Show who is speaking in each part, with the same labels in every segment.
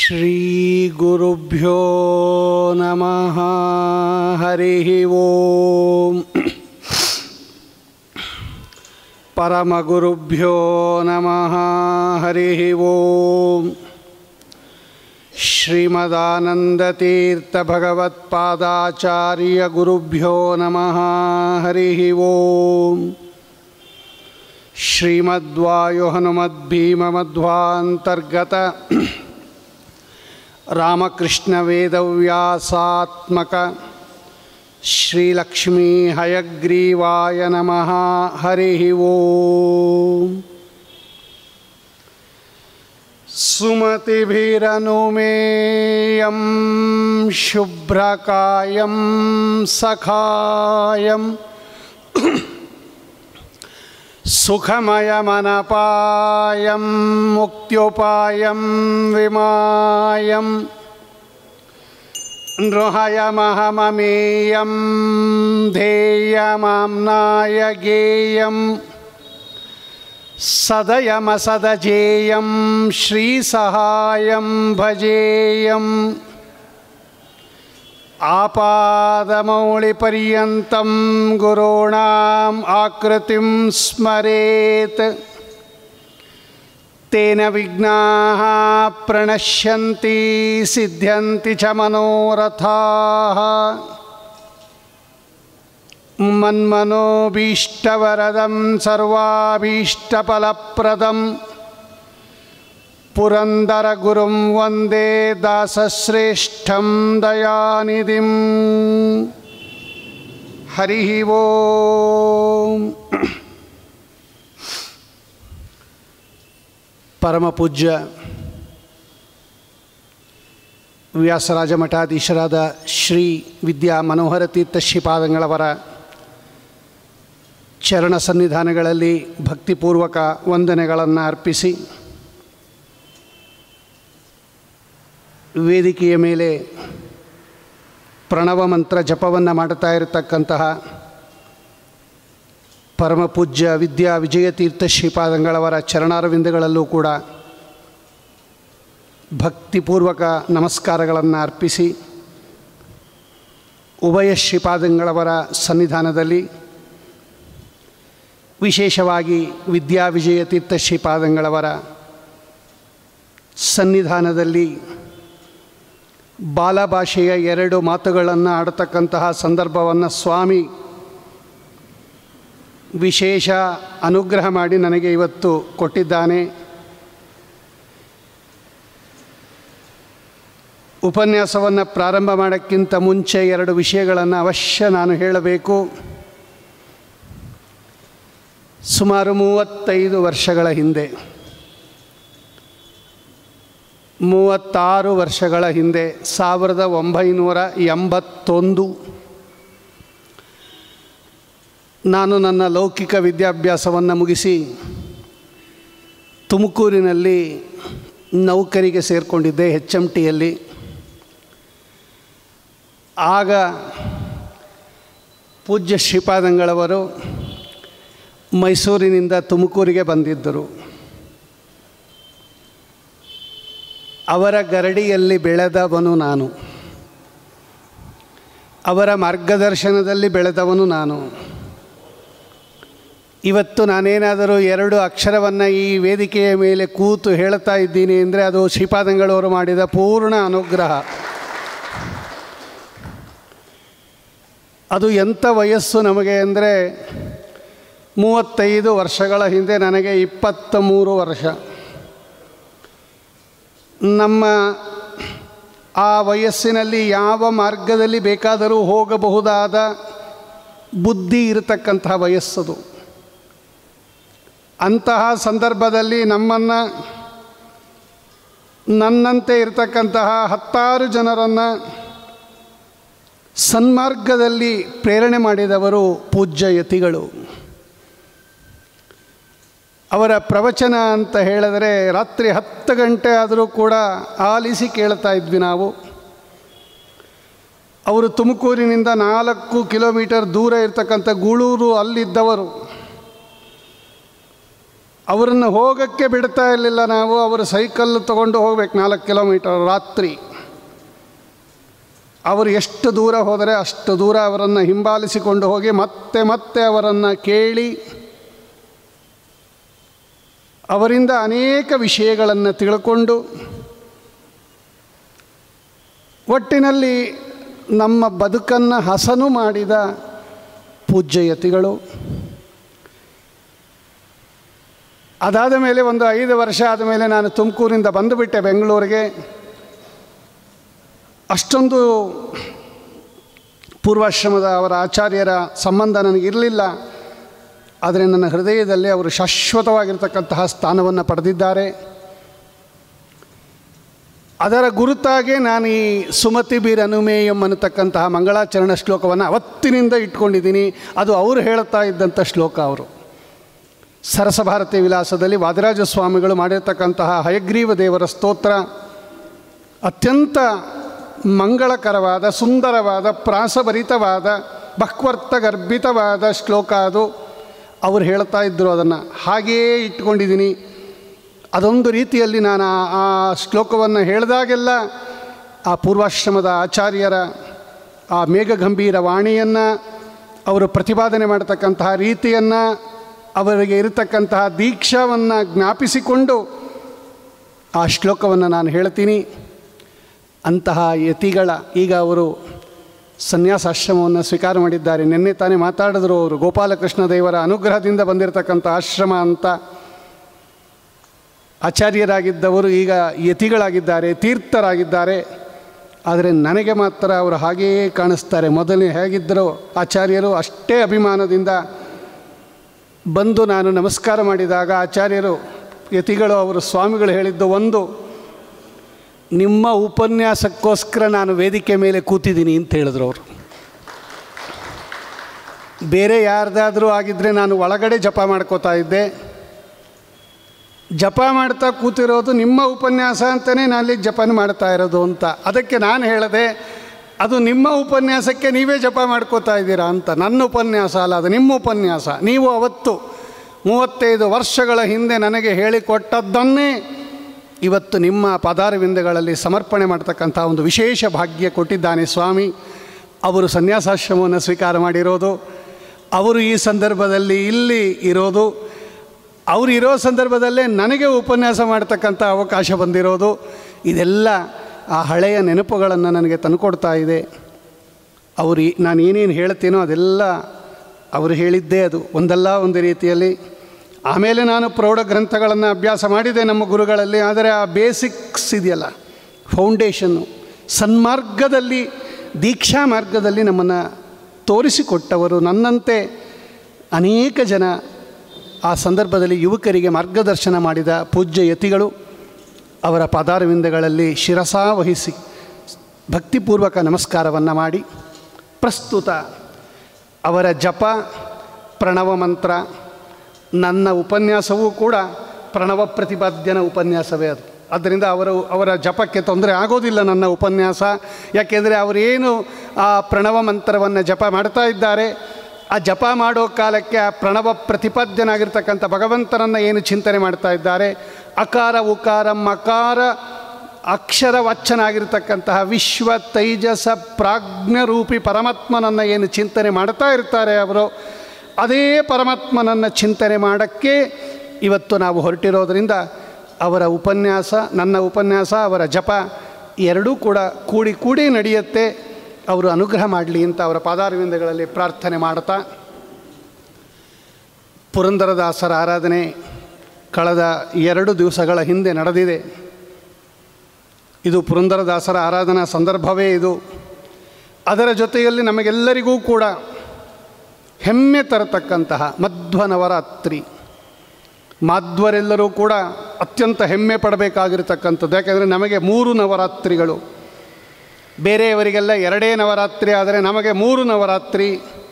Speaker 1: श्रीगुरुभ्यो नमः हरिः ओम् परमगुरुभ्यो नमः हरिः ओम् श्रीमदानन्दतीर्थभगवत्पादाचार्यगुरुभ्यो नमः हरिः ओम् श्रीमद्वायुहनुमद्भीममध्वान्तर्गत रामकृष्णवेदव्यासात्मक श्रीलक्ष्मी हयग्रीवाय नमः हरिः ओम् सुमतिभिरनुमेयं शुभ्रकायं सखायं सुखमयमनपायं मुक्त्युपायं विमायं नृहयमहममेयं ध्येयमाम्नाय गेयम् सदयमसदजेयं श्रीसहायं भजेयम् आपादमौलिपर्यन्तं गुरूणाम् आकृतिं स्मरेत् तेन विघ्नाः प्रणश्यन्ति सिद्ध्यन्ति च मनोरथाः मन्मनोभीष्टवरदं सर्वाभीष्टफलप्रदं पुरन्दरगुरुं वन्दे दासश्रेष्ठं दयानिधिं हरिः ಓಂ ಪರಮಪೂಜ್ಯ ವ್ಯಾಸರಾಜ ಮಠಾಧೀಶರಾದ ಶ್ರೀ ವಿದ್ಯಾ ಮನೋಹರ ತೀರ್ಥ ಶ್ರೀಪಾದಂಗಳವರ ಚರಣ ಸನ್ನಿಧಾನಗಳಲ್ಲಿ ಭಕ್ತಿಪೂರ್ವಕ ವಂದನೆಗಳನ್ನು ಅರ್ಪಿಸಿ ವೇದಿಕೆಯ ಮೇಲೆ ಪ್ರಣವ ಮಂತ್ರ ಜಪವನ್ನು ಮಾಡುತ್ತಾ ಇರತಕ್ಕಂತಹ ಪರಮಪೂಜ್ಯ ವಿದ್ಯಾ ವಿಜಯತೀರ್ಥ ಶ್ರೀಪಾದಂಗಳವರ ಚರಣಾರವಿಂದಗಳಲ್ಲೂ ಕೂಡ ಭಕ್ತಿಪೂರ್ವಕ ನಮಸ್ಕಾರಗಳನ್ನು ಅರ್ಪಿಸಿ ಉಭಯ ಶ್ರೀಪಾದಂಗಳವರ ಸನ್ನಿಧಾನದಲ್ಲಿ ವಿಶೇಷವಾಗಿ ವಿದ್ಯಾ ವಿಜಯತೀರ್ಥ ಶ್ರೀಪಾದಂಗಳವರ ಸನ್ನಿಧಾನದಲ್ಲಿ ಬಾಲಭಾಷೆಯ ಎರಡು ಮಾತುಗಳನ್ನು ಆಡತಕ್ಕಂತಹ ಸಂದರ್ಭವನ್ನು ಸ್ವಾಮಿ ವಿಶೇಷ ಅನುಗ್ರಹ ಮಾಡಿ ನನಗೆ ಇವತ್ತು ಕೊಟ್ಟಿದ್ದಾನೆ ಉಪನ್ಯಾಸವನ್ನು ಪ್ರಾರಂಭ ಮಾಡೋಕ್ಕಿಂತ ಮುಂಚೆ ಎರಡು ವಿಷಯಗಳನ್ನು ಅವಶ್ಯ ನಾನು ಹೇಳಬೇಕು ಸುಮಾರು ಮೂವತ್ತೈದು ವರ್ಷಗಳ ಹಿಂದೆ ಮೂವತ್ತಾರು ವರ್ಷಗಳ ಹಿಂದೆ ಸಾವಿರದ ಒಂಬೈನೂರ ಎಂಬತ್ತೊಂದು ನಾನು ನನ್ನ ಲೌಕಿಕ ವಿದ್ಯಾಭ್ಯಾಸವನ್ನು ಮುಗಿಸಿ ತುಮಕೂರಿನಲ್ಲಿ ನೌಕರಿಗೆ ಸೇರಿಕೊಂಡಿದ್ದೆ ಹೆಚ್ ಎಮ್ ಟಿಯಲ್ಲಿ ಆಗ ಪೂಜ್ಯ ಶ್ರೀಪಾದಂಗಳವರು ಮೈಸೂರಿನಿಂದ ತುಮಕೂರಿಗೆ ಬಂದಿದ್ದರು ಅವರ ಗರಡಿಯಲ್ಲಿ ಬೆಳೆದವನು ನಾನು ಅವರ ಮಾರ್ಗದರ್ಶನದಲ್ಲಿ ಬೆಳೆದವನು ನಾನು ಇವತ್ತು ನಾನೇನಾದರೂ ಎರಡು ಅಕ್ಷರವನ್ನು ಈ ವೇದಿಕೆಯ ಮೇಲೆ ಕೂತು ಹೇಳ್ತಾ ಇದ್ದೀನಿ ಅಂದರೆ ಅದು ಶ್ರೀಪಾದಂಗಳವರು ಮಾಡಿದ ಪೂರ್ಣ ಅನುಗ್ರಹ ಅದು ಎಂಥ ವಯಸ್ಸು ನಮಗೆ ಅಂದರೆ ಮೂವತ್ತೈದು ವರ್ಷಗಳ ಹಿಂದೆ ನನಗೆ ಇಪ್ಪತ್ತ ಮೂರು ವರ್ಷ ನಮ್ಮ ಆ ವಯಸ್ಸಿನಲ್ಲಿ ಯಾವ ಮಾರ್ಗದಲ್ಲಿ ಬೇಕಾದರೂ ಹೋಗಬಹುದಾದ ಬುದ್ಧಿ ಇರತಕ್ಕಂತಹ ವಯಸ್ಸದು ಅಂತಹ ಸಂದರ್ಭದಲ್ಲಿ ನಮ್ಮನ್ನು ನನ್ನಂತೆ ಇರತಕ್ಕಂತಹ ಹತ್ತಾರು ಜನರನ್ನು ಸನ್ಮಾರ್ಗದಲ್ಲಿ ಪ್ರೇರಣೆ ಮಾಡಿದವರು ಪೂಜ್ಯ ಯತಿಗಳು ಅವರ ಪ್ರವಚನ ಅಂತ ಹೇಳಿದರೆ ರಾತ್ರಿ ಹತ್ತು ಗಂಟೆ ಆದರೂ ಕೂಡ ಆಲಿಸಿ ಕೇಳ್ತಾ ಇದ್ವಿ ನಾವು ಅವರು ತುಮಕೂರಿನಿಂದ ನಾಲ್ಕು ಕಿಲೋಮೀಟರ್ ದೂರ ಇರ್ತಕ್ಕಂಥ ಗೂಳೂರು ಅಲ್ಲಿದ್ದವರು ಅವರನ್ನು ಹೋಗೋಕ್ಕೆ ಬಿಡ್ತಾ ಇರಲಿಲ್ಲ ನಾವು ಅವರು ಸೈಕಲ್ ತಗೊಂಡು ಹೋಗ್ಬೇಕು ನಾಲ್ಕು ಕಿಲೋಮೀಟರ್ ರಾತ್ರಿ ಅವರು ಎಷ್ಟು ದೂರ ಹೋದರೆ ಅಷ್ಟು ದೂರ ಅವರನ್ನು ಹಿಂಬಾಲಿಸಿಕೊಂಡು ಹೋಗಿ ಮತ್ತೆ ಮತ್ತೆ ಅವರನ್ನು ಕೇಳಿ ಅವರಿಂದ ಅನೇಕ ವಿಷಯಗಳನ್ನು ತಿಳ್ಕೊಂಡು ಒಟ್ಟಿನಲ್ಲಿ ನಮ್ಮ ಬದುಕನ್ನು ಹಸನು ಮಾಡಿದ ಪೂಜ್ಯಯತಿಗಳು ಅದಾದ ಮೇಲೆ ಒಂದು ಐದು ವರ್ಷ ಆದ ಮೇಲೆ ನಾನು ತುಮಕೂರಿಂದ ಬಂದುಬಿಟ್ಟೆ ಬೆಂಗಳೂರಿಗೆ ಅಷ್ಟೊಂದು ಪೂರ್ವಾಶ್ರಮದ ಅವರ ಆಚಾರ್ಯರ ಸಂಬಂಧ ನನಗಿರಲಿಲ್ಲ ಆದರೆ ನನ್ನ ಹೃದಯದಲ್ಲಿ ಅವರು ಶಾಶ್ವತವಾಗಿರ್ತಕ್ಕಂತಹ ಸ್ಥಾನವನ್ನು ಪಡೆದಿದ್ದಾರೆ ಅದರ ಗುರುತಾಗೆ ನಾನು ಈ ಸುಮತಿ ಬೀರ್ ಅನುಮೇಯಂ ಅನ್ನತಕ್ಕಂತಹ ಮಂಗಳಾಚರಣ ಶ್ಲೋಕವನ್ನು ಅವತ್ತಿನಿಂದ ಇಟ್ಕೊಂಡಿದ್ದೀನಿ ಅದು ಅವರು ಹೇಳ್ತಾ ಇದ್ದಂಥ ಶ್ಲೋಕ ಅವರು ಸರಸಭಾರತಿ ವಿಲಾಸದಲ್ಲಿ ವಾದಿರಾಜ ಸ್ವಾಮಿಗಳು ಮಾಡಿರ್ತಕ್ಕಂತಹ ಹಯಗ್ರೀವ ದೇವರ ಸ್ತೋತ್ರ ಅತ್ಯಂತ ಮಂಗಳಕರವಾದ ಸುಂದರವಾದ ಪ್ರಾಸಭರಿತವಾದ ಬಹ್ವರ್ಥಗರ್ಭಿತವಾದ ಶ್ಲೋಕ ಅದು ಅವರು ಹೇಳ್ತಾ ಇದ್ದರು ಅದನ್ನು ಹಾಗೆಯೇ ಇಟ್ಕೊಂಡಿದ್ದೀನಿ ಅದೊಂದು ರೀತಿಯಲ್ಲಿ ನಾನು ಆ- ಆ ಶ್ಲೋಕವನ್ನು ಹೇಳಿದಾಗೆಲ್ಲ ಆ ಪೂರ್ವಾಶ್ರಮದ ಆಚಾರ್ಯರ ಆ ಮೇಘಗಂಭೀರ ವಾಣಿಯನ್ನು ಅವರು ಪ್ರತಿಪಾದನೆ ಮಾಡತಕ್ಕಂತಹ ರೀತಿಯನ್ನು ಅವರಿಗೆ ಇರತಕ್ಕಂತಹ ದೀಕ್ಷಾವನ್ನು ಜ್ಞಾಪಿಸಿಕೊಂಡು ಆ ಶ್ಲೋಕವನ್ನು ನಾನು ಹೇಳ್ತೀನಿ ಅಂತಹ ಯತಿಗಳ ಈಗ ಅವರು ಸನ್ಯಾಸಾಶ್ರಮವನ್ನು ಸ್ವೀಕಾರ ಮಾಡಿದ್ದಾರೆ ನಿನ್ನೆ ತಾನೇ ಮಾತಾಡಿದ್ರು ಅವರು ಗೋಪಾಲಕೃಷ್ಣ ದೇವರ ಅನುಗ್ರಹದಿಂದ ಬಂದಿರತಕ್ಕಂಥ ಆಶ್ರಮ ಅಂತ ಆಚಾರ್ಯರಾಗಿದ್ದವರು ಈಗ ಯತಿಗಳಾಗಿದ್ದಾರೆ ತೀರ್ಥರಾಗಿದ್ದಾರೆ ಆದರೆ ನನಗೆ ಮಾತ್ರ ಅವರು ಹಾಗೆಯೇ ಕಾಣಿಸ್ತಾರೆ ಮೊದಲನೇ ಹೇಗಿದ್ದರೋ ಆಚಾರ್ಯರು ಅಷ್ಟೇ ಅಭಿಮಾನದಿಂದ ಬಂದು ನಾನು ನಮಸ್ಕಾರ ಮಾಡಿದಾಗ ಆಚಾರ್ಯರು ಯತಿಗಳು ಅವರು ಸ್ವಾಮಿಗಳು ಹೇಳಿದ್ದು ಒಂದು ನಿಮ್ಮ ಉಪನ್ಯಾಸಕ್ಕೋಸ್ಕರ ನಾನು ವೇದಿಕೆ ಮೇಲೆ ಕೂತಿದ್ದೀನಿ ಅಂತ ಹೇಳಿದ್ರು ಅವರು ಬೇರೆ ಯಾರ್ದಾದ್ರೂ ಆಗಿದ್ದರೆ ನಾನು ಒಳಗಡೆ ಜಪ ಮಾಡ್ಕೋತಾ ಇದ್ದೆ ಜಪ ಮಾಡ್ತಾ ಕೂತಿರೋದು ನಿಮ್ಮ ಉಪನ್ಯಾಸ ಅಂತಲೇ ನಾನು ಅಲ್ಲಿ ಜಪನ ಮಾಡ್ತಾ ಇರೋದು ಅಂತ ಅದಕ್ಕೆ ನಾನು ಹೇಳಿದೆ ಅದು ನಿಮ್ಮ ಉಪನ್ಯಾಸಕ್ಕೆ ನೀವೇ ಜಪ ಮಾಡ್ಕೋತಾ ಇದ್ದೀರಾ ಅಂತ ನನ್ನ ಉಪನ್ಯಾಸ ಅಲ್ಲ ಅದು ನಿಮ್ಮ ಉಪನ್ಯಾಸ ನೀವು ಅವತ್ತು ಮೂವತ್ತೈದು ವರ್ಷಗಳ ಹಿಂದೆ ನನಗೆ ಹೇಳಿಕೊಟ್ಟದ್ದನ್ನೇ ಇವತ್ತು ನಿಮ್ಮ ಪದಾರವಿಂದಗಳಲ್ಲಿ ಸಮರ್ಪಣೆ ಮಾಡ್ತಕ್ಕಂಥ ಒಂದು ವಿಶೇಷ ಭಾಗ್ಯ ಕೊಟ್ಟಿದ್ದಾನೆ ಸ್ವಾಮಿ ಅವರು ಸನ್ಯಾಸಾಶ್ರಮವನ್ನು ಸ್ವೀಕಾರ ಮಾಡಿರೋದು ಅವರು ಈ ಸಂದರ್ಭದಲ್ಲಿ ಇಲ್ಲಿ ಇರೋದು ಅವರು ಇರೋ ಸಂದರ್ಭದಲ್ಲೇ ನನಗೆ ಉಪನ್ಯಾಸ ಮಾಡ್ತಕ್ಕಂಥ ಅವಕಾಶ ಬಂದಿರೋದು ಇದೆಲ್ಲ ಆ ಹಳೆಯ ನೆನಪುಗಳನ್ನು ನನಗೆ ತಂದುಕೊಡ್ತಾ ಇದೆ ಅವರು ಈ- ನಾನು ಏನೇನು ಹೇಳ್ತೀನೋ ಅದೆಲ್ಲ ಅವರು ಹೇಳಿದ್ದೇ ಅದು ಒಂದಲ್ಲ ಒಂದು ರೀತಿಯಲ್ಲಿ ಆಮೇಲೆ ನಾನು ಪ್ರೌಢ ಗ್ರಂಥಗಳನ್ನು ಅಭ್ಯಾಸ ಮಾಡಿದೆ ನಮ್ಮ ಗುರುಗಳಲ್ಲಿ ಆದರೆ ಆ ಬೇಸಿಕ್ಸ್ ಇದೆಯಲ್ಲ ಫೌಂಡೇಶನ್ನು ಸನ್ಮಾರ್ಗದಲ್ಲಿ ದೀಕ್ಷಾ ಮಾರ್ಗದಲ್ಲಿ ನಮ್ಮನ್ನು ತೋರಿಸಿಕೊಟ್ಟವರು ನನ್ನಂತೆ ಅನೇಕ ಜನ ಆ ಸಂದರ್ಭದಲ್ಲಿ ಯುವಕರಿಗೆ ಮಾರ್ಗದರ್ಶನ ಮಾಡಿದ ಪೂಜ್ಯ ಯತಿಗಳು ಅವರ ಪದಾರವಿಂದಗಳಲ್ಲಿ ಶಿರಸಾ ವಹಿಸಿ ಭಕ್ತಿಪೂರ್ವಕ ನಮಸ್ಕಾರವನ್ನು ಮಾಡಿ ಪ್ರಸ್ತುತ ಅವರ ಜಪ ಪ್ರಣವ ಮಂತ್ರ ನನ್ನ ಉಪನ್ಯಾಸವೂ ಕೂಡ ಪ್ರಣವ ಪ್ರತಿಪಾದ್ಯನ ಉಪನ್ಯಾಸವೇ ಅದು ಆದ್ದರಿಂದ ಅವರು ಅವರ ಜಪಕ್ಕೆ ತೊಂದರೆ ಆಗೋದಿಲ್ಲ ನನ್ನ ಉಪನ್ಯಾಸ ಯಾಕೆಂದರೆ ಅವರೇನು ಆ ಪ್ರಣವ ಮಂತ್ರವನ್ನು ಜಪ ಮಾಡ್ತಾ ಇದ್ದಾರೆ ಆ ಜಪ ಮಾಡೋ ಕಾಲಕ್ಕೆ ಆ ಪ್ರಣವ ಪ್ರತಿಪಾದ್ಯನಾಗಿರ್ತಕ್ಕಂಥ ಭಗವಂತನನ್ನು ಏನು ಚಿಂತನೆ ಮಾಡ್ತಾ ಇದ್ದಾರೆ ಅಕಾರ ಉಕಾರ ಮಕಾರ ಅಕ್ಷರವಚ್ಚನಾಗಿರ್ತಕ್ಕಂತಹ ವಿಶ್ವ ತೈಜಸ ಪ್ರಾಜ್ಞರೂಪಿ ಪರಮಾತ್ಮನನ್ನು ಏನು ಚಿಂತನೆ ಮಾಡ್ತಾ ಇರ್ತಾರೆ ಅವರು ಅದೇ ಪರಮಾತ್ಮನನ್ನು ಚಿಂತನೆ ಮಾಡೋಕ್ಕೆ ಇವತ್ತು ನಾವು ಹೊರಟಿರೋದ್ರಿಂದ ಅವರ ಉಪನ್ಯಾಸ ನನ್ನ ಉಪನ್ಯಾಸ ಅವರ ಜಪ ಎರಡೂ ಕೂಡ ಕೂಡಿ ಕೂಡಿ ನಡೆಯುತ್ತೆ ಅವರು ಅನುಗ್ರಹ ಮಾಡಲಿ ಅಂತ ಅವರ ಪಾದಾರವಿಂದಗಳಲ್ಲಿ ಪ್ರಾರ್ಥನೆ ಮಾಡ್ತಾ ಪುರಂದರದಾಸರ ಆರಾಧನೆ ಕಳೆದ ಎರಡು ದಿವಸಗಳ ಹಿಂದೆ ನಡೆದಿದೆ ಇದು ಪುರಂದರದಾಸರ ಆರಾಧನಾ ಸಂದರ್ಭವೇ ಇದು ಅದರ ಜೊತೆಯಲ್ಲಿ ನಮಗೆಲ್ಲರಿಗೂ ಕೂಡ ಹೆಮ್ಮೆ ತರತಕ್ಕಂತಹ ಮಧ್ವನವರಾತ್ರಿ ಮಾಧ್ವರೆಲ್ಲರೂ ಕೂಡ ಅತ್ಯಂತ ಹೆಮ್ಮೆ ಪಡಬೇಕಾಗಿರ್ತಕ್ಕಂಥದ್ದು ಯಾಕೆಂದರೆ ನಮಗೆ ಮೂರು ನವರಾತ್ರಿಗಳು ಬೇರೆಯವರಿಗೆಲ್ಲ ಎರಡೇ ನವರಾತ್ರಿ ಆದರೆ ನಮಗೆ ಮೂರು ನವರಾತ್ರಿ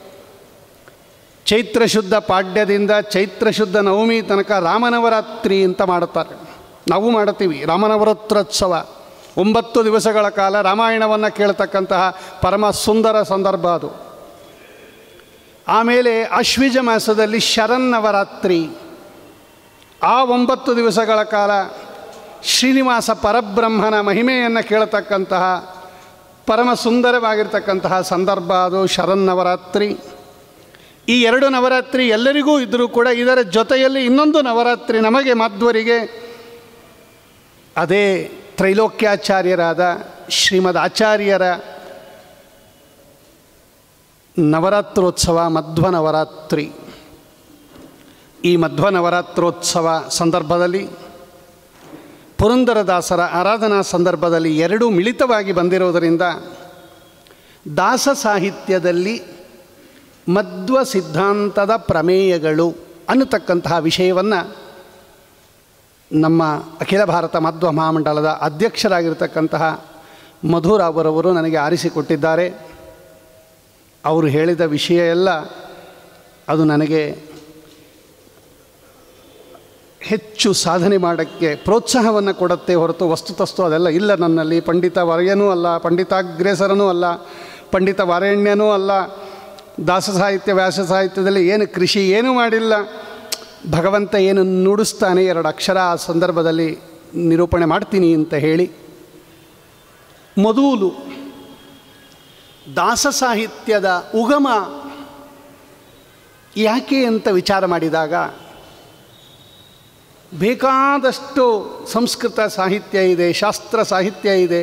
Speaker 1: ಚೈತ್ರ ಶುದ್ಧ ಪಾಡ್ಯದಿಂದ ಚೈತ್ರ ಶುದ್ಧ ನವಮಿ ತನಕ ರಾಮನವರಾತ್ರಿ ಅಂತ ಮಾಡುತ್ತಾರೆ ನಾವು ಮಾಡುತ್ತೀವಿ ರಾಮನವರಾತ್ರೋತ್ಸವ ಒಂಬತ್ತು ದಿವಸಗಳ ಕಾಲ ರಾಮಾಯಣವನ್ನು ಕೇಳ್ತಕ್ಕಂತಹ ಪರಮ ಸುಂದರ ಸಂದರ್ಭ ಅದು ಆಮೇಲೆ ಅಶ್ವಿಜ ಮಾಸದಲ್ಲಿ ಶರನ್ನವರಾತ್ರಿ ಆ ಒಂಬತ್ತು ದಿವಸಗಳ ಕಾಲ ಶ್ರೀನಿವಾಸ ಪರಬ್ರಹ್ಮನ ಮಹಿಮೆಯನ್ನು ಕೇಳತಕ್ಕಂತಹ ಪರಮ ಸುಂದರವಾಗಿರ್ತಕ್ಕಂತಹ ಸಂದರ್ಭ ಅದು ಶರನ್ನವರಾತ್ರಿ ಈ ಎರಡು ನವರಾತ್ರಿ ಎಲ್ಲರಿಗೂ ಇದ್ದರೂ ಕೂಡ ಇದರ ಜೊತೆಯಲ್ಲಿ ಇನ್ನೊಂದು ನವರಾತ್ರಿ ನಮಗೆ ಮಧ್ವರಿಗೆ ಅದೇ ತ್ರೈಲೋಕ್ಯಾಚಾರ್ಯರಾದ ಶ್ರೀಮದ್ ಆಚಾರ್ಯರ ನವರಾತ್ರೋತ್ಸವ ಮಧ್ವ ನವರಾತ್ರಿ ಈ ಮಧ್ವ ನವರಾತ್ರೋತ್ಸವ ಸಂದರ್ಭದಲ್ಲಿ ಪುರಂದರದಾಸರ ಆರಾಧನಾ ಸಂದರ್ಭದಲ್ಲಿ ಎರಡೂ ಮಿಳಿತವಾಗಿ ಬಂದಿರೋದರಿಂದ ದಾಸ ಸಾಹಿತ್ಯದಲ್ಲಿ ಮಧ್ವ ಸಿದ್ಧಾಂತದ ಪ್ರಮೇಯಗಳು ಅನ್ನತಕ್ಕಂತಹ ವಿಷಯವನ್ನು ನಮ್ಮ ಅಖಿಲ ಭಾರತ ಮಧ್ವ ಮಹಾಮಂಡಲದ ಅಧ್ಯಕ್ಷರಾಗಿರ್ತಕ್ಕಂತಹ ಮಧುರಾವರವರು ನನಗೆ ಆರಿಸಿಕೊಟ್ಟಿದ್ದಾರೆ ಅವರು ಹೇಳಿದ ವಿಷಯ ಎಲ್ಲ ಅದು ನನಗೆ ಹೆಚ್ಚು ಸಾಧನೆ ಮಾಡೋಕ್ಕೆ ಪ್ರೋತ್ಸಾಹವನ್ನು ಕೊಡುತ್ತೆ ಹೊರತು ವಸ್ತುತಸ್ತು ಅದೆಲ್ಲ ಇಲ್ಲ ನನ್ನಲ್ಲಿ ಪಂಡಿತ ವರ್ಯನೂ ಅಲ್ಲ ಪಂಡಿತಾಗ್ರೇಸರನೂ ಅಲ್ಲ ಪಂಡಿತ ವಾರಣ್ಯನೂ ಅಲ್ಲ ದಾಸ ಸಾಹಿತ್ಯ ವ್ಯಾಸ ಸಾಹಿತ್ಯದಲ್ಲಿ ಏನು ಕೃಷಿ ಏನೂ ಮಾಡಿಲ್ಲ ಭಗವಂತ ಏನು ನುಡಿಸ್ತಾನೆ ಎರಡು ಅಕ್ಷರ ಆ ಸಂದರ್ಭದಲ್ಲಿ ನಿರೂಪಣೆ ಮಾಡ್ತೀನಿ ಅಂತ ಹೇಳಿ ಮೊದಲು ದಾಸ ಸಾಹಿತ್ಯದ ಉಗಮ ಯಾಕೆ ಅಂತ ವಿಚಾರ ಮಾಡಿದಾಗ ಬೇಕಾದಷ್ಟು ಸಂಸ್ಕೃತ ಸಾಹಿತ್ಯ ಇದೆ ಶಾಸ್ತ್ರ ಸಾಹಿತ್ಯ ಇದೆ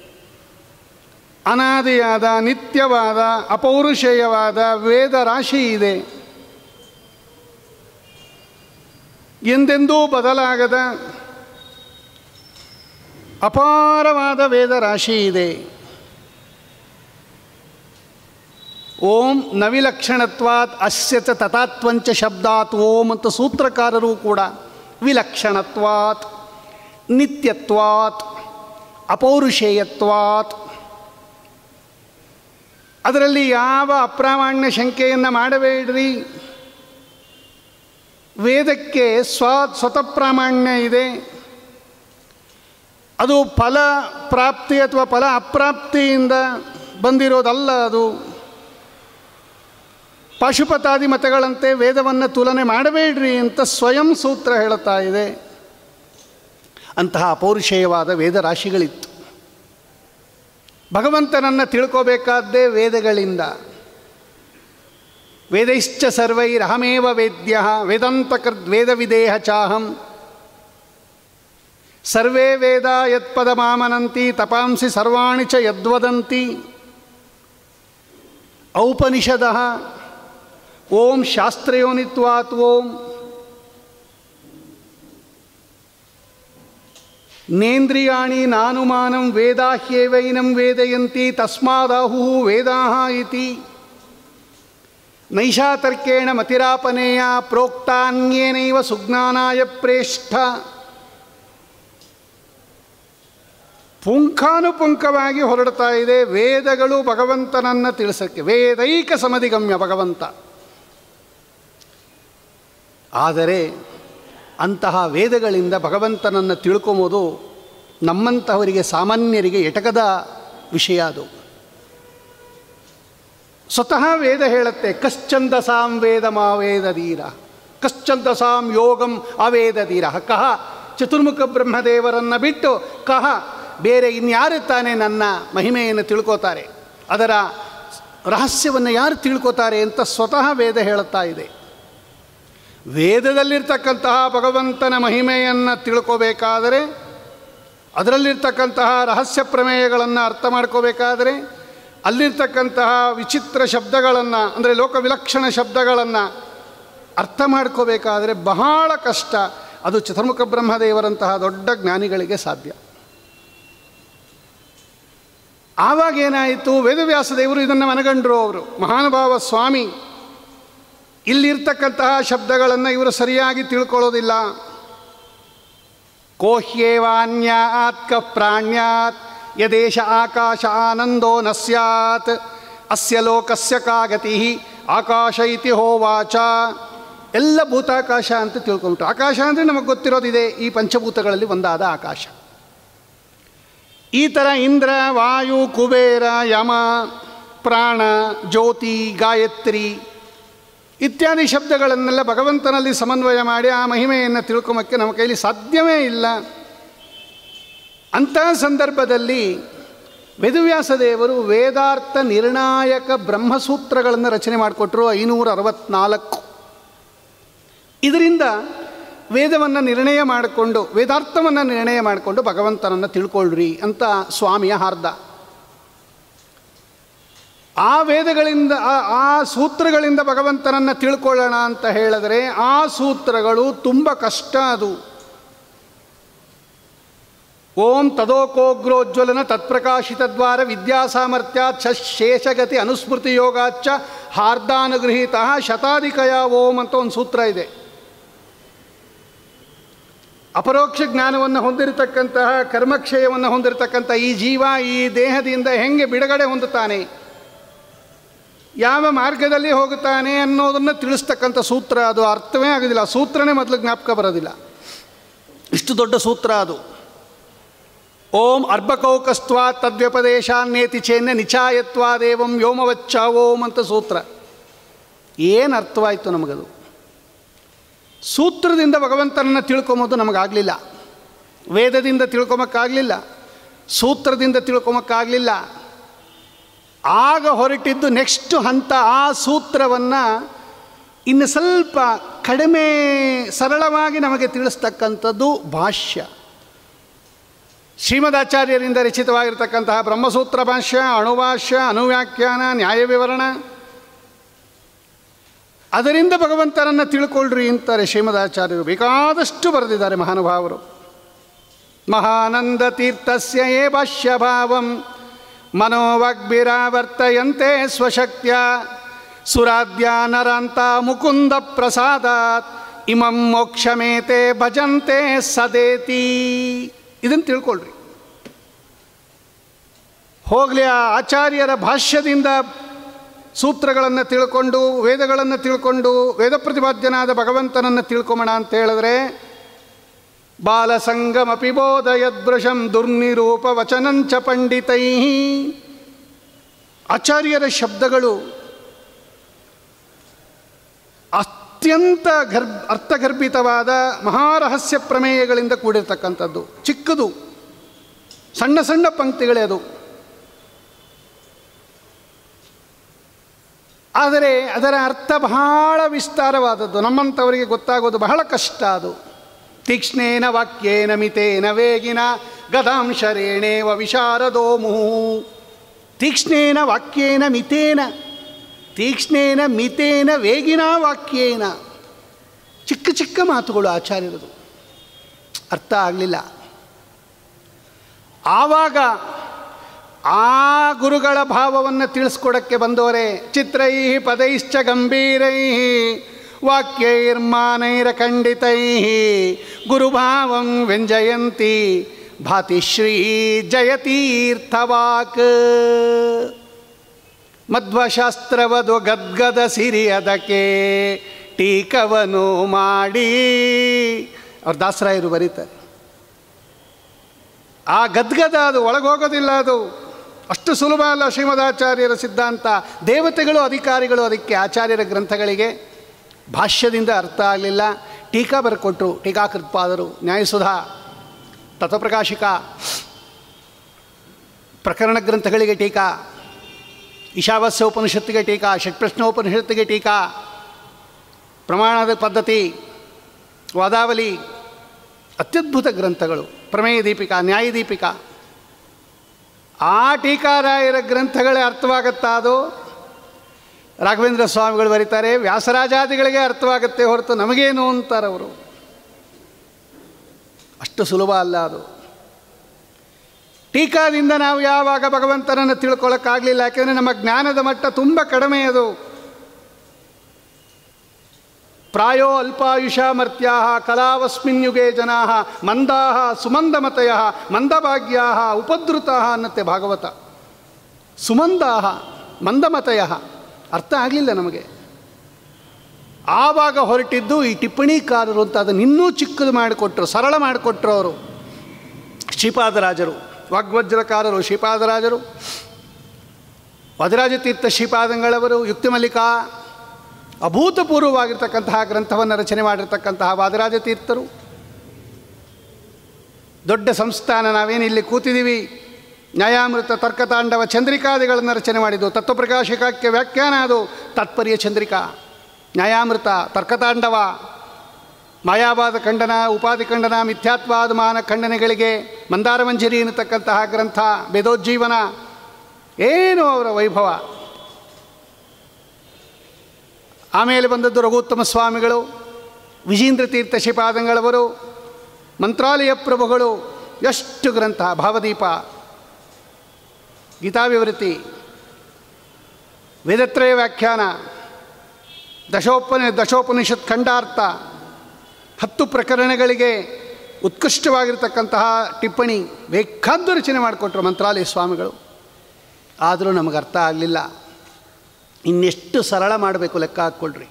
Speaker 1: ಅನಾದಿಯಾದ ನಿತ್ಯವಾದ ಅಪೌರುಷೇಯವಾದ ವೇದ ರಾಶಿ ಇದೆ ಎಂದೆಂದೂ ಬದಲಾಗದ ಅಪಾರವಾದ ವೇದ ರಾಶಿ ಇದೆ ಓಂ ನವಿಲಕ್ಷಣತ್ವಾತ್ ಅಸ್ಯ ಚ ತಥಾತ್ವಂಚ ಶಬ್ದಾತ್ ಓಂ ಅಂತ ಸೂತ್ರಕಾರರು ಕೂಡ ವಿಲಕ್ಷಣತ್ವಾತ್ ನಿತ್ಯತ್ವಾತ್ ಅಪೌರುಷೇಯತ್ವಾತ್ ಅದರಲ್ಲಿ ಯಾವ ಅಪ್ರಾಮಾಣ್ಯ ಶಂಕೆಯನ್ನು ಮಾಡಬೇಡ್ರಿ ವೇದಕ್ಕೆ ಸ್ವ ಸ್ವತಃ ಪ್ರಾಮಾಣ್ಯ ಇದೆ ಅದು ಫಲ ಪ್ರಾಪ್ತಿ ಅಥವಾ ಫಲ ಅಪ್ರಾಪ್ತಿಯಿಂದ ಬಂದಿರೋದಲ್ಲ ಅದು ಪಾಶುಪತಾದಿ ಮತಗಳಂತೆ ವೇದವನ್ನು ತುಲನೆ ಮಾಡಬೇಡ್ರಿ ಅಂತ ಸ್ವಯಂ ಸೂತ್ರ ಹೇಳುತ್ತಾ ಇದೆ ಅಂತಹ ಅಪೌರುಷೇಯವಾದ ವೇದ ರಾಶಿಗಳಿತ್ತು ಭಗವಂತನನ್ನು ತಿಳ್ಕೋಬೇಕಾದ್ದೇ ವೇದಗಳಿಂದ ವೇದೈಶ್ಚ ಸರ್ವೈರಹಮೇವ ವೇದ್ಯ ವೇದಾಂತಕೃತ್ ವೇದವಿದೇಹ ಚಾಹಂ ಸರ್ವೇ ವೇದ ಯತ್ಪದ ಮಾಮನಂತಿ ತಪಾಂಸಿ ಸರ್ವಾಣಿ ಚ ಯದ್ವದಂತಿ ಔಪನಿಷದ ಓಂ ಶಾಸ್ತ್ರಯೋನಿತ್ವಾತ್ ಓಂ ನೇಂದ್ರಿಯಾಣಿ ನಾನುಮಾನಂ ವೇದಾಹ್ಯೇವೈನಂ ವೇದಯಂತಿ ತಸ್ಮಾದಾಹು ವೇದಾಹ ಇತಿ ನೈಷಾತರ್ಕೇಣ ಮತಿರಾಪನೇಯ ಪ್ರೋಕ್ತಾನ್ಯೇನೈವ ಸುಜ್ಞಾನಾಯ ಪ್ರೇಷ್ಠ ಪುಂಖಾನುಪುಂಖವಾಗಿ ಹೊರಡ್ತಾ ಇದೆ ವೇದಗಳು ಭಗವಂತನನ್ನು ತಿಳಿಸೋಕ್ಕೆ ವೇದೈಕ ಸಮಧಿಗಮ್ಯ ಭಗವಂತ ಆದರೆ ಅಂತಹ ವೇದಗಳಿಂದ ಭಗವಂತನನ್ನು ತಿಳ್ಕೊಂಬೋದು ನಮ್ಮಂತಹವರಿಗೆ ಸಾಮಾನ್ಯರಿಗೆ ಎಟಕದ ವಿಷಯ ಅದು ಸ್ವತಃ ವೇದ ಹೇಳುತ್ತೆ ಕಶ್ಚಂದಸಾಂ ವೇದ ಮಾವೇದಧೀರ ಕಶ್ಚಂದಸಾಂ ಯೋಗಂ ಅವೇದಧೀರ ಕಹ ಚತುರ್ಮುಖ ಬ್ರಹ್ಮದೇವರನ್ನು ಬಿಟ್ಟು ಕಹ ಬೇರೆ ಇನ್ಯಾರು ತಾನೇ ನನ್ನ ಮಹಿಮೆಯನ್ನು ತಿಳ್ಕೋತಾರೆ ಅದರ ರಹಸ್ಯವನ್ನು ಯಾರು ತಿಳ್ಕೋತಾರೆ ಅಂತ ಸ್ವತಃ ವೇದ ಹೇಳುತ್ತಾ ಇದೆ ವೇದದಲ್ಲಿರ್ತಕ್ಕಂತಹ ಭಗವಂತನ ಮಹಿಮೆಯನ್ನು ತಿಳ್ಕೋಬೇಕಾದರೆ ಅದರಲ್ಲಿರ್ತಕ್ಕಂತಹ ರಹಸ್ಯ ಪ್ರಮೇಯಗಳನ್ನು ಅರ್ಥ ಮಾಡ್ಕೋಬೇಕಾದರೆ ಅಲ್ಲಿರ್ತಕ್ಕಂತಹ ವಿಚಿತ್ರ ಶಬ್ದಗಳನ್ನು ಅಂದರೆ ಲೋಕವಿಲಕ್ಷಣ ಶಬ್ದಗಳನ್ನು ಅರ್ಥ ಮಾಡ್ಕೋಬೇಕಾದರೆ ಬಹಳ ಕಷ್ಟ ಅದು ಚತುರ್ಮುಖ ಬ್ರಹ್ಮದೇವರಂತಹ ದೊಡ್ಡ ಜ್ಞಾನಿಗಳಿಗೆ ಸಾಧ್ಯ ಆವಾಗ ಏನಾಯಿತು ವೇದವ್ಯಾಸ ದೇವರು ಇದನ್ನು ಮನಗಂಡರು ಅವರು ಮಹಾನುಭಾವ ಸ್ವಾಮಿ ಇಲ್ಲಿರ್ತಕ್ಕಂತಹ ಶಬ್ದಗಳನ್ನು ಇವರು ಸರಿಯಾಗಿ ತಿಳ್ಕೊಳ್ಳೋದಿಲ್ಲ ಕೋಹ್ಯೇವಾನ್ಯಾತ್ ಕ ಪ್ರಾಣ್ಯಾತ್ ಯದೇಶ ಆಕಾಶ ಆನಂದೋ ನ ಸ್ಯಾತ್ ಅಸ್ಯ ಲೋಕಸ್ಯ ಕಾ ಗತಿ ಆಕಾಶ ಇತಿ ಹೋವಾಚ ಎಲ್ಲ ಭೂತಾಕಾಶ ಅಂತ ತಿಳ್ಕೊಂಬಿಟ್ಟು ಆಕಾಶ ಅಂದರೆ ನಮಗೆ ಗೊತ್ತಿರೋದಿದೆ ಈ ಪಂಚಭೂತಗಳಲ್ಲಿ ಒಂದಾದ ಆಕಾಶ ಈ ಥರ ಇಂದ್ರ ವಾಯು ಕುಬೇರ ಯಮ ಪ್ರಾಣ ಜ್ಯೋತಿ ಗಾಯತ್ರಿ ಇತ್ಯಾದಿ ಶಬ್ದಗಳನ್ನೆಲ್ಲ ಭಗವಂತನಲ್ಲಿ ಸಮನ್ವಯ ಮಾಡಿ ಆ ಮಹಿಮೆಯನ್ನು ತಿಳ್ಕೊಂಬಕ್ಕೆ ನಮ್ಮ ಕೈಲಿ ಸಾಧ್ಯವೇ ಇಲ್ಲ ಅಂತಹ ಸಂದರ್ಭದಲ್ಲಿ ವೇದವ್ಯಾಸ ದೇವರು ವೇದಾರ್ಥ ನಿರ್ಣಾಯಕ ಬ್ರಹ್ಮಸೂತ್ರಗಳನ್ನು ರಚನೆ ಮಾಡಿಕೊಟ್ರು ಐನೂರ ಅರವತ್ನಾಲ್ಕು ಇದರಿಂದ ವೇದವನ್ನು ನಿರ್ಣಯ ಮಾಡಿಕೊಂಡು ವೇದಾರ್ಥವನ್ನು ನಿರ್ಣಯ ಮಾಡಿಕೊಂಡು ಭಗವಂತನನ್ನು ತಿಳ್ಕೊಳ್ರಿ ಅಂತ ಸ್ವಾಮಿಯ ಹಾರ್ದ ಆ ವೇದಗಳಿಂದ ಆ- ಆ ಸೂತ್ರಗಳಿಂದ ಭಗವಂತನನ್ನು ತಿಳ್ಕೊಳ್ಳೋಣ ಅಂತ ಹೇಳಿದ್ರೆ ಆ ಸೂತ್ರಗಳು ತುಂಬ ಕಷ್ಟ ಅದು ಓಂ ತದೋಕೋಗ್ರೋಜ್ವಲನ ತತ್ಪ್ರಕಾಶಿತದ್ವಾರ ವಿದ್ಯಾಸಾಮರ್ಥ್ಯಾತ್ ಶ ಶೇಷಗತಿ ಅನುಸ್ಮೃತಿ ಯೋಗಾಚ್ಚ ಹಾರ್ದಾನುಗೃಹೀತ ಶತಾಧಿಕಯ ಓಂ ಅಂತ ಒಂದು ಸೂತ್ರ ಇದೆ ಅಪರೋಕ್ಷ ಜ್ಞಾನವನ್ನು ಹೊಂದಿರತಕ್ಕಂತಹ ಕರ್ಮಕ್ಷಯವನ್ನು ಹೊಂದಿರತಕ್ಕಂಥ ಈ ಜೀವ ಈ ದೇಹದಿಂದ ಹೆಂಗೆ ಬಿಡುಗಡೆ ಹೊಂದುತ್ತಾನೆ ಯಾವ ಮಾರ್ಗದಲ್ಲಿ ಹೋಗುತ್ತಾನೆ ಅನ್ನೋದನ್ನು ತಿಳಿಸ್ತಕ್ಕಂಥ ಸೂತ್ರ ಅದು ಅರ್ಥವೇ ಆಗೋದಿಲ್ಲ ಆ ಸೂತ್ರನೇ ಮೊದಲು ಜ್ಞಾಪಕ ಬರೋದಿಲ್ಲ ಇಷ್ಟು ದೊಡ್ಡ ಸೂತ್ರ ಅದು ಓಂ ಅರ್ಭಕೌಕಸ್ತ್ವ ತದ್ವ್ಯಪದೇಶಾನ್ಯೇತಿ ಚೇನ್ಯ ನಿಚಾಯತ್ವಾದೇವಂ ವ್ಯೋಮವಚ್ಚ ಓಂ ಅಂತ ಸೂತ್ರ ಏನು ಅರ್ಥವಾಯಿತು ನಮಗದು ಸೂತ್ರದಿಂದ ಭಗವಂತನನ್ನು ತಿಳ್ಕೊಂಬೋದು ನಮಗಾಗಲಿಲ್ಲ ವೇದದಿಂದ ತಿಳ್ಕೊಮಕ್ಕಾಗಲಿಲ್ಲ ಸೂತ್ರದಿಂದ ತಿಳ್ಕೊಮಕ್ಕಾಗಲಿಲ್ಲ ಆಗ ಹೊರಟಿದ್ದು ನೆಕ್ಸ್ಟ್ ಹಂತ ಆ ಸೂತ್ರವನ್ನು ಇನ್ನು ಸ್ವಲ್ಪ ಕಡಿಮೆ ಸರಳವಾಗಿ ನಮಗೆ ತಿಳಿಸ್ತಕ್ಕಂಥದ್ದು ಭಾಷ್ಯ ಶ್ರೀಮದಾಚಾರ್ಯರಿಂದ ರಚಿತವಾಗಿರ್ತಕ್ಕಂತಹ ಬ್ರಹ್ಮಸೂತ್ರ ಭಾಷ್ಯ ಅಣುಭಾಷ್ಯ ಅನುವ್ಯಾಖ್ಯಾನ ನ್ಯಾಯ ವಿವರಣ ಅದರಿಂದ ಭಗವಂತನನ್ನು ತಿಳ್ಕೊಳ್ರಿ ಅಂತಾರೆ ಶ್ರೀಮದಾಚಾರ್ಯರು ಬೇಕಾದಷ್ಟು ಬರೆದಿದ್ದಾರೆ ಮಹಾನುಭಾವರು ಮಹಾನಂದ ತೀರ್ಥಸ್ಯ ಏ ಭಾಷ್ಯ ಭಾವಂ ಮನೋವಗ್ಭಿರಾವರ್ತಯಂತೆ ಸ್ವಶಕ್ತ್ಯ ಸುರಾಧ್ಯ ನರಾಂತ ಮುಕುಂದ ಪ್ರಸಾದಾತ್ ಇಮಂ ಮೋಕ್ಷಮೇತೆ ಭಜಂತೆ ಸದೇತಿ ಇದನ್ನು ತಿಳ್ಕೊಳ್ರಿ ಹೋಗಲಿ ಆ ಆಚಾರ್ಯರ ಭಾಷ್ಯದಿಂದ ಸೂತ್ರಗಳನ್ನು ತಿಳ್ಕೊಂಡು ವೇದಗಳನ್ನು ತಿಳ್ಕೊಂಡು ವೇದ ಪ್ರತಿಪಾದ್ಯನಾದ ಭಗವಂತನನ್ನು ತಿಳ್ಕೊಂಬೋಣ ಅಂತ ಹೇಳಿದ್ರೆ ಬಾಲಸಂಗಮಪಿ ಬೋಧಯದ್ಭೃಶಂ ದುರ್ನಿರೂಪ ವಚನಂಚ ಪಂಡಿತೈ ಆಚಾರ್ಯರ ಶಬ್ದಗಳು ಅತ್ಯಂತ ಗರ್ಭ ಅರ್ಥಗರ್ಭಿತವಾದ ಮಹಾರಹಸ್ಯ ಪ್ರಮೇಯಗಳಿಂದ ಕೂಡಿರ್ತಕ್ಕಂಥದ್ದು ಚಿಕ್ಕದು ಸಣ್ಣ ಸಣ್ಣ ಪಂಕ್ತಿಗಳೇ ಅದು ಆದರೆ ಅದರ ಅರ್ಥ ಬಹಳ ವಿಸ್ತಾರವಾದದ್ದು ನಮ್ಮಂಥವರಿಗೆ ಗೊತ್ತಾಗೋದು ಬಹಳ ಕಷ್ಟ ಅದು ತೀಕ್ಷ್ಣೇನ ವಾಕ್ಯೇನ ಮಿತೇನ ವೇಗಿನ ಗದಾಂಶರೇಣೇವ ವಿಶಾರದೋಮು ತೀಕ್ಷ್ಣೇನ ವಾಕ್ಯೇನ ಮಿತೇನ ತೀಕ್ಷ್ಣೇನ ಮಿತೇನ ವೇಗಿನ ವಾಕ್ಯೇನ ಚಿಕ್ಕ ಚಿಕ್ಕ ಮಾತುಗಳು ಆಚಾರ್ಯರದು ಅರ್ಥ ಆಗಲಿಲ್ಲ ಆವಾಗ ಆ ಗುರುಗಳ ಭಾವವನ್ನು ತಿಳಿಸ್ಕೊಡಕ್ಕೆ ಬಂದವರೇ ಚಿತ್ರೈ ಪದೈಶ್ಚ ಗಂಭೀರೈ ವಾಕ್ಯೈರ್ಮಾನೈರಖಂಡಿತೈ ಗುರುಭಾವಂ ವ್ಯಂಜಯಂತಿ ಭಾತಿಶ್ರೀ ಜಯತೀರ್ಥವಾಕ್ ಮಧ್ವಶಾಸ್ತ್ರವದು ಗದ್ಗದ ಸಿರಿಯದಕ್ಕೆ ಟೀಕವನು ಮಾಡಿ ಅವ್ರ ದಾಸರಾಯರು ಬರೀತಾರೆ ಆ ಗದ್ಗದ ಅದು ಒಳಗೋಗೋದಿಲ್ಲ ಅದು ಅಷ್ಟು ಸುಲಭ ಅಲ್ಲ ಶ್ರೀಮದಾಚಾರ್ಯರ ಸಿದ್ಧಾಂತ ದೇವತೆಗಳು ಅಧಿಕಾರಿಗಳು ಅದಕ್ಕೆ ಆಚಾರ್ಯರ ಗ್ರಂಥಗಳಿಗೆ ಭಾಷ್ಯದಿಂದ ಅರ್ಥ ಆಗಲಿಲ್ಲ ಟೀಕಾ ಬರೆಕೊಟ್ರು ಟೀಕಾಕೃತ್ಪಾದರು ನ್ಯಾಯಸುಧಾ ತತ್ವಪ್ರಕಾಶಿಕ ಪ್ರಕರಣ ಗ್ರಂಥಗಳಿಗೆ ಟೀಕಾ ಈಶಾವಾಸ್ಯ ಉಪನಿಷತ್ತಿಗೆ ಟೀಕಾ ಷಟ್ಪ್ರಶ್ನೋಪನಿಷತ್ತಿಗೆ ಟೀಕಾ ಪ್ರಮಾಣದ ಪದ್ಧತಿ ವಾದಾವಲಿ ಅತ್ಯದ್ಭುತ ಗ್ರಂಥಗಳು ಪ್ರಮೇಯ ದೀಪಿಕಾ ನ್ಯಾಯ ದೀಪಿಕಾ ಆ ಟೀಕಾರಾಯರ ಗ್ರಂಥಗಳೇ ಅರ್ಥವಾಗುತ್ತಾ ಅದು ರಾಘವೇಂದ್ರ ಸ್ವಾಮಿಗಳು ಬರೀತಾರೆ ವ್ಯಾಸರಾಜಾದಿಗಳಿಗೆ ಅರ್ಥವಾಗುತ್ತೆ ಹೊರತು ನಮಗೇನು ಅಂತಾರೆ ಅವರು ಅಷ್ಟು ಸುಲಭ ಅಲ್ಲ ಅದು ಟೀಕಾದಿಂದ ನಾವು ಯಾವಾಗ ಭಗವಂತನನ್ನು ತಿಳ್ಕೊಳ್ಳೋಕ್ಕಾಗಲಿಲ್ಲ ಯಾಕೆಂದರೆ ನಮ್ಮ ಜ್ಞಾನದ ಮಟ್ಟ ತುಂಬ ಕಡಿಮೆ ಅದು ಪ್ರಾಯೋ ಅಲ್ಪಾಯುಷ ಮರ್ತ್ಯಾ ಕಲಾವಸ್ಮಿನ್ ಯುಗೆ ಜನಾ ಮಂದಾ ಸುಮಂದಮತಯ ಮಂದಭಾಗ್ಯಾ ಉಪದ್ರುತ ಅನ್ನತ್ತೆ ಭಾಗವತ ಸುಮಂದಾ ಮಂದಮತಯ ಅರ್ಥ ಆಗಲಿಲ್ಲ ನಮಗೆ ಆವಾಗ ಹೊರಟಿದ್ದು ಈ ಟಿಪ್ಪಣಿಕಾರರು ಅಂತ ಅದನ್ನು ಇನ್ನೂ ಚಿಕ್ಕದು ಮಾಡಿಕೊಟ್ರು ಸರಳ ಮಾಡಿಕೊಟ್ರು ಅವರು ಶ್ರೀಪಾದರಾಜರು ವಾಗ್ವಜ್ರಕಾರರು ಶ್ರೀಪಾದರಾಜರು ವದರಾಜತೀರ್ಥ ಶ್ರೀಪಾದಂಗಳವರು ಯುಕ್ತಿಮಲ್ಲಿಕಾ ಅಭೂತಪೂರ್ವವಾಗಿರ್ತಕ್ಕಂತಹ ಗ್ರಂಥವನ್ನು ರಚನೆ ಮಾಡಿರ್ತಕ್ಕಂತಹ ವಾದರಾಜ ತೀರ್ಥರು ದೊಡ್ಡ ಸಂಸ್ಥಾನ ನಾವೇನು ಇಲ್ಲಿ ಕೂತಿದ್ದೀವಿ ನ್ಯಾಯಾಮೃತ ತರ್ಕತಾಂಡವ ಚಂದ್ರಿಕಾದಿಗಳನ್ನು ರಚನೆ ಮಾಡಿದ್ದು ತತ್ವಪ್ರಕಾಶಕಕ್ಕೆ ವ್ಯಾಖ್ಯಾನ ಅದು ತಾತ್ಪರ್ಯ ಚಂದ್ರಿಕಾ ನ್ಯಾಯಾಮೃತ ತರ್ಕತಾಂಡವ ಮಾಯಾವಾದ ಖಂಡನ ಉಪಾಧಿ ಖಂಡನ ಮಿಥ್ಯಾತ್ವಾದ ಮಾನ ಖಂಡನೆಗಳಿಗೆ ಮಂದಾರ ಮಂಜರಿ ಎನ್ನತಕ್ಕಂತಹ ಗ್ರಂಥ ವೇದೋಜ್ಜೀವನ ಏನು ಅವರ ವೈಭವ ಆಮೇಲೆ ಬಂದದ್ದು ರಘುತ್ತಮ ಸ್ವಾಮಿಗಳು ವಿಜೇಂದ್ರ ತೀರ್ಥ ಶ್ರೀಪಾದಂಗಳವರು ಮಂತ್ರಾಲಯ ಪ್ರಭುಗಳು ಎಷ್ಟು ಗ್ರಂಥ ಭಾವದೀಪ ಗೀತಾವಿವೃತ್ತಿ ವೇದತ್ರಯ ವ್ಯಾಖ್ಯಾನ ದಶೋಪನ ದಶೋಪನಿಷತ್ ಖಂಡಾರ್ಥ ಹತ್ತು ಪ್ರಕರಣಗಳಿಗೆ ಉತ್ಕೃಷ್ಟವಾಗಿರ್ತಕ್ಕಂತಹ ಟಿಪ್ಪಣಿ ಬೇಕಾದ್ದು ರಚನೆ ಮಾಡಿಕೊಟ್ರು ಮಂತ್ರಾಲಯ ಸ್ವಾಮಿಗಳು ಆದರೂ ನಮಗೆ ಅರ್ಥ ಆಗಲಿಲ್ಲ ಇನ್ನೆಷ್ಟು ಸರಳ ಮಾಡಬೇಕು ಲೆಕ್ಕ ಹಾಕ್ಕೊಳ್ರಿ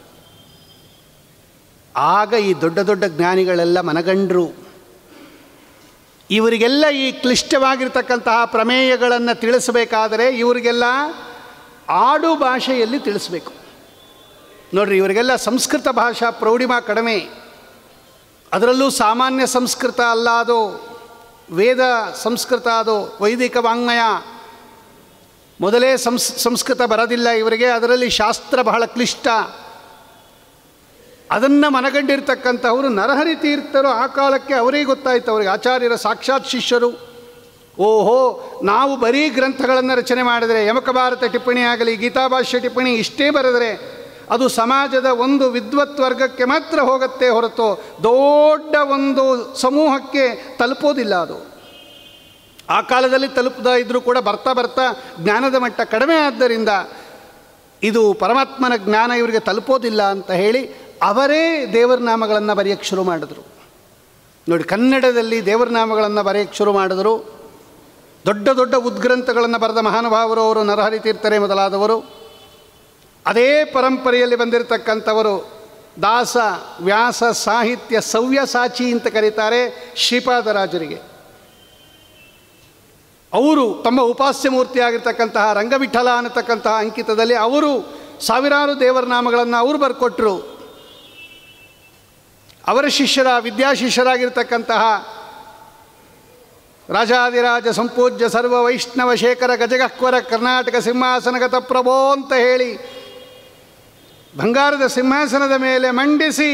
Speaker 1: ಆಗ ಈ ದೊಡ್ಡ ದೊಡ್ಡ ಜ್ಞಾನಿಗಳೆಲ್ಲ ಮನಗಂಡರು ಇವರಿಗೆಲ್ಲ ಈ ಕ್ಲಿಷ್ಟವಾಗಿರ್ತಕ್ಕಂತಹ ಪ್ರಮೇಯಗಳನ್ನು ತಿಳಿಸಬೇಕಾದರೆ ಇವರಿಗೆಲ್ಲ ಆಡು ಭಾಷೆಯಲ್ಲಿ ತಿಳಿಸ್ಬೇಕು ನೋಡ್ರಿ ಇವರಿಗೆಲ್ಲ ಸಂಸ್ಕೃತ ಭಾಷಾ ಪ್ರೌಢಿಮಾ ಕಡಿಮೆ ಅದರಲ್ಲೂ ಸಾಮಾನ್ಯ ಸಂಸ್ಕೃತ ಅಲ್ಲ ಅದು ವೇದ ಸಂಸ್ಕೃತ ಅದು ವೈದಿಕ ವಾಂಗ್ಮಯ ಮೊದಲೇ ಸಂಸ್ ಸಂಸ್ಕೃತ ಬರೋದಿಲ್ಲ ಇವರಿಗೆ ಅದರಲ್ಲಿ ಶಾಸ್ತ್ರ ಬಹಳ ಕ್ಲಿಷ್ಟ ಅದನ್ನು ಮನಗಂಡಿರ್ತಕ್ಕಂಥವರು ನರಹರಿ ತೀರ್ಥರು ಆ ಕಾಲಕ್ಕೆ ಅವರಿಗೆ ಗೊತ್ತಾಯಿತು ಅವರಿಗೆ ಆಚಾರ್ಯರ ಸಾಕ್ಷಾತ್ ಶಿಷ್ಯರು ಓಹೋ ನಾವು ಬರೀ ಗ್ರಂಥಗಳನ್ನು ರಚನೆ ಮಾಡಿದರೆ ಯಮಕ ಭಾರತ ಟಿಪ್ಪಣಿ ಆಗಲಿ ಗೀತಾಭಾಷ್ಯ ಟಿಪ್ಪಣಿ ಇಷ್ಟೇ ಬರೆದರೆ ಅದು ಸಮಾಜದ ಒಂದು ವಿದ್ವತ್ ವರ್ಗಕ್ಕೆ ಮಾತ್ರ ಹೋಗುತ್ತೆ ಹೊರತು ದೊಡ್ಡ ಒಂದು ಸಮೂಹಕ್ಕೆ ತಲುಪೋದಿಲ್ಲ ಅದು ಆ ಕಾಲದಲ್ಲಿ ತಲುಪದ ಇದ್ದರೂ ಕೂಡ ಬರ್ತಾ ಬರ್ತಾ ಜ್ಞಾನದ ಮಟ್ಟ ಕಡಿಮೆ ಆದ್ದರಿಂದ ಇದು ಪರಮಾತ್ಮನ ಜ್ಞಾನ ಇವರಿಗೆ ತಲುಪೋದಿಲ್ಲ ಅಂತ ಹೇಳಿ ಅವರೇ ದೇವರ ನಾಮಗಳನ್ನು ಬರೆಯೋಕ್ಕೆ ಶುರು ಮಾಡಿದ್ರು ನೋಡಿ ಕನ್ನಡದಲ್ಲಿ ದೇವರ ನಾಮಗಳನ್ನು ಬರೆಯೋಕ್ಕೆ ಶುರು ಮಾಡಿದ್ರು ದೊಡ್ಡ ದೊಡ್ಡ ಉದ್ಗ್ರಂಥಗಳನ್ನು ಬರೆದ ಮಹಾನುಭಾವರು ಅವರು ನರಹರಿ ತೀರ್ಥರೇ ಮೊದಲಾದವರು ಅದೇ ಪರಂಪರೆಯಲ್ಲಿ ಬಂದಿರತಕ್ಕಂಥವರು ದಾಸ ವ್ಯಾಸ ಸಾಹಿತ್ಯ ಸವ್ಯಸಾಚಿ ಅಂತ ಕರೀತಾರೆ ಶ್ರೀಪಾದರಾಜರಿಗೆ ಅವರು ತಮ್ಮ ಉಪಾಸ್ಯ ಮೂರ್ತಿಯಾಗಿರ್ತಕ್ಕಂತಹ ರಂಗವಿಠಲ ಅನ್ನತಕ್ಕಂತಹ ಅಂಕಿತದಲ್ಲಿ ಅವರು ಸಾವಿರಾರು ದೇವರ ನಾಮಗಳನ್ನು ಅವರು ಬರ್ಕೊಟ್ರು ಅವರ ಶಿಷ್ಯರ ವಿದ್ಯಾಶಿಷ್ಯರಾಗಿರ್ತಕ್ಕಂತಹ ರಾಜಾದಿರಾಜ ಸಂಪೂಜ್ಯ ಸರ್ವ ವೈಷ್ಣವ ಶೇಖರ ಗಜಗಹ್ವರ ಕರ್ನಾಟಕ ಸಿಂಹಾಸನಗತ ಪ್ರಭೋ ಅಂತ ಹೇಳಿ ಬಂಗಾರದ ಸಿಂಹಾಸನದ ಮೇಲೆ ಮಂಡಿಸಿ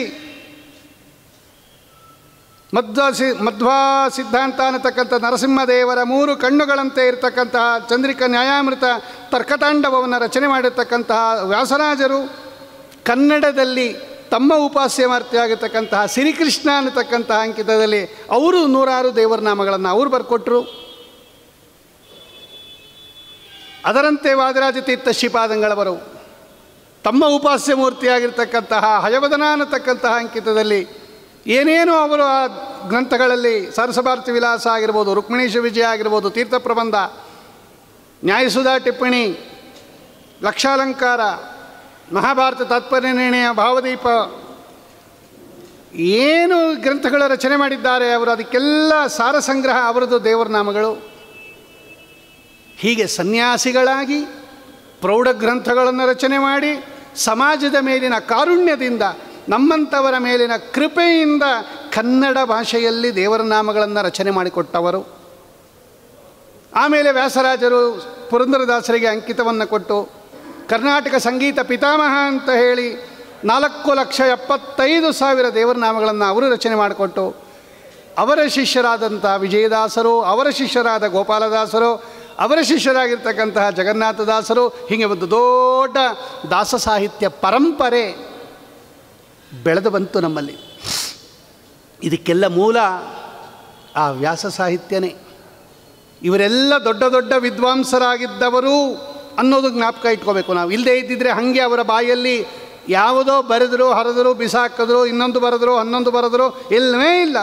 Speaker 1: ಮಧ್ವ ಸಿ ಮಧ್ವಾ ಸಿದ್ಧಾಂತ ಅನ್ನತಕ್ಕಂಥ ನರಸಿಂಹದೇವರ ಮೂರು ಕಣ್ಣುಗಳಂತೆ ಇರತಕ್ಕಂತಹ ಚಂದ್ರಿಕಾ ನ್ಯಾಯಾಮೃತ ತರ್ಕತಾಂಡವವನ್ನು ರಚನೆ ಮಾಡಿರ್ತಕ್ಕಂತಹ ವ್ಯಾಸರಾಜರು ಕನ್ನಡದಲ್ಲಿ ತಮ್ಮ ಉಪಾಸ್ಯಮಾರ್ತಿಯಾಗಿರ್ತಕ್ಕಂತಹ ಶ್ರೀಕೃಷ್ಣ ಅನ್ನತಕ್ಕಂತಹ ಅಂಕಿತದಲ್ಲಿ ಅವರು ನೂರಾರು ದೇವರ ನಾಮಗಳನ್ನು ಅವರು ಬರ್ಕೊಟ್ರು ಅದರಂತೆ ವಾದಿರಾಜ ತೀರ್ಥ ಶ್ರೀಪಾದಂಗಳವರು ತಮ್ಮ ಉಪಾಸ್ಯ ಮೂರ್ತಿಯಾಗಿರ್ತಕ್ಕಂತಹ ಹಯವದನ ಅನ್ನತಕ್ಕಂತಹ ಅಂಕಿತದಲ್ಲಿ ಏನೇನು ಅವರು ಆ ಗ್ರಂಥಗಳಲ್ಲಿ ಸರಸಭಾರತಿ ವಿಲಾಸ ಆಗಿರ್ಬೋದು ರುಕ್ಮಿಣೀಶ ವಿಜಯ ಆಗಿರ್ಬೋದು ತೀರ್ಥ ಪ್ರಬಂಧ ನ್ಯಾಯಸುಧಾ ಟಿಪ್ಪಣಿ ಲಕ್ಷಾಲಂಕಾರ ಮಹಾಭಾರತ ತಾತ್ಪರ್ಯ ನಿರ್ಣಯ ಭಾವದೀಪ ಏನು ಗ್ರಂಥಗಳ ರಚನೆ ಮಾಡಿದ್ದಾರೆ ಅವರು ಅದಕ್ಕೆಲ್ಲ ಸಾರ ಸಂಗ್ರಹ ಅವರದ್ದು ದೇವರ ನಾಮಗಳು ಹೀಗೆ ಸನ್ಯಾಸಿಗಳಾಗಿ ಪ್ರೌಢ ಗ್ರಂಥಗಳನ್ನು ರಚನೆ ಮಾಡಿ ಸಮಾಜದ ಮೇಲಿನ ಕಾರುಣ್ಯದಿಂದ ನಮ್ಮಂಥವರ ಮೇಲಿನ ಕೃಪೆಯಿಂದ ಕನ್ನಡ ಭಾಷೆಯಲ್ಲಿ ದೇವರ ನಾಮಗಳನ್ನು ರಚನೆ ಮಾಡಿಕೊಟ್ಟವರು ಆಮೇಲೆ ವ್ಯಾಸರಾಜರು ಪುರಂದರದಾಸರಿಗೆ ಅಂಕಿತವನ್ನು ಕೊಟ್ಟು ಕರ್ನಾಟಕ ಸಂಗೀತ ಪಿತಾಮಹ ಅಂತ ಹೇಳಿ ನಾಲ್ಕು ಲಕ್ಷ ಎಪ್ಪತ್ತೈದು ಸಾವಿರ ದೇವರ ನಾಮಗಳನ್ನು ಅವರು ರಚನೆ ಮಾಡಿಕೊಟ್ಟು ಅವರ ಶಿಷ್ಯರಾದಂಥ ವಿಜಯದಾಸರು ಅವರ ಶಿಷ್ಯರಾದ ಗೋಪಾಲದಾಸರು ಅವರ ಶಿಷ್ಯರಾಗಿರ್ತಕ್ಕಂತಹ ಜಗನ್ನಾಥದಾಸರು ಹೀಗೆ ಒಂದು ದೊಡ್ಡ ದಾಸ ಸಾಹಿತ್ಯ ಪರಂಪರೆ ಬೆಳೆದು ಬಂತು ನಮ್ಮಲ್ಲಿ ಇದಕ್ಕೆಲ್ಲ ಮೂಲ ಆ ವ್ಯಾಸ ಸಾಹಿತ್ಯನೇ ಇವರೆಲ್ಲ ದೊಡ್ಡ ದೊಡ್ಡ ವಿದ್ವಾಂಸರಾಗಿದ್ದವರು ಅನ್ನೋದು ಜ್ಞಾಪಕ ಇಟ್ಕೋಬೇಕು ನಾವು ಇಲ್ಲದೇ ಇದ್ದಿದ್ರೆ ಹಾಗೆ ಅವರ ಬಾಯಲ್ಲಿ ಯಾವುದೋ ಬರೆದರು ಹರಿದ್ರು ಬಿಸಾಕಿದ್ರು ಇನ್ನೊಂದು ಬರೆದ್ರು ಹನ್ನೊಂದು ಬರೆದ್ರು ಇಲ್ಲವೇ ಇಲ್ಲ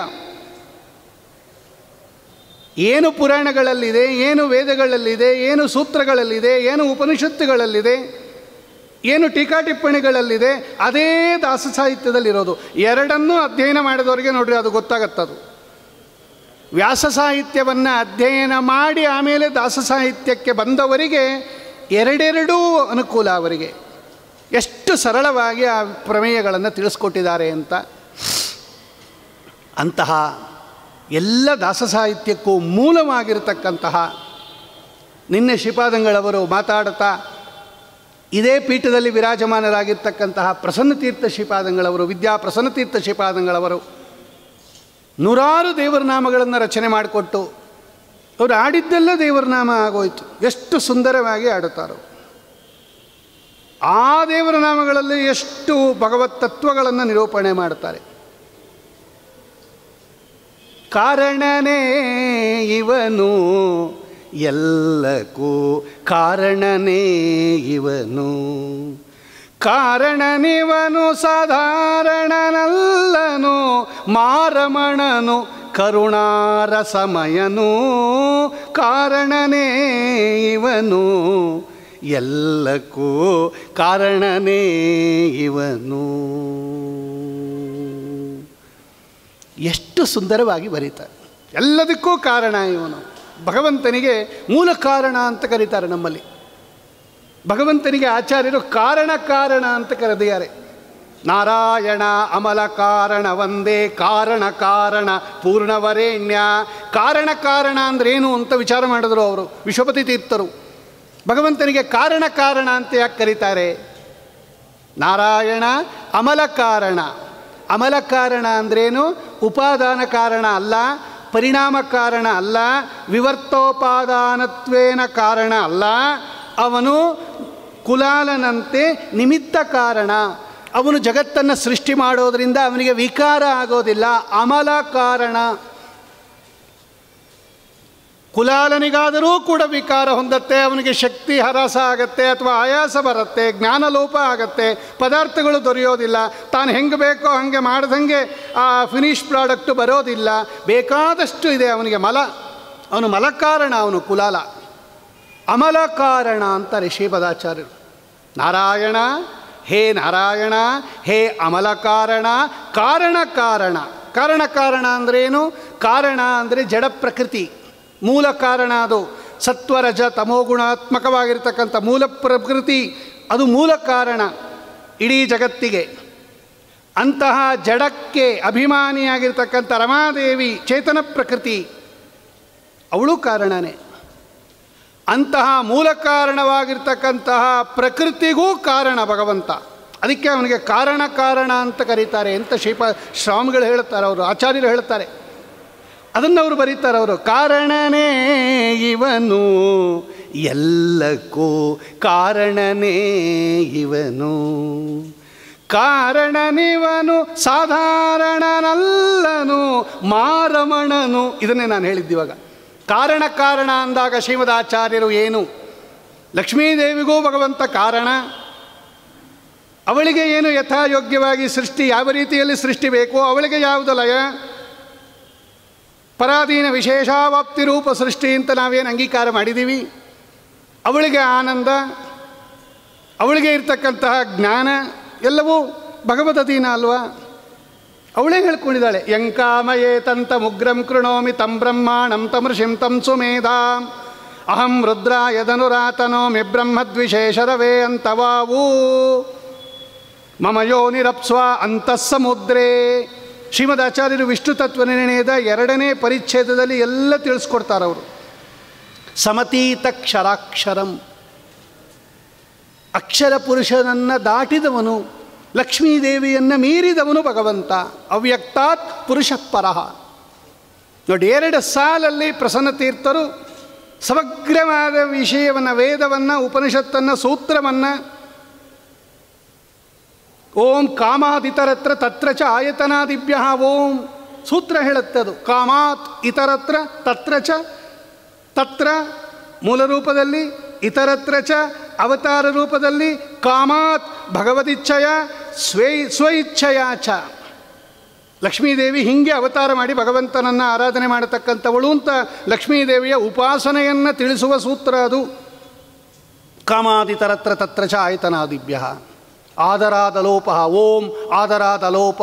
Speaker 1: ಏನು ಪುರಾಣಗಳಲ್ಲಿದೆ ಏನು ವೇದಗಳಲ್ಲಿದೆ ಏನು ಸೂತ್ರಗಳಲ್ಲಿದೆ ಏನು ಉಪನಿಷತ್ತುಗಳಲ್ಲಿದೆ ಏನು ಟೀಕಾ ಟಿಪ್ಪಣಿಗಳಲ್ಲಿದೆ ಅದೇ ದಾಸ ಸಾಹಿತ್ಯದಲ್ಲಿರೋದು ಎರಡನ್ನೂ ಅಧ್ಯಯನ ಮಾಡಿದವರಿಗೆ ನೋಡ್ರಿ ಅದು ಗೊತ್ತಾಗತ್ತದು ವ್ಯಾಸ ಸಾಹಿತ್ಯವನ್ನು ಅಧ್ಯಯನ ಮಾಡಿ ಆಮೇಲೆ ದಾಸ ಸಾಹಿತ್ಯಕ್ಕೆ ಬಂದವರಿಗೆ ಎರಡೆರಡೂ ಅನುಕೂಲ ಅವರಿಗೆ ಎಷ್ಟು ಸರಳವಾಗಿ ಆ ಪ್ರಮೇಯಗಳನ್ನು ತಿಳಿಸ್ಕೊಟ್ಟಿದ್ದಾರೆ ಅಂತ ಅಂತಹ ಎಲ್ಲ ದಾಸ ಸಾಹಿತ್ಯಕ್ಕೂ ಮೂಲವಾಗಿರತಕ್ಕಂತಹ ನಿನ್ನೆ ಶ್ರೀಪಾದಂಗಳವರು ಮಾತಾಡುತ್ತಾ ಇದೇ ಪೀಠದಲ್ಲಿ ವಿರಾಜಮಾನರಾಗಿರ್ತಕ್ಕಂತಹ ಪ್ರಸನ್ನತೀರ್ಥ ಶ್ರೀಪಾದಂಗಳವರು ವಿದ್ಯಾ ಪ್ರಸನ್ನತೀರ್ಥ ಶ್ರೀಪಾದಂಗಳವರು ನೂರಾರು ದೇವರ ನಾಮಗಳನ್ನು ರಚನೆ ಮಾಡಿಕೊಟ್ಟು ಅವರು ಆಡಿದ್ದೆಲ್ಲ ದೇವರ ನಾಮ ಆಗೋಯ್ತು ಎಷ್ಟು ಸುಂದರವಾಗಿ ಆಡುತ್ತಾರೋ ಆ ದೇವರ ನಾಮಗಳಲ್ಲಿ ಎಷ್ಟು ಭಗವತ್ ತತ್ವಗಳನ್ನು ನಿರೂಪಣೆ ಮಾಡ್ತಾರೆ ಕಾರಣನೇ ಇವನು ಎಲ್ಲಕ್ಕೂ ಕಾರಣನೇ ಇವನು ಕಾರಣನಿವನು ಸಾಧಾರಣನಲ್ಲನು ಮಾರಮಣನು ಕರುಣಾರ ಸಮಯನು ಕಾರಣನೇ ಇವನು ಎಲ್ಲಕ್ಕೂ ಕಾರಣನೇ ಇವನು ಎಷ್ಟು ಸುಂದರವಾಗಿ ಬರೀತಾರೆ ಎಲ್ಲದಕ್ಕೂ ಕಾರಣ ಇವನು ಭಗವಂತನಿಗೆ ಮೂಲ ಕಾರಣ ಅಂತ ಕರೀತಾರೆ ನಮ್ಮಲ್ಲಿ ಭಗವಂತನಿಗೆ ಆಚಾರ್ಯರು ಕಾರಣ ಕಾರಣ ಅಂತ ಕರೆದಿದ್ದಾರೆ ನಾರಾಯಣ ಅಮಲ ಕಾರಣ ಒಂದೇ ಕಾರಣ ಕಾರಣ ಪೂರ್ಣವರೇಣ್ಯ ಕಾರಣ ಕಾರಣ ಅಂದ್ರೇನು ಅಂತ ವಿಚಾರ ಮಾಡಿದ್ರು ಅವರು ವಿಶ್ವಪತಿ ತೀರ್ಥರು ಭಗವಂತನಿಗೆ ಕಾರಣ ಕಾರಣ ಅಂತ ಯಾಕೆ ಕರೀತಾರೆ ನಾರಾಯಣ ಅಮಲ ಕಾರಣ ಅಮಲ ಕಾರಣ ಅಂದ್ರೇನು ಉಪಾದಾನ ಕಾರಣ ಅಲ್ಲ ಪರಿಣಾಮ ಕಾರಣ ಅಲ್ಲ ವಿವರ್ತೋಪಾದಾನತ್ವೇನ ಕಾರಣ ಅಲ್ಲ ಅವನು ಕುಲಾಲನಂತೆ ನಿಮಿತ್ತ ಕಾರಣ ಅವನು ಜಗತ್ತನ್ನು ಸೃಷ್ಟಿ ಮಾಡೋದರಿಂದ ಅವನಿಗೆ ವಿಕಾರ ಆಗೋದಿಲ್ಲ ಅಮಲ ಕಾರಣ ಕುಲಾಲನಿಗಾದರೂ ಕೂಡ ವಿಕಾರ ಹೊಂದತ್ತೆ ಅವನಿಗೆ ಶಕ್ತಿ ಹರಾಸ ಆಗತ್ತೆ ಅಥವಾ ಆಯಾಸ ಬರುತ್ತೆ ಜ್ಞಾನಲೋಪ ಆಗತ್ತೆ ಪದಾರ್ಥಗಳು ದೊರೆಯೋದಿಲ್ಲ ತಾನು ಹೆಂಗೆ ಬೇಕೋ ಹಾಗೆ ಮಾಡ್ದಂಗೆ ಆ ಫಿನಿಶ್ ಪ್ರಾಡಕ್ಟು ಬರೋದಿಲ್ಲ ಬೇಕಾದಷ್ಟು ಇದೆ ಅವನಿಗೆ ಮಲ ಅವನು ಮಲಕಾರಣ ಅವನು ಕುಲಾಲ ಅಮಲ ಕಾರಣ ಅಂತಾರೆ ಶ್ರೀಪದಾಚಾರ್ಯರು ನಾರಾಯಣ ಹೇ ನಾರಾಯಣ ಹೇ ಅಮಲ ಕಾರಣ ಕಾರಣ ಕಾರಣ ಕಾರಣ ಕಾರಣ ಅಂದ್ರೇನು ಕಾರಣ ಅಂದರೆ ಜಡ ಪ್ರಕೃತಿ ಮೂಲ ಕಾರಣ ಅದು ಸತ್ವರಜ ತಮೋಗುಣಾತ್ಮಕವಾಗಿರ್ತಕ್ಕಂಥ ಮೂಲ ಪ್ರಕೃತಿ ಅದು ಮೂಲ ಕಾರಣ ಇಡೀ ಜಗತ್ತಿಗೆ ಅಂತಹ ಜಡಕ್ಕೆ ಅಭಿಮಾನಿಯಾಗಿರ್ತಕ್ಕಂಥ ರಮಾದೇವಿ ಚೇತನ ಪ್ರಕೃತಿ ಅವಳು ಕಾರಣನೇ ಅಂತಹ ಮೂಲ ಕಾರಣವಾಗಿರ್ತಕ್ಕಂತಹ ಪ್ರಕೃತಿಗೂ ಕಾರಣ ಭಗವಂತ ಅದಕ್ಕೆ ಅವನಿಗೆ ಕಾರಣ ಕಾರಣ ಅಂತ ಕರೀತಾರೆ ಅಂತ ಶ್ರೀಪ ಸ್ವಾಮಿಗಳು ಹೇಳ್ತಾರೆ ಅವರು ಆಚಾರ್ಯರು ಹೇಳ್ತಾರೆ ಅದನ್ನು ಅವರು ಬರೀತಾರೆ ಅವರು ಕಾರಣನೇ ಇವನು ಎಲ್ಲಕ್ಕೂ ಕಾರಣನೇ ಇವನು ಕಾರಣನಿವನು ಸಾಧಾರಣನಲ್ಲನು ಮಾರಮಣನು ಇದನ್ನೇ ನಾನು ಹೇಳಿದ್ದಿವಾಗ ಕಾರಣ ಕಾರಣ ಅಂದಾಗ ಶ್ರೀಮದಾಚಾರ್ಯರು ಏನು ಲಕ್ಷ್ಮೀದೇವಿಗೂ ಭಗವಂತ ಕಾರಣ ಅವಳಿಗೆ ಏನು ಯಥಾಯೋಗ್ಯವಾಗಿ ಸೃಷ್ಟಿ ಯಾವ ರೀತಿಯಲ್ಲಿ ಸೃಷ್ಟಿ ಬೇಕೋ ಅವಳಿಗೆ ಯಾವುದು ಲಯ ಪರಾಧೀನ ವಿಶೇಷಾವಾಪ್ತಿ ರೂಪ ಸೃಷ್ಟಿ ಅಂತ ನಾವೇನು ಅಂಗೀಕಾರ ಮಾಡಿದ್ದೀವಿ ಅವಳಿಗೆ ಆನಂದ ಅವಳಿಗೆ ಇರ್ತಕ್ಕಂತಹ ಜ್ಞಾನ ಎಲ್ಲವೂ ಭಗವದಧೀನ ಅಲ್ವಾ ಅವಳೇ ಹೇಳ್ಕೊಂಡಿದ್ದಾಳೆ ಯಂಕಾಮಯೇ ತಂತ ಮುಗ್ರಂ ಕೃಣೋಮಿ ತಂ ಬ್ರಹ್ಮಾಣಂ ತಮೃಷಿಂ ತಂ ಸುಮೇಧಾಂ ಅಹಂ ರುದ್ರಾಯದನುರಾತನೋಮಿ ಬ್ರಹ್ಮದ್ವಿಶೇಷರವೇ ಅಂತವಾವು ಮಮ ಯೋನಿರಪ್ಸ್ವ ಅಂತಸ್ಸಮುದ್ರೇ ಶ್ರೀಮದ್ ಆಚಾರ್ಯರು ವಿಷ್ಣು ತತ್ವ ನಿರ್ಣಯದ ಎರಡನೇ ಪರಿಚ್ಛೇದದಲ್ಲಿ ಎಲ್ಲ ತಿಳಿಸ್ಕೊಡ್ತಾರೆ ಅವರು ಸಮತೀತಕ್ಷರಾಕ್ಷರಂ ಅಕ್ಷರ ಪುರುಷನನ್ನು ದಾಟಿದವನು ಲಕ್ಷ್ಮೀದೇವಿಯನ್ನು ಮೀರಿದವನು ಭಗವಂತ ಅವ್ಯಕ್ತಾತ್ ಪುರುಷ ಪರಹ ನೋಡಿ ಎರಡು ಸಾಲಲ್ಲಿ ಪ್ರಸನ್ನ ತೀರ್ಥರು ಸಮಗ್ರವಾದ ವಿಷಯವನ್ನು ವೇದವನ್ನು ಉಪನಿಷತ್ತನ್ನು ಸೂತ್ರವನ್ನು ಓಂ ಕಾಮಾದಿತರತ್ರ ತತ್ರ ಚ ಆಯತನಾದಿಭ್ಯ ಓಂ ಸೂತ್ರ ಹೇಳುತ್ತೆ ಅದು ಕಾಮಾತ್ ಇತರತ್ರ ತತ್ರ ಚ ತತ್ರ ಮೂಲ ರೂಪದಲ್ಲಿ ಇತರತ್ರ ಚ ಅವತಾರ ರೂಪದಲ್ಲಿ ಕಾಮಾತ್ ಭಗವದಿಚ್ಛಯ ಸ್ವೇ ಸ್ವಇಚ್ಛಯ ಚ ಲಕ್ಷ್ಮೀದೇವಿ ಹೀಗೆ ಅವತಾರ ಮಾಡಿ ಭಗವಂತನನ್ನು ಆರಾಧನೆ ಮಾಡತಕ್ಕಂಥವಳು ಅಂತ ಲಕ್ಷ್ಮೀದೇವಿಯ ಉಪಾಸನೆಯನ್ನು ತಿಳಿಸುವ ಸೂತ್ರ ಅದು ಕಾಮಾದಿತರತ್ರ ತತ್ರ ಚ ಆಯತನಾದಿಭ್ಯ ಆದರಾದ ಲೋಪ ಓಂ ಆದರಾದ ಲೋಪ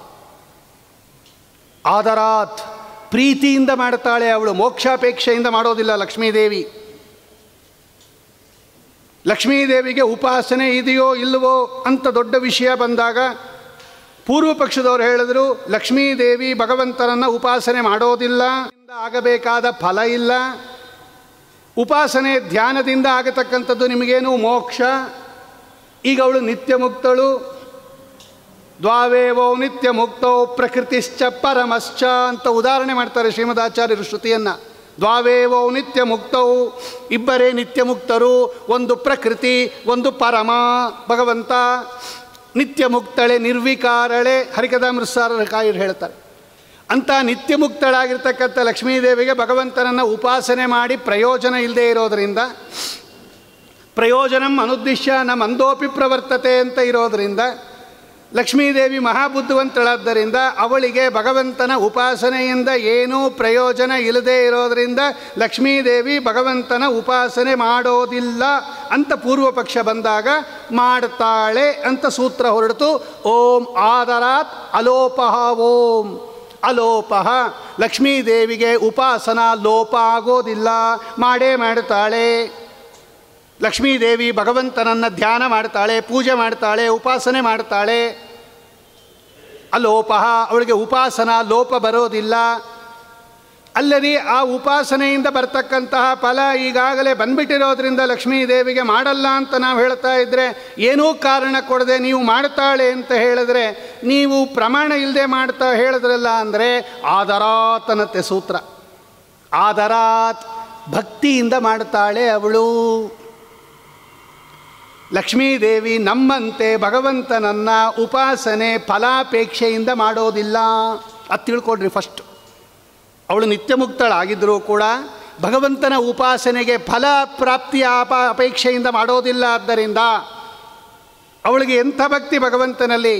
Speaker 1: ಆದರಾತ್ ಪ್ರೀತಿಯಿಂದ ಮಾಡ್ತಾಳೆ ಅವಳು ಮೋಕ್ಷಾಪೇಕ್ಷೆಯಿಂದ ಮಾಡೋದಿಲ್ಲ ಲಕ್ಷ್ಮೀದೇವಿ ಲಕ್ಷ್ಮೀದೇವಿಗೆ ಉಪಾಸನೆ ಇದೆಯೋ ಇಲ್ಲವೋ ಅಂತ ದೊಡ್ಡ ವಿಷಯ ಬಂದಾಗ ಪೂರ್ವ ಪಕ್ಷದವರು ಹೇಳಿದ್ರು ಲಕ್ಷ್ಮೀದೇವಿ ಭಗವಂತನನ್ನು ಉಪಾಸನೆ ಮಾಡೋದಿಲ್ಲ ಆಗಬೇಕಾದ ಫಲ ಇಲ್ಲ ಉಪಾಸನೆ ಧ್ಯಾನದಿಂದ ಆಗತಕ್ಕಂಥದ್ದು ನಿಮಗೇನು ಮೋಕ್ಷ ಈಗ ಅವಳು ನಿತ್ಯ ಮುಕ್ತಳು ದ್ವಾವೇವೋ ನಿತ್ಯ ಮುಕ್ತೋ ಪ್ರಕೃತಿಶ್ಚ ಪರಮಶ್ಚ ಅಂತ ಉದಾಹರಣೆ ಮಾಡ್ತಾರೆ ಶ್ರೀಮದಾಚಾರ್ಯರು ಶ್ರುತಿಯನ್ನು ದ್ವಾವೇವೋ ನಿತ್ಯ ಮುಕ್ತವು ಇಬ್ಬರೇ ನಿತ್ಯ ಮುಕ್ತರು ಒಂದು ಪ್ರಕೃತಿ ಒಂದು ಪರಮ ಭಗವಂತ ನಿತ್ಯ ಮುಕ್ತಳೆ ನಿರ್ವಿಕಾರಳೆ ಹರಿಕದಾಮೃತ್ಸಾರರ ಕಾಯರು ಹೇಳ್ತಾರೆ ಅಂತ ನಿತ್ಯ ಮುಕ್ತಳಾಗಿರ್ತಕ್ಕಂಥ ಲಕ್ಷ್ಮೀದೇವಿಗೆ ಭಗವಂತನನ್ನು ಉಪಾಸನೆ ಮಾಡಿ ಪ್ರಯೋಜನ ಇಲ್ಲದೆ ಇರೋದರಿಂದ ಪ್ರಯೋಜನಂ ಅನುದ್ದೇಶ ನ ಮಂದೋಪಿ ಪ್ರವರ್ತತೆ ಅಂತ ಇರೋದರಿಂದ ಲಕ್ಷ್ಮೀದೇವಿ ಮಹಾಬುದ್ಧಿವಂತಳಾದ್ದರಿಂದ ಅವಳಿಗೆ ಭಗವಂತನ ಉಪಾಸನೆಯಿಂದ ಏನೂ ಪ್ರಯೋಜನ ಇಲ್ಲದೆ ಇರೋದರಿಂದ ಲಕ್ಷ್ಮೀದೇವಿ ಭಗವಂತನ ಉಪಾಸನೆ ಮಾಡೋದಿಲ್ಲ ಅಂತ ಪೂರ್ವ ಪಕ್ಷ ಬಂದಾಗ ಮಾಡ್ತಾಳೆ ಅಂತ ಸೂತ್ರ ಹೊರಡಿತು ಓಂ ಆದರಾತ್ ಅಲೋಪಹ ಓಂ ಅಲೋಪಹ ಲಕ್ಷ್ಮೀದೇವಿಗೆ ಉಪಾಸನಾ ಲೋಪ ಆಗೋದಿಲ್ಲ ಮಾಡೇ ಮಾಡ್ತಾಳೆ ಲಕ್ಷ್ಮೀದೇವಿ ಭಗವಂತನನ್ನು ಧ್ಯಾನ ಮಾಡ್ತಾಳೆ ಪೂಜೆ ಮಾಡ್ತಾಳೆ ಉಪಾಸನೆ ಮಾಡ್ತಾಳೆ ಅಲೋಪಹ ಅವಳಿಗೆ ಉಪಾಸನಾ ಲೋಪ ಬರೋದಿಲ್ಲ ಅಲ್ಲದೆ ಆ ಉಪಾಸನೆಯಿಂದ ಬರ್ತಕ್ಕಂತಹ ಫಲ ಈಗಾಗಲೇ ಬಂದ್ಬಿಟ್ಟಿರೋದ್ರಿಂದ ಲಕ್ಷ್ಮೀದೇವಿಗೆ ಮಾಡಲ್ಲ ಅಂತ ನಾವು ಹೇಳ್ತಾ ಇದ್ದರೆ ಏನೂ ಕಾರಣ ಕೊಡದೆ ನೀವು ಮಾಡ್ತಾಳೆ ಅಂತ ಹೇಳಿದ್ರೆ ನೀವು ಪ್ರಮಾಣ ಇಲ್ಲದೆ ಮಾಡ್ತಾ ಹೇಳಿದ್ರಲ್ಲ ಅಂದರೆ ಆದರಾತನತೆ ಸೂತ್ರ ಆದರಾತ್ ಭಕ್ತಿಯಿಂದ ಮಾಡ್ತಾಳೆ ಅವಳು ಲಕ್ಷ್ಮೀದೇವಿ ನಮ್ಮಂತೆ ಭಗವಂತನನ್ನು ಉಪಾಸನೆ ಫಲಾಪೇಕ್ಷೆಯಿಂದ ಮಾಡೋದಿಲ್ಲ ಅದು ತಿಳ್ಕೊಡ್ರಿ ಫಸ್ಟ್ ಅವಳು ನಿತ್ಯ ಮುಕ್ತಳಾಗಿದ್ದರೂ ಕೂಡ ಭಗವಂತನ ಉಪಾಸನೆಗೆ ಫಲ ಪ್ರಾಪ್ತಿಯ ಅಪ ಅಪೇಕ್ಷೆಯಿಂದ ಮಾಡೋದಿಲ್ಲ ಆದ್ದರಿಂದ ಅವಳಿಗೆ ಎಂಥ ಭಕ್ತಿ ಭಗವಂತನಲ್ಲಿ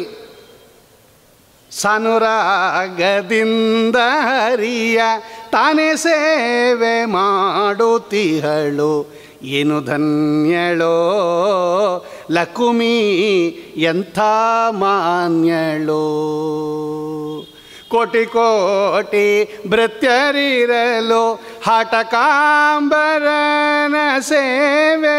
Speaker 1: ಸಾನುರಾಗದಿಂದ ಹರಿಯ ತಾನೇ ಸೇವೆ ಮಾಡುತ್ತಿಹಳು ಏನು ಧನ್ಯಳೋ ಲಕುಮಿ ಎಂಥ ಮಾನ್ಯಳೋ ಕೋಟಿ ಕೋಟಿ ಭೃತ್ಯರಿರಲು ಹಟಕಾಂಬರನ ಸೇವೆ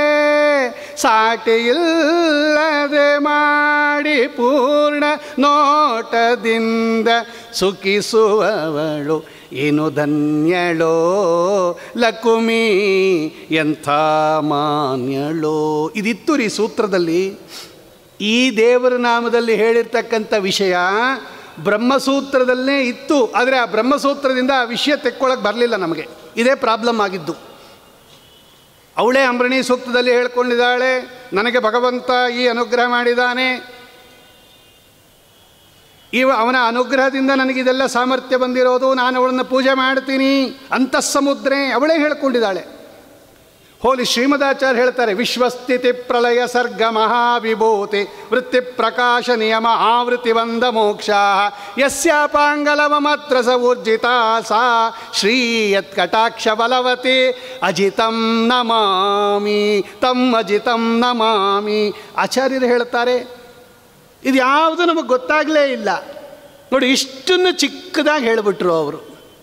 Speaker 1: ಸಾಟಿಯಿಲ್ಲದೆ ಮಾಡಿ ಪೂರ್ಣ ನೋಟದಿಂದ ಸುಖಿಸುವವಳು ಏನು ಧನ್ಯಳೋ ಲಕುಮಿ ಎಂಥ ಮಾನ್ಯಳೋ ಇದಿತ್ತು ರೀ ಸೂತ್ರದಲ್ಲಿ ಈ ದೇವರ ನಾಮದಲ್ಲಿ ಹೇಳಿರ್ತಕ್ಕಂಥ ವಿಷಯ ಬ್ರಹ್ಮಸೂತ್ರದಲ್ಲೇ ಇತ್ತು ಆದರೆ ಆ ಬ್ರಹ್ಮಸೂತ್ರದಿಂದ ಆ ವಿಷಯ ತೆಕ್ಕೊಳ್ಳೋಕೆ ಬರಲಿಲ್ಲ ನಮಗೆ ಇದೇ ಪ್ರಾಬ್ಲಮ್ ಆಗಿದ್ದು ಅವಳೇ ಅಂಬರಣಿ ಸೂಕ್ತದಲ್ಲಿ ಹೇಳ್ಕೊಂಡಿದ್ದಾಳೆ ನನಗೆ ಭಗವಂತ ಈ ಅನುಗ್ರಹ ಮಾಡಿದ್ದಾನೆ ಇವ ಅವನ ಅನುಗ್ರಹದಿಂದ ನನಗಿದೆಲ್ಲ ಸಾಮರ್ಥ್ಯ ಬಂದಿರೋದು ನಾನು ಅವಳನ್ನು ಪೂಜೆ ಮಾಡ್ತೀನಿ ಅಂತಃಸಮುದ್ರೆ ಅವಳೇ ಹೇಳ್ಕೊಂಡಿದ್ದಾಳೆ ಹೋಲಿ ಶ್ರೀಮದಾಚಾರ್ಯ ಹೇಳ್ತಾರೆ ವಿಶ್ವಸ್ಥಿತಿ ಪ್ರಳಯ ಸರ್ಗ ಮಹಾವಿಭೂತಿ ವೃತ್ತಿ ಪ್ರಕಾಶ ನಿಯಮ ಆವೃತ್ತಿ ವಂದ ಮೋಕ್ಷ ಯಸ್ಯಾಪಾಂಗಲವ ಮಾತ್ರ ಸ ಊರ್ಜಿತ ಸಾ ಶ್ರೀಯತ್ ಕಟಾಕ್ಷ ಬಲವತಿ ಅಜಿತಂ ನಮಾಮಿ ತಮ್ ಅಜಿತಂ ನಮಾಮಿ ಆಚಾರ್ಯರು ಹೇಳ್ತಾರೆ ಇದು ಯಾವುದು ನಮಗೆ ಗೊತ್ತಾಗಲೇ ಇಲ್ಲ ನೋಡಿ ಇಷ್ಟನ್ನು ಚಿಕ್ಕದಾಗಿ ಹೇಳಿಬಿಟ್ರು ಅವರು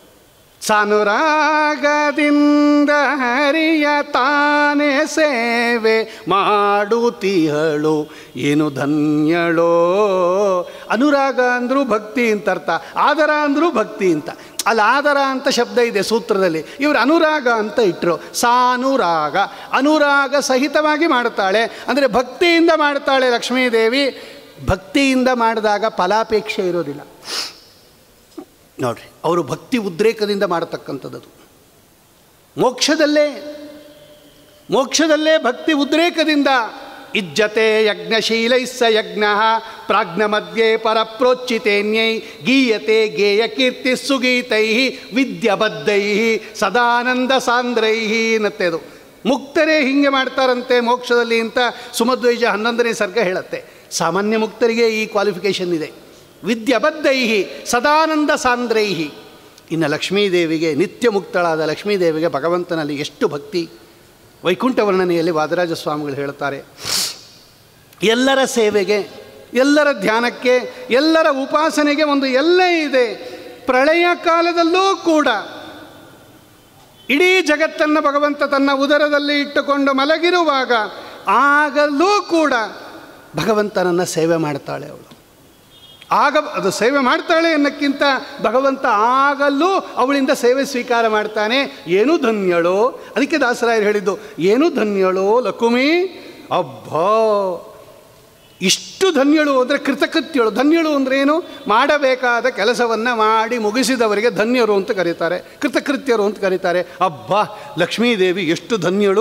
Speaker 1: ಸಾನುರಾಗದಿಂದ ಹರಿಯ ತಾನೇ ಸೇವೆ ಮಾಡುತ್ತೀಹಳು ಏನು ಧನ್ಯಳೋ ಅನುರಾಗ ಅಂದರೂ ಭಕ್ತಿ ಅಂತ ಅರ್ಥ ಆದರ ಅಂದರೂ ಭಕ್ತಿ ಅಂತ ಅಲ್ಲಿ ಆದರ ಅಂತ ಶಬ್ದ ಇದೆ ಸೂತ್ರದಲ್ಲಿ ಇವರು ಅನುರಾಗ ಅಂತ ಇಟ್ಟರು ಸಾನುರಾಗ ಅನುರಾಗ ಸಹಿತವಾಗಿ ಮಾಡ್ತಾಳೆ ಅಂದರೆ ಭಕ್ತಿಯಿಂದ ಮಾಡ್ತಾಳೆ ಲಕ್ಷ್ಮೀದೇವಿ ಭಕ್ತಿಯಿಂದ ಮಾಡಿದಾಗ ಫಲಾಪೇಕ್ಷೆ ಇರೋದಿಲ್ಲ ನೋಡ್ರಿ ಅವರು ಭಕ್ತಿ ಉದ್ರೇಕದಿಂದ ಮಾಡತಕ್ಕಂಥದ್ದು ಮೋಕ್ಷದಲ್ಲೇ ಮೋಕ್ಷದಲ್ಲೇ ಭಕ್ತಿ ಉದ್ರೇಕದಿಂದ ಇಜ್ಜತೆ ಯಜ್ಞಶೀಲೈಸ್ಸ ಯಜ್ಞ ಪ್ರಾಜ್ಞ ಮಧ್ಯೆ ಪರಪ್ರೋಚ್ಚಿತೇನ್ಯೈ ಗೀಯತೆ ಗೇಯ ಕೀರ್ತಿ ಸುಗೀತೈ ವಿದ್ಯಬದ್ಧೈ ಸದಾನಂದ ಸಾಂದ್ರೈ ನತ್ತೆದು ಮುಕ್ತರೇ ಹಿಂಗೆ ಮಾಡ್ತಾರಂತೆ ಮೋಕ್ಷದಲ್ಲಿ ಅಂತ ಸುಮಧ್ವೈಜ ಹನ್ನೊಂದನೇ ಸರ್ಗ ಹೇಳುತ್ತೆ ಸಾಮಾನ್ಯ ಮುಕ್ತರಿಗೆ ಈ ಕ್ವಾಲಿಫಿಕೇಷನ್ ಇದೆ ವಿದ್ಯಬದ್ಧೈಹಿ ಸದಾನಂದ ಸಾಂದ್ರೈಹಿ ಇನ್ನು ಲಕ್ಷ್ಮೀದೇವಿಗೆ ನಿತ್ಯ ಮುಕ್ತಳಾದ ಲಕ್ಷ್ಮೀದೇವಿಗೆ ಭಗವಂತನಲ್ಲಿ ಎಷ್ಟು ಭಕ್ತಿ ವೈಕುಂಠ ವರ್ಣನೆಯಲ್ಲಿ ವಾದರಾಜ ಸ್ವಾಮಿಗಳು ಹೇಳ್ತಾರೆ ಎಲ್ಲರ ಸೇವೆಗೆ ಎಲ್ಲರ ಧ್ಯಾನಕ್ಕೆ ಎಲ್ಲರ ಉಪಾಸನೆಗೆ ಒಂದು ಎಲ್ಲೇ ಇದೆ ಪ್ರಳಯ ಕಾಲದಲ್ಲೂ ಕೂಡ ಇಡೀ ಜಗತ್ತನ್ನು ಭಗವಂತ ತನ್ನ ಉದರದಲ್ಲಿ ಇಟ್ಟುಕೊಂಡು ಮಲಗಿರುವಾಗ ಆಗಲೂ ಕೂಡ ಭಗವಂತನನ್ನು ಸೇವೆ ಮಾಡ್ತಾಳೆ ಅವಳು ಆಗ ಅದು ಸೇವೆ ಮಾಡ್ತಾಳೆ ಅನ್ನೋಕ್ಕಿಂತ ಭಗವಂತ ಆಗಲೂ ಅವಳಿಂದ ಸೇವೆ ಸ್ವೀಕಾರ ಮಾಡ್ತಾನೆ ಏನು ಧನ್ಯಳೋ ಅದಕ್ಕೆ ದಾಸರಾಯರು ಹೇಳಿದ್ದು ಏನು ಧನ್ಯಳೋ ಲಕುಮಿ ಅಬ್ಬಾ ಇಷ್ಟು ಧನ್ಯಳು ಅಂದರೆ ಕೃತಕೃತ್ಯಳು ಧನ್ಯಳು ಅಂದ್ರೆ ಏನು ಮಾಡಬೇಕಾದ ಕೆಲಸವನ್ನು ಮಾಡಿ ಮುಗಿಸಿದವರಿಗೆ ಧನ್ಯರು ಅಂತ ಕರೀತಾರೆ ಕೃತಕೃತ್ಯರು ಅಂತ ಕರೀತಾರೆ ಅಬ್ಬಾ ಲಕ್ಷ್ಮೀದೇವಿ ಎಷ್ಟು ಧನ್ಯಳು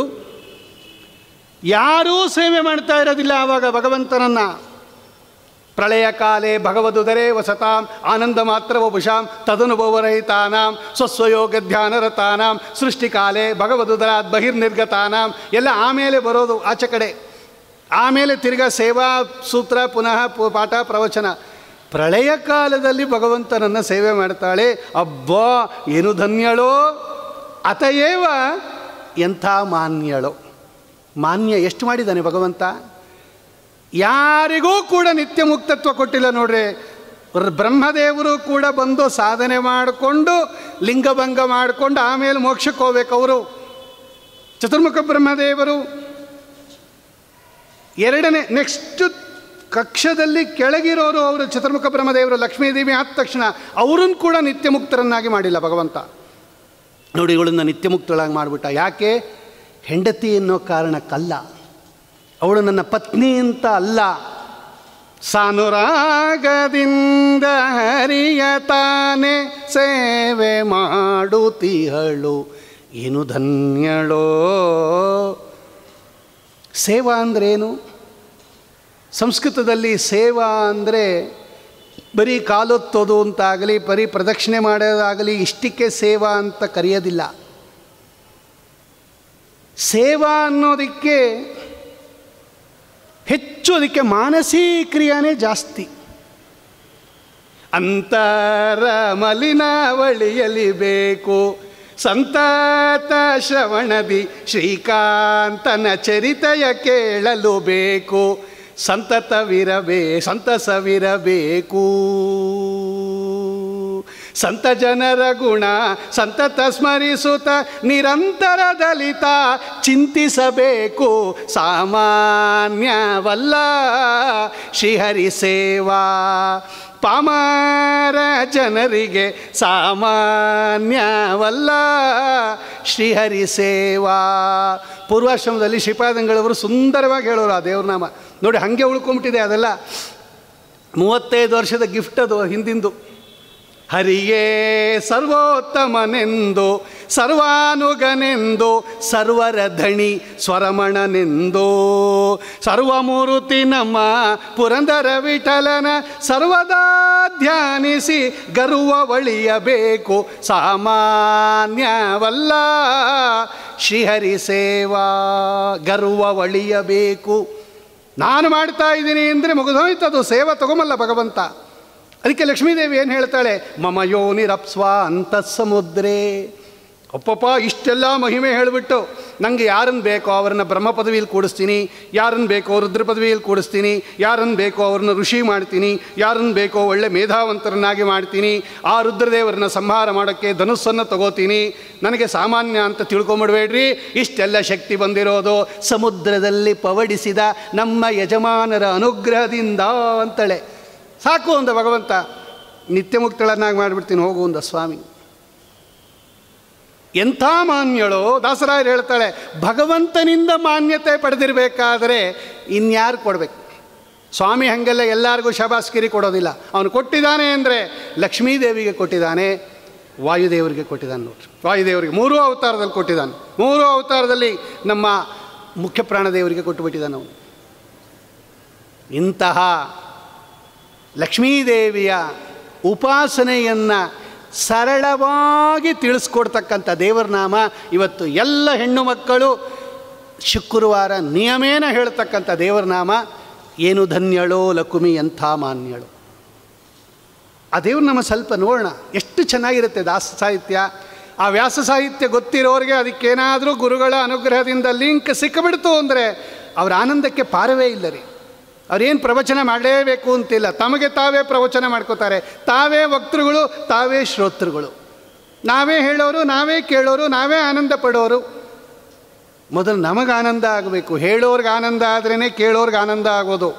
Speaker 1: ಯಾರೂ ಸೇವೆ ಮಾಡ್ತಾ ಇರೋದಿಲ್ಲ ಆವಾಗ ಭಗವಂತನನ್ನು ಪ್ರಳಯ ಕಾಲೇ ಭಗವದುದರೆ ವಸತಾಂ ಆನಂದ ಮಾತ್ರ ವಪುಷಾಂ ತದನುಭವರಹಿತಾನಾಂ ಸ್ವಸ್ವಯೋಗ ಧ್ಯಾನರತಾನಾಂ ಸೃಷ್ಟಿಕಾಲೆ ಭಗವದುದರಾತ್ ಬಹಿರ್ನಿರ್ಗತಾನಾಂ ಎಲ್ಲ ಆಮೇಲೆ ಬರೋದು ಆಚೆ ಕಡೆ ಆಮೇಲೆ ತಿರ್ಗಾ ಸೇವಾ ಸೂತ್ರ ಪುನಃ ಪು- ಪಾಠ ಪ್ರವಚನ ಪ್ರಳಯ ಕಾಲದಲ್ಲಿ ಭಗವಂತನನ್ನು ಸೇವೆ ಮಾಡ್ತಾಳೆ ಅಬ್ಬಾ ಏನು ಧನ್ಯಳೋ ಅತಯೇವ ಎಂಥ ಮಾನ್ಯಳೋ ಮಾನ್ಯ ಎಷ್ಟು ಮಾಡಿದ್ದಾನೆ ಭಗವಂತ ಯಾರಿಗೂ ಕೂಡ ನಿತ್ಯ ಮುಕ್ತತ್ವ ಕೊಟ್ಟಿಲ್ಲ ನೋಡ್ರಿ ರ್- ಬ್ರಹ್ಮದೇವರು ಕೂಡ ಬಂದು ಸಾಧನೆ ಮಾಡಿಕೊಂಡು ಲಿಂಗಭಂಗ ಮಾಡಿಕೊಂಡು ಆಮೇಲೆ ಮೋಕ್ಷಕ್ಕೆ ಹೋಗ್ಬೇಕು ಅವರು ಚತುರ್ಮುಖ ಬ್ರಹ್ಮದೇವರು ಎರಡನೇ ನೆಕ್ಸ್ಟ್ ಕಕ್ಷದಲ್ಲಿ ಕೆಳಗಿರೋರು ಅವರು ಚತುರ್ಮುಖ ಬ್ರಹ್ಮದೇವರು ಲಕ್ಷ್ಮೀದೇವಿ ಆದ ತಕ್ಷಣ ಅವರನ್ನು ಕೂಡ ನಿತ್ಯ ಮುಕ್ತರನ್ನಾಗಿ ಮಾಡಿಲ್ಲ ಭಗವಂತ ನೋಡಿ ಇವಳನ್ನು ನಿತ್ಯ ಮುಕ್ತಳಾಗಿ ಮಾಡಿಬಿಟ್ಟ ಯಾಕೆ ಹೆಂಡತಿ ಅನ್ನೋ ಕಾರಣಕ್ಕಲ್ಲ ಅವಳು ನನ್ನ ಪತ್ನಿ ಅಂತ ಅಲ್ಲ ಸಾನುರಾಗದಿಂದ ಹರಿಯ ತಾನೆ ಸೇವೆ ಮಾಡುತ್ತೀಹಳು ಏನು ಧನ್ಯಳೋ ಸೇವಾ ಅಂದ್ರೇನು ಸಂಸ್ಕೃತದಲ್ಲಿ ಸೇವಾ ಅಂದರೆ ಬರೀ ಕಾಲೊತ್ತೋದು ಅಂತಾಗಲಿ ಬರೀ ಪ್ರದಕ್ಷಿಣೆ ಮಾಡೋದಾಗಲಿ ಇಷ್ಟಕ್ಕೆ ಸೇವಾ ಅಂತ ಕರೆಯೋದಿಲ್ಲ ಸೇವಾ ಅನ್ನೋದಕ್ಕೆ ಹೆಚ್ಚು ಅದಕ್ಕೆ ಮಾನಸೀ ಕ್ರಿಯಾನೇ ಜಾಸ್ತಿ ಅಂತರ ಮಲಿನಾವಳಿಯಲಿ ಬೇಕು ಸಂತಾತ ಶ್ರವಣದಿ ಶ್ರೀಕಾಂತನ ಚರಿತೆಯ ಕೇಳಲು ಬೇಕು ಸಂತತವಿರಬೇ ಸಂತಸವಿರಬೇಕು ಸಂತ ಜನರ ಗುಣ ಸಂತತ ಸ್ಮರಿಸುತ್ತ ನಿರಂತರ ದಲಿತ ಚಿಂತಿಸಬೇಕು ಸಾಮಾನ್ಯವಲ್ಲ ಶ್ರೀಹರಿ ಸೇವಾ ಪಾಮರ ಜನರಿಗೆ ಸಾಮಾನ್ಯವಲ್ಲ ಶ್ರೀಹರಿ ಸೇವಾ ಪೂರ್ವಾಶ್ರಮದಲ್ಲಿ ಶ್ರೀಪಾದಂಗಳವರು ಸುಂದರವಾಗಿ ಹೇಳೋರು ಆ ದೇವ್ರ ನಾಮ ನೋಡಿ ಹಾಗೆ ಉಳ್ಕೊಂಬಿಟ್ಟಿದೆ ಅದೆಲ್ಲ ಮೂವತ್ತೈದು ವರ್ಷದ ಗಿಫ್ಟ್ ಅದು ಹಿಂದಿಂದು ಹರಿಯೇ ಸರ್ವೋತ್ತಮನೆಂದು ಸರ್ವಾನುಗನೆಂದು ಸರ್ವರ ಧಣಿ ಸ್ವರಮಣನೆಂದು ಸರ್ವಮೂರ್ತಿ ನಮ್ಮ ಪುರಂದರ ವಿಠಲನ ಸರ್ವದಾ ಧ್ಯಾನಿಸಿ ಗರ್ವ ಒಳಿಯಬೇಕು ಸಾಮಾನ್ಯವಲ್ಲ ಶ್ರೀಹರಿ ಸೇವಾ ಗರ್ವ ಒಳಿಯಬೇಕು ನಾನು ಮಾಡ್ತಾ ಇದ್ದೀನಿ ಅಂದರೆ ಮುಗಿದೋಯ್ತದು ಸೇವೆ ತಗೊಂಬಲ್ಲ ಭಗವಂತ ಅದಕ್ಕೆ ಲಕ್ಷ್ಮೀದೇವಿ ಏನು ಹೇಳ್ತಾಳೆ ಮಮ ಯೋನಿರಪ್ಸ್ವ ಅಂತ ಸಮುದ್ರೇ ಅಪ್ಪಪ್ಪ ಇಷ್ಟೆಲ್ಲ ಮಹಿಮೆ ಹೇಳಿಬಿಟ್ಟು ನನಗೆ ಯಾರನ್ನು ಬೇಕೋ ಅವರನ್ನು ಬ್ರಹ್ಮ ಪದವಿಯಲ್ಲಿ ಕೂಡಿಸ್ತೀನಿ ಯಾರನ್ನು ಬೇಕೋ ರುದ್ರ ಪದವಿಯಲ್ಲಿ ಕೂಡಿಸ್ತೀನಿ ಯಾರನ್ನು ಬೇಕೋ ಅವ್ರನ್ನ ಋಷಿ ಮಾಡ್ತೀನಿ ಯಾರನ್ನು ಬೇಕೋ ಒಳ್ಳೆ ಮೇಧಾವಂತರನ್ನಾಗಿ ಮಾಡ್ತೀನಿ ಆ ರುದ್ರದೇವರನ್ನ ಸಂಹಾರ ಮಾಡೋಕ್ಕೆ ಧನುಸ್ಸನ್ನು ತಗೋತೀನಿ ನನಗೆ ಸಾಮಾನ್ಯ ಅಂತ ತಿಳ್ಕೊಂಬಿಡ್ಬೇಡ್ರಿ ಇಷ್ಟೆಲ್ಲ ಶಕ್ತಿ ಬಂದಿರೋದು ಸಮುದ್ರದಲ್ಲಿ ಪವಡಿಸಿದ ನಮ್ಮ ಯಜಮಾನರ ಅನುಗ್ರಹದಿಂದ ಅಂತಳೆ ಸಾಕು ಅಂದ ಭಗವಂತ ನಿತ್ಯ ಮುಕ್ತಳನ್ನಾಗಿ ಮಾಡಿಬಿಡ್ತೀನಿ ಹೋಗು ಅಂದ ಸ್ವಾಮಿ ಎಂಥ ಮಾನ್ಯಳು ದಾಸರಾಯರು ಹೇಳ್ತಾಳೆ ಭಗವಂತನಿಂದ ಮಾನ್ಯತೆ ಪಡೆದಿರಬೇಕಾದರೆ ಇನ್ಯಾರು ಕೊಡಬೇಕು ಸ್ವಾಮಿ ಹಾಗೆಲ್ಲ ಎಲ್ಲರಿಗೂ ಶಬಾಸ್ಕಿರಿ ಕೊಡೋದಿಲ್ಲ ಅವನು ಕೊಟ್ಟಿದ್ದಾನೆ ಅಂದರೆ ಲಕ್ಷ್ಮೀದೇವಿಗೆ ಕೊಟ್ಟಿದ್ದಾನೆ ವಾಯುದೇವರಿಗೆ ಕೊಟ್ಟಿದ್ದಾನೆ ನೋಡ್ರಿ ವಾಯುದೇವರಿಗೆ ಮೂರೂ ಅವತಾರದಲ್ಲಿ ಕೊಟ್ಟಿದ್ದಾನೆ ಮೂರೂ ಅವತಾರದಲ್ಲಿ ನಮ್ಮ ಮುಖ್ಯ ಪ್ರಾಣದೇವರಿಗೆ ಕೊಟ್ಟುಬಿಟ್ಟಿದ್ದಾನೆ ಅವನು ಇಂತಹ ಲಕ್ಷ್ಮೀದೇವಿಯ ಉಪಾಸನೆಯನ್ನು ಸರಳವಾಗಿ ತಿಳಿಸ್ಕೊಡ್ತಕ್ಕಂಥ ದೇವರ ನಾಮ ಇವತ್ತು ಎಲ್ಲ ಹೆಣ್ಣು ಮಕ್ಕಳು ಶುಕ್ರವಾರ ನಿಯಮೇನ ಹೇಳ್ತಕ್ಕಂಥ ದೇವರ ನಾಮ ಏನು ಧನ್ಯಳೋ ಲಕುಮಿ ಎಂಥ ಮಾನ್ಯಳು ಆ ದೇವ್ರ ನಾಮ ಸ್ವಲ್ಪ ನೋಡೋಣ ಎಷ್ಟು ಚೆನ್ನಾಗಿರುತ್ತೆ ದಾಸ ಸಾಹಿತ್ಯ ಆ ವ್ಯಾಸ ಸಾಹಿತ್ಯ ಗೊತ್ತಿರೋರಿಗೆ ಅದಕ್ಕೇನಾದರೂ ಗುರುಗಳ ಅನುಗ್ರಹದಿಂದ ಲಿಂಕ್ ಸಿಕ್ಕಿಬಿಡ್ತು ಅಂದರೆ ಅವ್ರ ಆನಂದಕ್ಕೆ ಪಾರವೇ ಇಲ್ಲ ರೀ ಅವ್ರೇನು ಪ್ರವಚನ ಮಾಡಲೇಬೇಕು ಅಂತಿಲ್ಲ ತಮಗೆ ತಾವೇ ಪ್ರವಚನ ಮಾಡ್ಕೋತಾರೆ ತಾವೇ ವಕ್ತೃಗಳು ತಾವೇ ಶ್ರೋತೃಗಳು ನಾವೇ ಹೇಳೋರು ನಾವೇ ಕೇಳೋರು ನಾವೇ ಆನಂದ ಪಡೋರು ಮೊದಲು ನಮಗೆ ಆನಂದ ಆಗಬೇಕು ಹೇಳೋರ್ಗೆ ಆನಂದ ಆದ್ರೇ ಕೇಳೋರ್ಗೆ ಆನಂದ ಆಗೋದು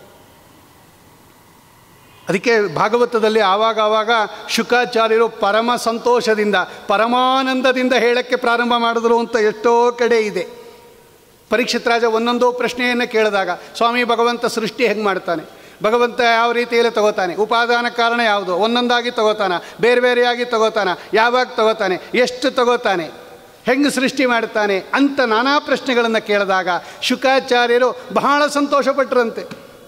Speaker 1: ಅದಕ್ಕೆ ಭಾಗವತದಲ್ಲಿ ಆವಾಗ ಆವಾಗ ಶುಕಾಚಾರ್ಯರು ಪರಮ ಸಂತೋಷದಿಂದ ಪರಮಾನಂದದಿಂದ ಹೇಳಕ್ಕೆ ಪ್ರಾರಂಭ ಮಾಡಿದ್ರು ಅಂತ ಎಷ್ಟೋ ಕಡೆ ಇದೆ ಪರೀಕ್ಷಿತ್ ರಾಜ ಒಂದೊಂದೋ ಪ್ರಶ್ನೆಯನ್ನು ಕೇಳಿದಾಗ ಸ್ವಾಮಿ ಭಗವಂತ ಸೃಷ್ಟಿ ಹೆಂಗೆ ಮಾಡ್ತಾನೆ ಭಗವಂತ ಯಾವ ರೀತಿಯಲ್ಲಿ ತಗೋತಾನೆ ಉಪಾದಾನ ಕಾರಣ ಯಾವುದು ಒಂದೊಂದಾಗಿ ತಗೋತಾನ ಬೇರೆ ಬೇರೆಯಾಗಿ ತಗೋತಾನ ಯಾವಾಗ ತಗೋತಾನೆ ಎಷ್ಟು ತಗೋತಾನೆ ಹೆಂಗೆ ಸೃಷ್ಟಿ ಮಾಡ್ತಾನೆ ಅಂತ ನಾನಾ ಪ್ರಶ್ನೆಗಳನ್ನು ಕೇಳಿದಾಗ ಶುಕಾಚಾರ್ಯರು ಬಹಳ ಸಂತೋಷಪಟ್ಟರಂತೆ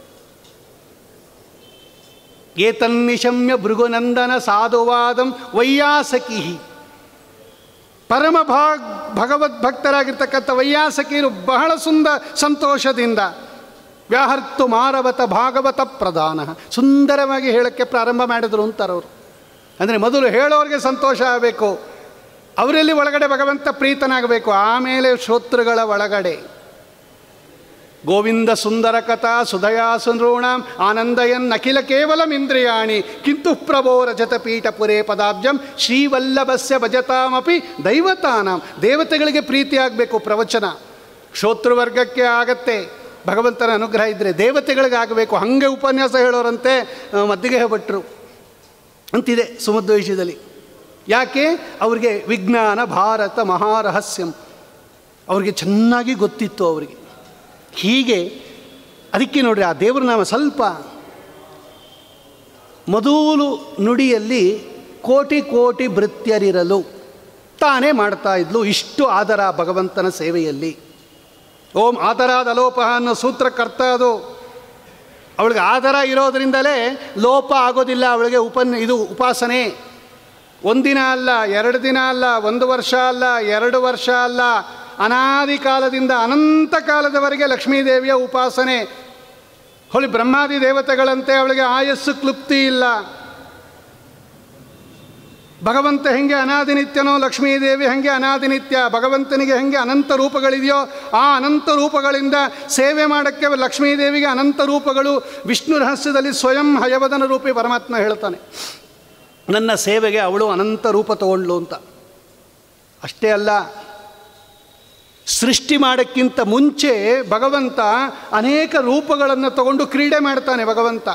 Speaker 1: ಏತನ್ನಿಶಮ್ಯ ಭೃಗುನಂದನ ಸಾಧುವಾದಂ ವೈಯಾಸಕಿ ಪರಮ ಭಾಗ್ ಭಗವದ್ಭಕ್ತರಾಗಿರ್ತಕ್ಕಂಥ ವೈಯಾಸಕಿಯರು ಬಹಳ ಸುಂದ ಸಂತೋಷದಿಂದ ವ್ಯಾಹರ್ತು ಮಾರವತ ಭಾಗವತ ಪ್ರಧಾನ ಸುಂದರವಾಗಿ ಹೇಳಕ್ಕೆ ಪ್ರಾರಂಭ ಮಾಡಿದರು ಅಂತಾರವರು ಅಂದರೆ ಮೊದಲು ಹೇಳೋರಿಗೆ ಸಂತೋಷ ಆಗಬೇಕು ಅವರಲ್ಲಿ ಒಳಗಡೆ ಭಗವಂತ ಪ್ರೀತನಾಗಬೇಕು ಆಮೇಲೆ ಶ್ರೋತೃಗಳ ಒಳಗಡೆ ಗೋವಿಂದ ಸುಂದರ ಕಥಾ ಸುಧಯಾ ಸುನೃಣಾಂ ಆನಂದಯನ್ ಅಖಿಲ ಕೇವಲಂ ಇಂದ್ರಿಯಾಣಿ ಕಿಂತು ಪ್ರಭೋ ರಜತ ಪೀಠ ಪುರೇ ಪದಾಬ್ಜಂ ಶ್ರೀವಲ್ಲಭಸ್ಯ ಭಜತಾಮಪಿ ದೈವತಾನಾಂ ದೇವತೆಗಳಿಗೆ ಪ್ರೀತಿ ಆಗಬೇಕು ಪ್ರವಚನ ಶ್ರೋತೃವರ್ಗಕ್ಕೆ ಆಗತ್ತೆ ಭಗವಂತನ ಅನುಗ್ರಹ ಇದ್ದರೆ ದೇವತೆಗಳಿಗೆ ಆಗಬೇಕು ಹಾಗೆ ಉಪನ್ಯಾಸ ಹೇಳೋರಂತೆ ಆ, ಮದ್ದಿಗೆ ಭಟ್ರು ಅಂತಿದೆ ಸುಮಧ್ವೈಷದಲ್ಲಿ ಯಾಕೆ ಅವರಿಗೆ ವಿಜ್ಞಾನ ಭಾರತ ಮಹಾರಹಸ್ಯಂ ಅವರಿಗೆ ಚೆನ್ನಾಗಿ ಗೊತ್ತಿತ್ತು ಅವರಿಗೆ ಹೀಗೆ ಅದಕ್ಕೆ ನೋಡ್ರಿ ಆ ದೇವ್ರ ನಾಮ ಸ್ವಲ್ಪ ಮೊದಲು ನುಡಿಯಲ್ಲಿ ಕೋಟಿ ಕೋಟಿ ಭೃತ್ಯರಿರಲು ತಾನೇ ಮಾಡ್ತಾ ಇದ್ಲು ಇಷ್ಟು ಆದರ ಭಗವಂತನ ಸೇವೆಯಲ್ಲಿ ಓಂ ಆದರಾದ ಅಲೋಪಹ ಅನ್ನೋ ಸೂತ್ರಕರ್ತ ಅದು ಅವಳಿಗೆ ಆದರ ಇರೋದರಿಂದಲೇ ಲೋಪ ಆಗೋದಿಲ್ಲ ಅವಳಿಗೆ ಉಪನ್ ಇದು ಉಪಾಸನೆ ಒಂದಿನ ಅಲ್ಲ ಎರಡು ದಿನ ಅಲ್ಲ ಒಂದು ವರ್ಷ ಅಲ್ಲ ಎರಡು ವರ್ಷ ಅಲ್ಲ ಅನಾದಿ ಕಾಲದಿಂದ ಅನಂತ ಕಾಲದವರೆಗೆ ಲಕ್ಷ್ಮೀದೇವಿಯ ಉಪಾಸನೆ ಹೊಳಿ ಬ್ರಹ್ಮಾದಿ ದೇವತೆಗಳಂತೆ ಅವಳಿಗೆ ಆಯಸ್ಸು ಕ್ಲುಪ್ತಿ ಇಲ್ಲ ಭಗವಂತ ಹೆಂಗೆ ಅನಾದಿನಿತ್ಯನೋ ಲಕ್ಷ್ಮೀದೇವಿ ಹೆಂಗೆ ಅನಾದಿನಿತ್ಯ ಭಗವಂತನಿಗೆ ಹೆಂಗೆ ಅನಂತ ರೂಪಗಳಿದೆಯೋ ಆ ಅನಂತ ರೂಪಗಳಿಂದ ಸೇವೆ ಮಾಡೋಕ್ಕೆ ಲಕ್ಷ್ಮೀದೇವಿಗೆ ಅನಂತ ರೂಪಗಳು ವಿಷ್ಣು ರಹಸ್ಯದಲ್ಲಿ ಸ್ವಯಂ ಹಯವದನ ರೂಪಿ ಪರಮಾತ್ಮ ಹೇಳ್ತಾನೆ ನನ್ನ ಸೇವೆಗೆ ಅವಳು ಅನಂತ ರೂಪ ತಗೊಂಡ್ಲು ಅಂತ ಅಷ್ಟೇ ಅಲ್ಲ ಸೃಷ್ಟಿ ಮಾಡೋಕ್ಕಿಂತ ಮುಂಚೆ ಭಗವಂತ ಅನೇಕ ರೂಪಗಳನ್ನು ತಗೊಂಡು ಕ್ರೀಡೆ ಮಾಡ್ತಾನೆ ಭಗವಂತ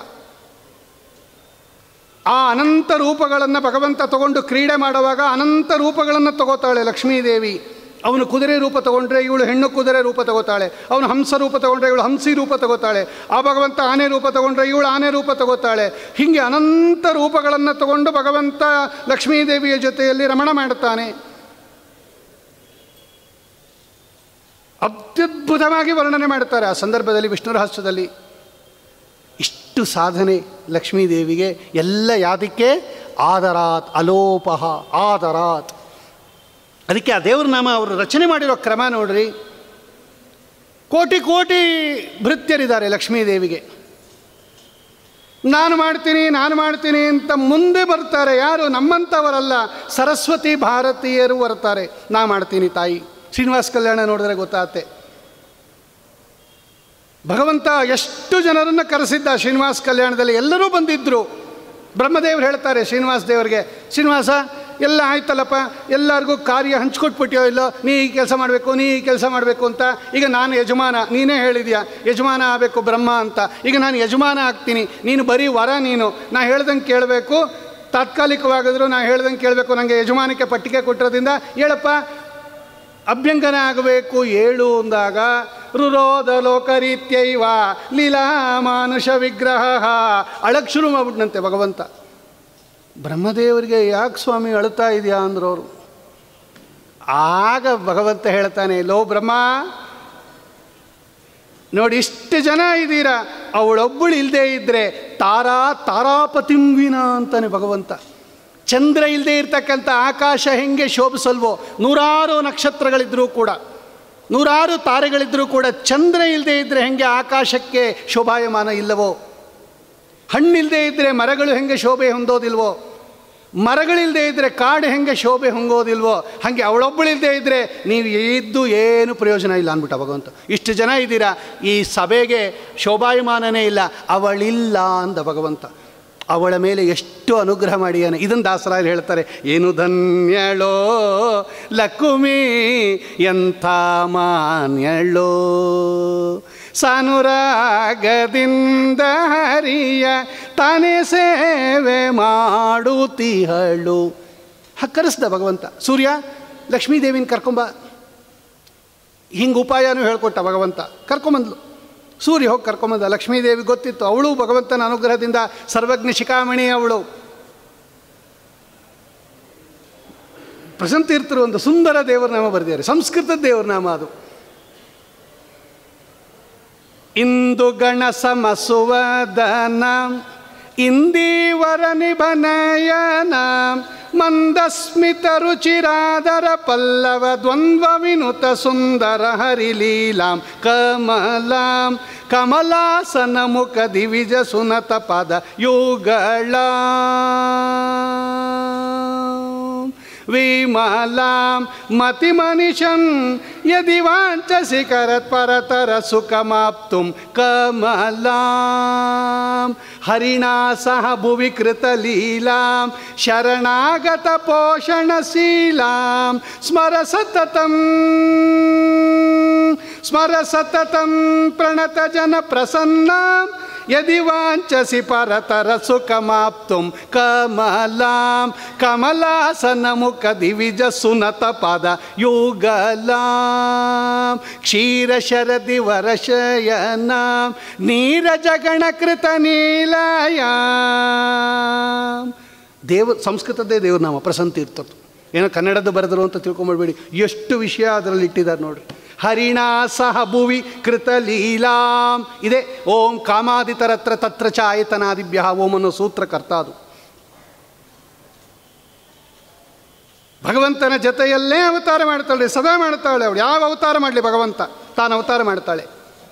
Speaker 1: ಆ ಅನಂತ ರೂಪಗಳನ್ನು ಭಗವಂತ ತಗೊಂಡು ಕ್ರೀಡೆ ಮಾಡುವಾಗ ಅನಂತ ರೂಪಗಳನ್ನು ತಗೋತಾಳೆ ಲಕ್ಷ್ಮೀದೇವಿ ಅವನು ಕುದುರೆ ರೂಪ ತಗೊಂಡ್ರೆ ಇವಳು ಹೆಣ್ಣು ಕುದುರೆ ರೂಪ ತಗೋತಾಳೆ ಅವನು ಹಂಸ ರೂಪ ತಗೊಂಡ್ರೆ ಇವಳು ಹಂಸಿ ರೂಪ ತಗೋತಾಳೆ ಆ ಭಗವಂತ ಆನೆ ರೂಪ ತಗೊಂಡ್ರೆ ಇವಳು ಆನೆ ರೂಪ ತಗೋತಾಳೆ ಹೀಗೆ ಅನಂತ ರೂಪಗಳನ್ನು ತಗೊಂಡು ಭಗವಂತ ಲಕ್ಷ್ಮೀದೇವಿಯ ಜೊತೆಯಲ್ಲಿ ರಮಣ ಮಾಡುತ್ತಾನೆ ಅತ್ಯದ್ಭುತವಾಗಿ ವರ್ಣನೆ ಮಾಡ್ತಾರೆ ಆ ಸಂದರ್ಭದಲ್ಲಿ ವಿಷ್ಣು ರಹಸ್ಯದಲ್ಲಿ ಇಷ್ಟು ಸಾಧನೆ ಲಕ್ಷ್ಮೀದೇವಿಗೆ ಎಲ್ಲ ಯಾದಕ್ಕೆ ಆದರಾತ್ ಅಲೋಪಹ ಆದರಾತ್ ಅದಕ್ಕೆ ಆ ದೇವ್ರ ನಾಮ ಅವರು ರಚನೆ ಮಾಡಿರೋ ಕ್ರಮ ನೋಡ್ರಿ ಕೋಟಿ ಕೋಟಿ ಭೃತ್ಯರಿದ್ದಾರೆ ಲಕ್ಷ್ಮೀದೇವಿಗೆ ನಾನು ಮಾಡ್ತೀನಿ ನಾನು ಮಾಡ್ತೀನಿ ಅಂತ ಮುಂದೆ ಬರ್ತಾರೆ ಯಾರು ನಮ್ಮಂಥವರಲ್ಲ ಸರಸ್ವತಿ ಭಾರತೀಯರು ಬರ್ತಾರೆ ನಾ ಮಾಡ್ತೀನಿ ತಾಯಿ ಶ್ರೀನಿವಾಸ ಕಲ್ಯಾಣ ನೋಡಿದ್ರೆ ಗೊತ್ತಾಗುತ್ತೆ ಭಗವಂತ ಎಷ್ಟು ಜನರನ್ನು ಕರೆಸಿದ್ದ ಶ್ರೀನಿವಾಸ ಕಲ್ಯಾಣದಲ್ಲಿ ಎಲ್ಲರೂ ಬಂದಿದ್ದರು ಬ್ರಹ್ಮದೇವರು ಹೇಳ್ತಾರೆ ಶ್ರೀನಿವಾಸ ದೇವರಿಗೆ ಶ್ರೀನಿವಾಸ ಎಲ್ಲ ಆಯ್ತಲ್ಲಪ್ಪ ಎಲ್ಲರಿಗೂ ಕಾರ್ಯ ಹಂಚ್ಕೊಟ್ಬಿಟ್ಟಿಯೋ ಇಲ್ಲೋ ನೀ ಈ ಕೆಲಸ ಮಾಡಬೇಕು ನೀ ಈ ಕೆಲಸ ಮಾಡಬೇಕು ಅಂತ ಈಗ ನಾನು ಯಜಮಾನ ನೀನೇ ಹೇಳಿದ್ಯಾ ಯಜಮಾನ ಆಗಬೇಕು ಬ್ರಹ್ಮ ಅಂತ ಈಗ ನಾನು ಯಜಮಾನ ಆಗ್ತೀನಿ ನೀನು ಬರೀ ವರ ನೀನು ನಾ ಹೇಳ್ದಂಗೆ ಕೇಳಬೇಕು ತಾತ್ಕಾಲಿಕವಾಗಿದ್ರು ನಾ ಹೇಳ್ದಂಗೆ ಕೇಳಬೇಕು ನನಗೆ ಯಜಮಾನಿಕೆ ಪಟ್ಟಿಗೆ ಕೊಟ್ಟಿರೋದ್ರಿಂದ ಹೇಳಪ್ಪ ಅಭ್ಯಂಗನ ಆಗಬೇಕು ಏಳು ಅಂದಾಗ ರುರೋಧ ಲೋಕರೀತ್ಯೈವ ಲೀಲಾ ಮಾನುಷ ವಿಗ್ರಹ ಅಳಕ್ ಶುರು ಮಾಡ್ಬಿಟ್ನಂತೆ ಭಗವಂತ ಬ್ರಹ್ಮದೇವರಿಗೆ ಯಾಕೆ ಸ್ವಾಮಿ ಅಳುತ್ತಾ ಇದೆಯಾ ಅಂದ್ರು ಅವರು ಆಗ ಭಗವಂತ ಹೇಳ್ತಾನೆ ಲೋ ಬ್ರಹ್ಮ ನೋಡಿ ಇಷ್ಟು ಜನ ಇದ್ದೀರಾ ಅವಳೊಬ್ಬಳು ಇಲ್ಲದೆ ಇದ್ದರೆ ತಾರಾ ತಾರಾಪತಿಂವಿನ ಅಂತಾನೆ ಭಗವಂತ ಚಂದ್ರ ಇಲ್ಲದೆ ಇರ್ತಕ್ಕಂಥ ಆಕಾಶ ಹೆಂಗೆ ಶೋಭಿಸಲ್ವೋ ನೂರಾರು ನಕ್ಷತ್ರಗಳಿದ್ದರೂ ಕೂಡ ನೂರಾರು ತಾರೆಗಳಿದ್ದರೂ ಕೂಡ ಚಂದ್ರ ಇಲ್ಲದೆ ಇದ್ದರೆ ಹೆಂಗೆ ಆಕಾಶಕ್ಕೆ ಶೋಭಾಯಮಾನ ಇಲ್ಲವೋ ಹಣ್ಣಿಲ್ಲದೆ ಇದ್ದರೆ ಮರಗಳು ಹೆಂಗೆ ಶೋಭೆ ಹೊಂದೋದಿಲ್ವೋ ಮರಗಳಿಲ್ಲದೆ ಇದ್ದರೆ ಕಾಡು ಹೆಂಗೆ ಶೋಭೆ ಹೊಂಗೋದಿಲ್ವೋ ಹಾಗೆ ಅವಳೊಬ್ಬಳಿಲ್ಲದೆ ಇದ್ದರೆ ನೀವು ಇದ್ದು ಏನು ಪ್ರಯೋಜನ ಇಲ್ಲ ಅಂದ್ಬಿಟ್ಟ ಭಗವಂತ ಇಷ್ಟು ಜನ ಇದ್ದೀರಾ ಈ ಸಭೆಗೆ ಶೋಭಾಯಮಾನನೇ ಇಲ್ಲ ಅವಳಿಲ್ಲ ಅಂದ ಭಗವಂತ ಅವಳ ಮೇಲೆ ಎಷ್ಟು ಅನುಗ್ರಹ ಮಾಡಿಯಾನೆ ಇದನ್ನು ದಾಸರಾಯರು ಹೇಳ್ತಾರೆ ಏನು ಧನ್ಯಳೋ ಲಕುಮಿ ಎಂಥ ಮಾನ್ಯಳೋ ಸಾನುರಾಗದಿಂದ ಹರಿಯ ತಾನೇ ಸೇವೆ ಮಾಡುತ್ತೀಹಳು ಹಕ್ಕರಿಸ್ದ ಭಗವಂತ ಸೂರ್ಯ ಲಕ್ಷ್ಮೀದೇವಿನ ಕರ್ಕೊಂಬ ಹಿಂಗೆ ಉಪಾಯನೂ ಹೇಳ್ಕೊಟ್ಟ ಭಗವಂತ ಕರ್ಕೊಂಬಂದ್ಲು ಸೂರ್ಯ ಹೋಗಿ ಕರ್ಕೊಂಬಂದ ಲಕ್ಷ್ಮೀದೇವಿ ಗೊತ್ತಿತ್ತು ಅವಳು ಭಗವಂತನ ಅನುಗ್ರಹದಿಂದ ಸರ್ವಜ್ಞ ಶಿಖಾಮಣಿ ಅವಳು ಪ್ರಸಂತೀರ್ಥರು ಒಂದು ಸುಂದರ ದೇವರ ನಾಮ ಬರೆದಿದ್ದಾರೆ ಸಂಸ್ಕೃತ ದೇವರ ನಾಮ ಅದು ಇಂದು ಗಣ ಸಮಸುವದನ ಇಂದೀವರ ನಿಭನಯನ ಮಂದಸ್ಮಿತ ರುಚಿರಾದರ ಪಲ್ಲವ ದ್ವಂದ್ವ ವಿನುತ ಸುಂದರ ಹರಿಲೀಲಾಂ ಕಮಲಾಂ ಕಮಲಾಸನ ಮುಖ ದಿವಿಜ ಸುನತ ಪದ ಯುಗಳ ವಿಮಲಾಂ ಮತಿಮನಿಷಂ ಯದಿ ವಾಂಚಸಿ ಕರತ್ ಪರತರ ಸುಖಮಾಪ್ತುಂ ಕಮಲಾಂ ಹರಿಣಾ ಸಹ ಭುವಿ ಕೃತಲೀಲಾಂ ಶರಣಾಗತ ಪೋಷಣಶೀಲಾಂ ಸ್ಮರ ಸತತಂ ಸ್ಮರ ಸತತಂ ಪ್ರಣತ ಜನ ಪ್ರಸನ್ನಾಂ ಯದಿ ವಾಂಚಸಿ ಪರತರ ಸುಖಮಾಪ್ತುಂ ಕಮಲಾಂ ಕಮಲಾಸನ ಮುಖ ದಿವಿಜ ಸುನತ ಪದ ಯುಗಲಾಂ ಕ್ಷೀರ ಶರದಿ ವರಶಯನಾಂ ನೀರಜ ಗಣಕೃತ ನೀಲಯಾಂ ದೇವ ಸಂಸ್ಕೃತದ್ದೇ ದೇವ್ರ ನಾಮ ಪ್ರಸಂತೀರ್ಥದ್ದು ಏನೋ ಕನ್ನಡದ್ದು ಬರೆದರು ಅಂತ ತಿಳ್ಕೊಂಬಿಡ್ಬೇಡಿ ಎಷ್ಟು ವಿಷಯ ಅದರಲ್ಲಿ ಇಟ್ಟಿದ್ದಾರೆ ನೋಡ್ರಿ ಹರಿಣಾ ಸಹ ಭುವಿ ಕೃತ ಲೀಲಾಂ ಇದೆ ಓಂ ಕಾಮಾದಿತರತ್ರ ತತ್ರ ಚ ಆಯತನಾದಿಭ್ಯ ಓಂ ಅನ್ನೋ ಸೂತ್ರಕರ್ತ ಅದು ಭಗವಂತನ ಜೊತೆಯಲ್ಲೇ ಅವತಾರ ಮಾಡ್ತಾಳೆ ಸದಾ ಮಾಡ್ತಾಳೆ ಅವಳು ಯಾವ ಅವತಾರ ಮಾಡಲಿ ಭಗವಂತ ತಾನು ಅವತಾರ ಮಾಡ್ತಾಳೆ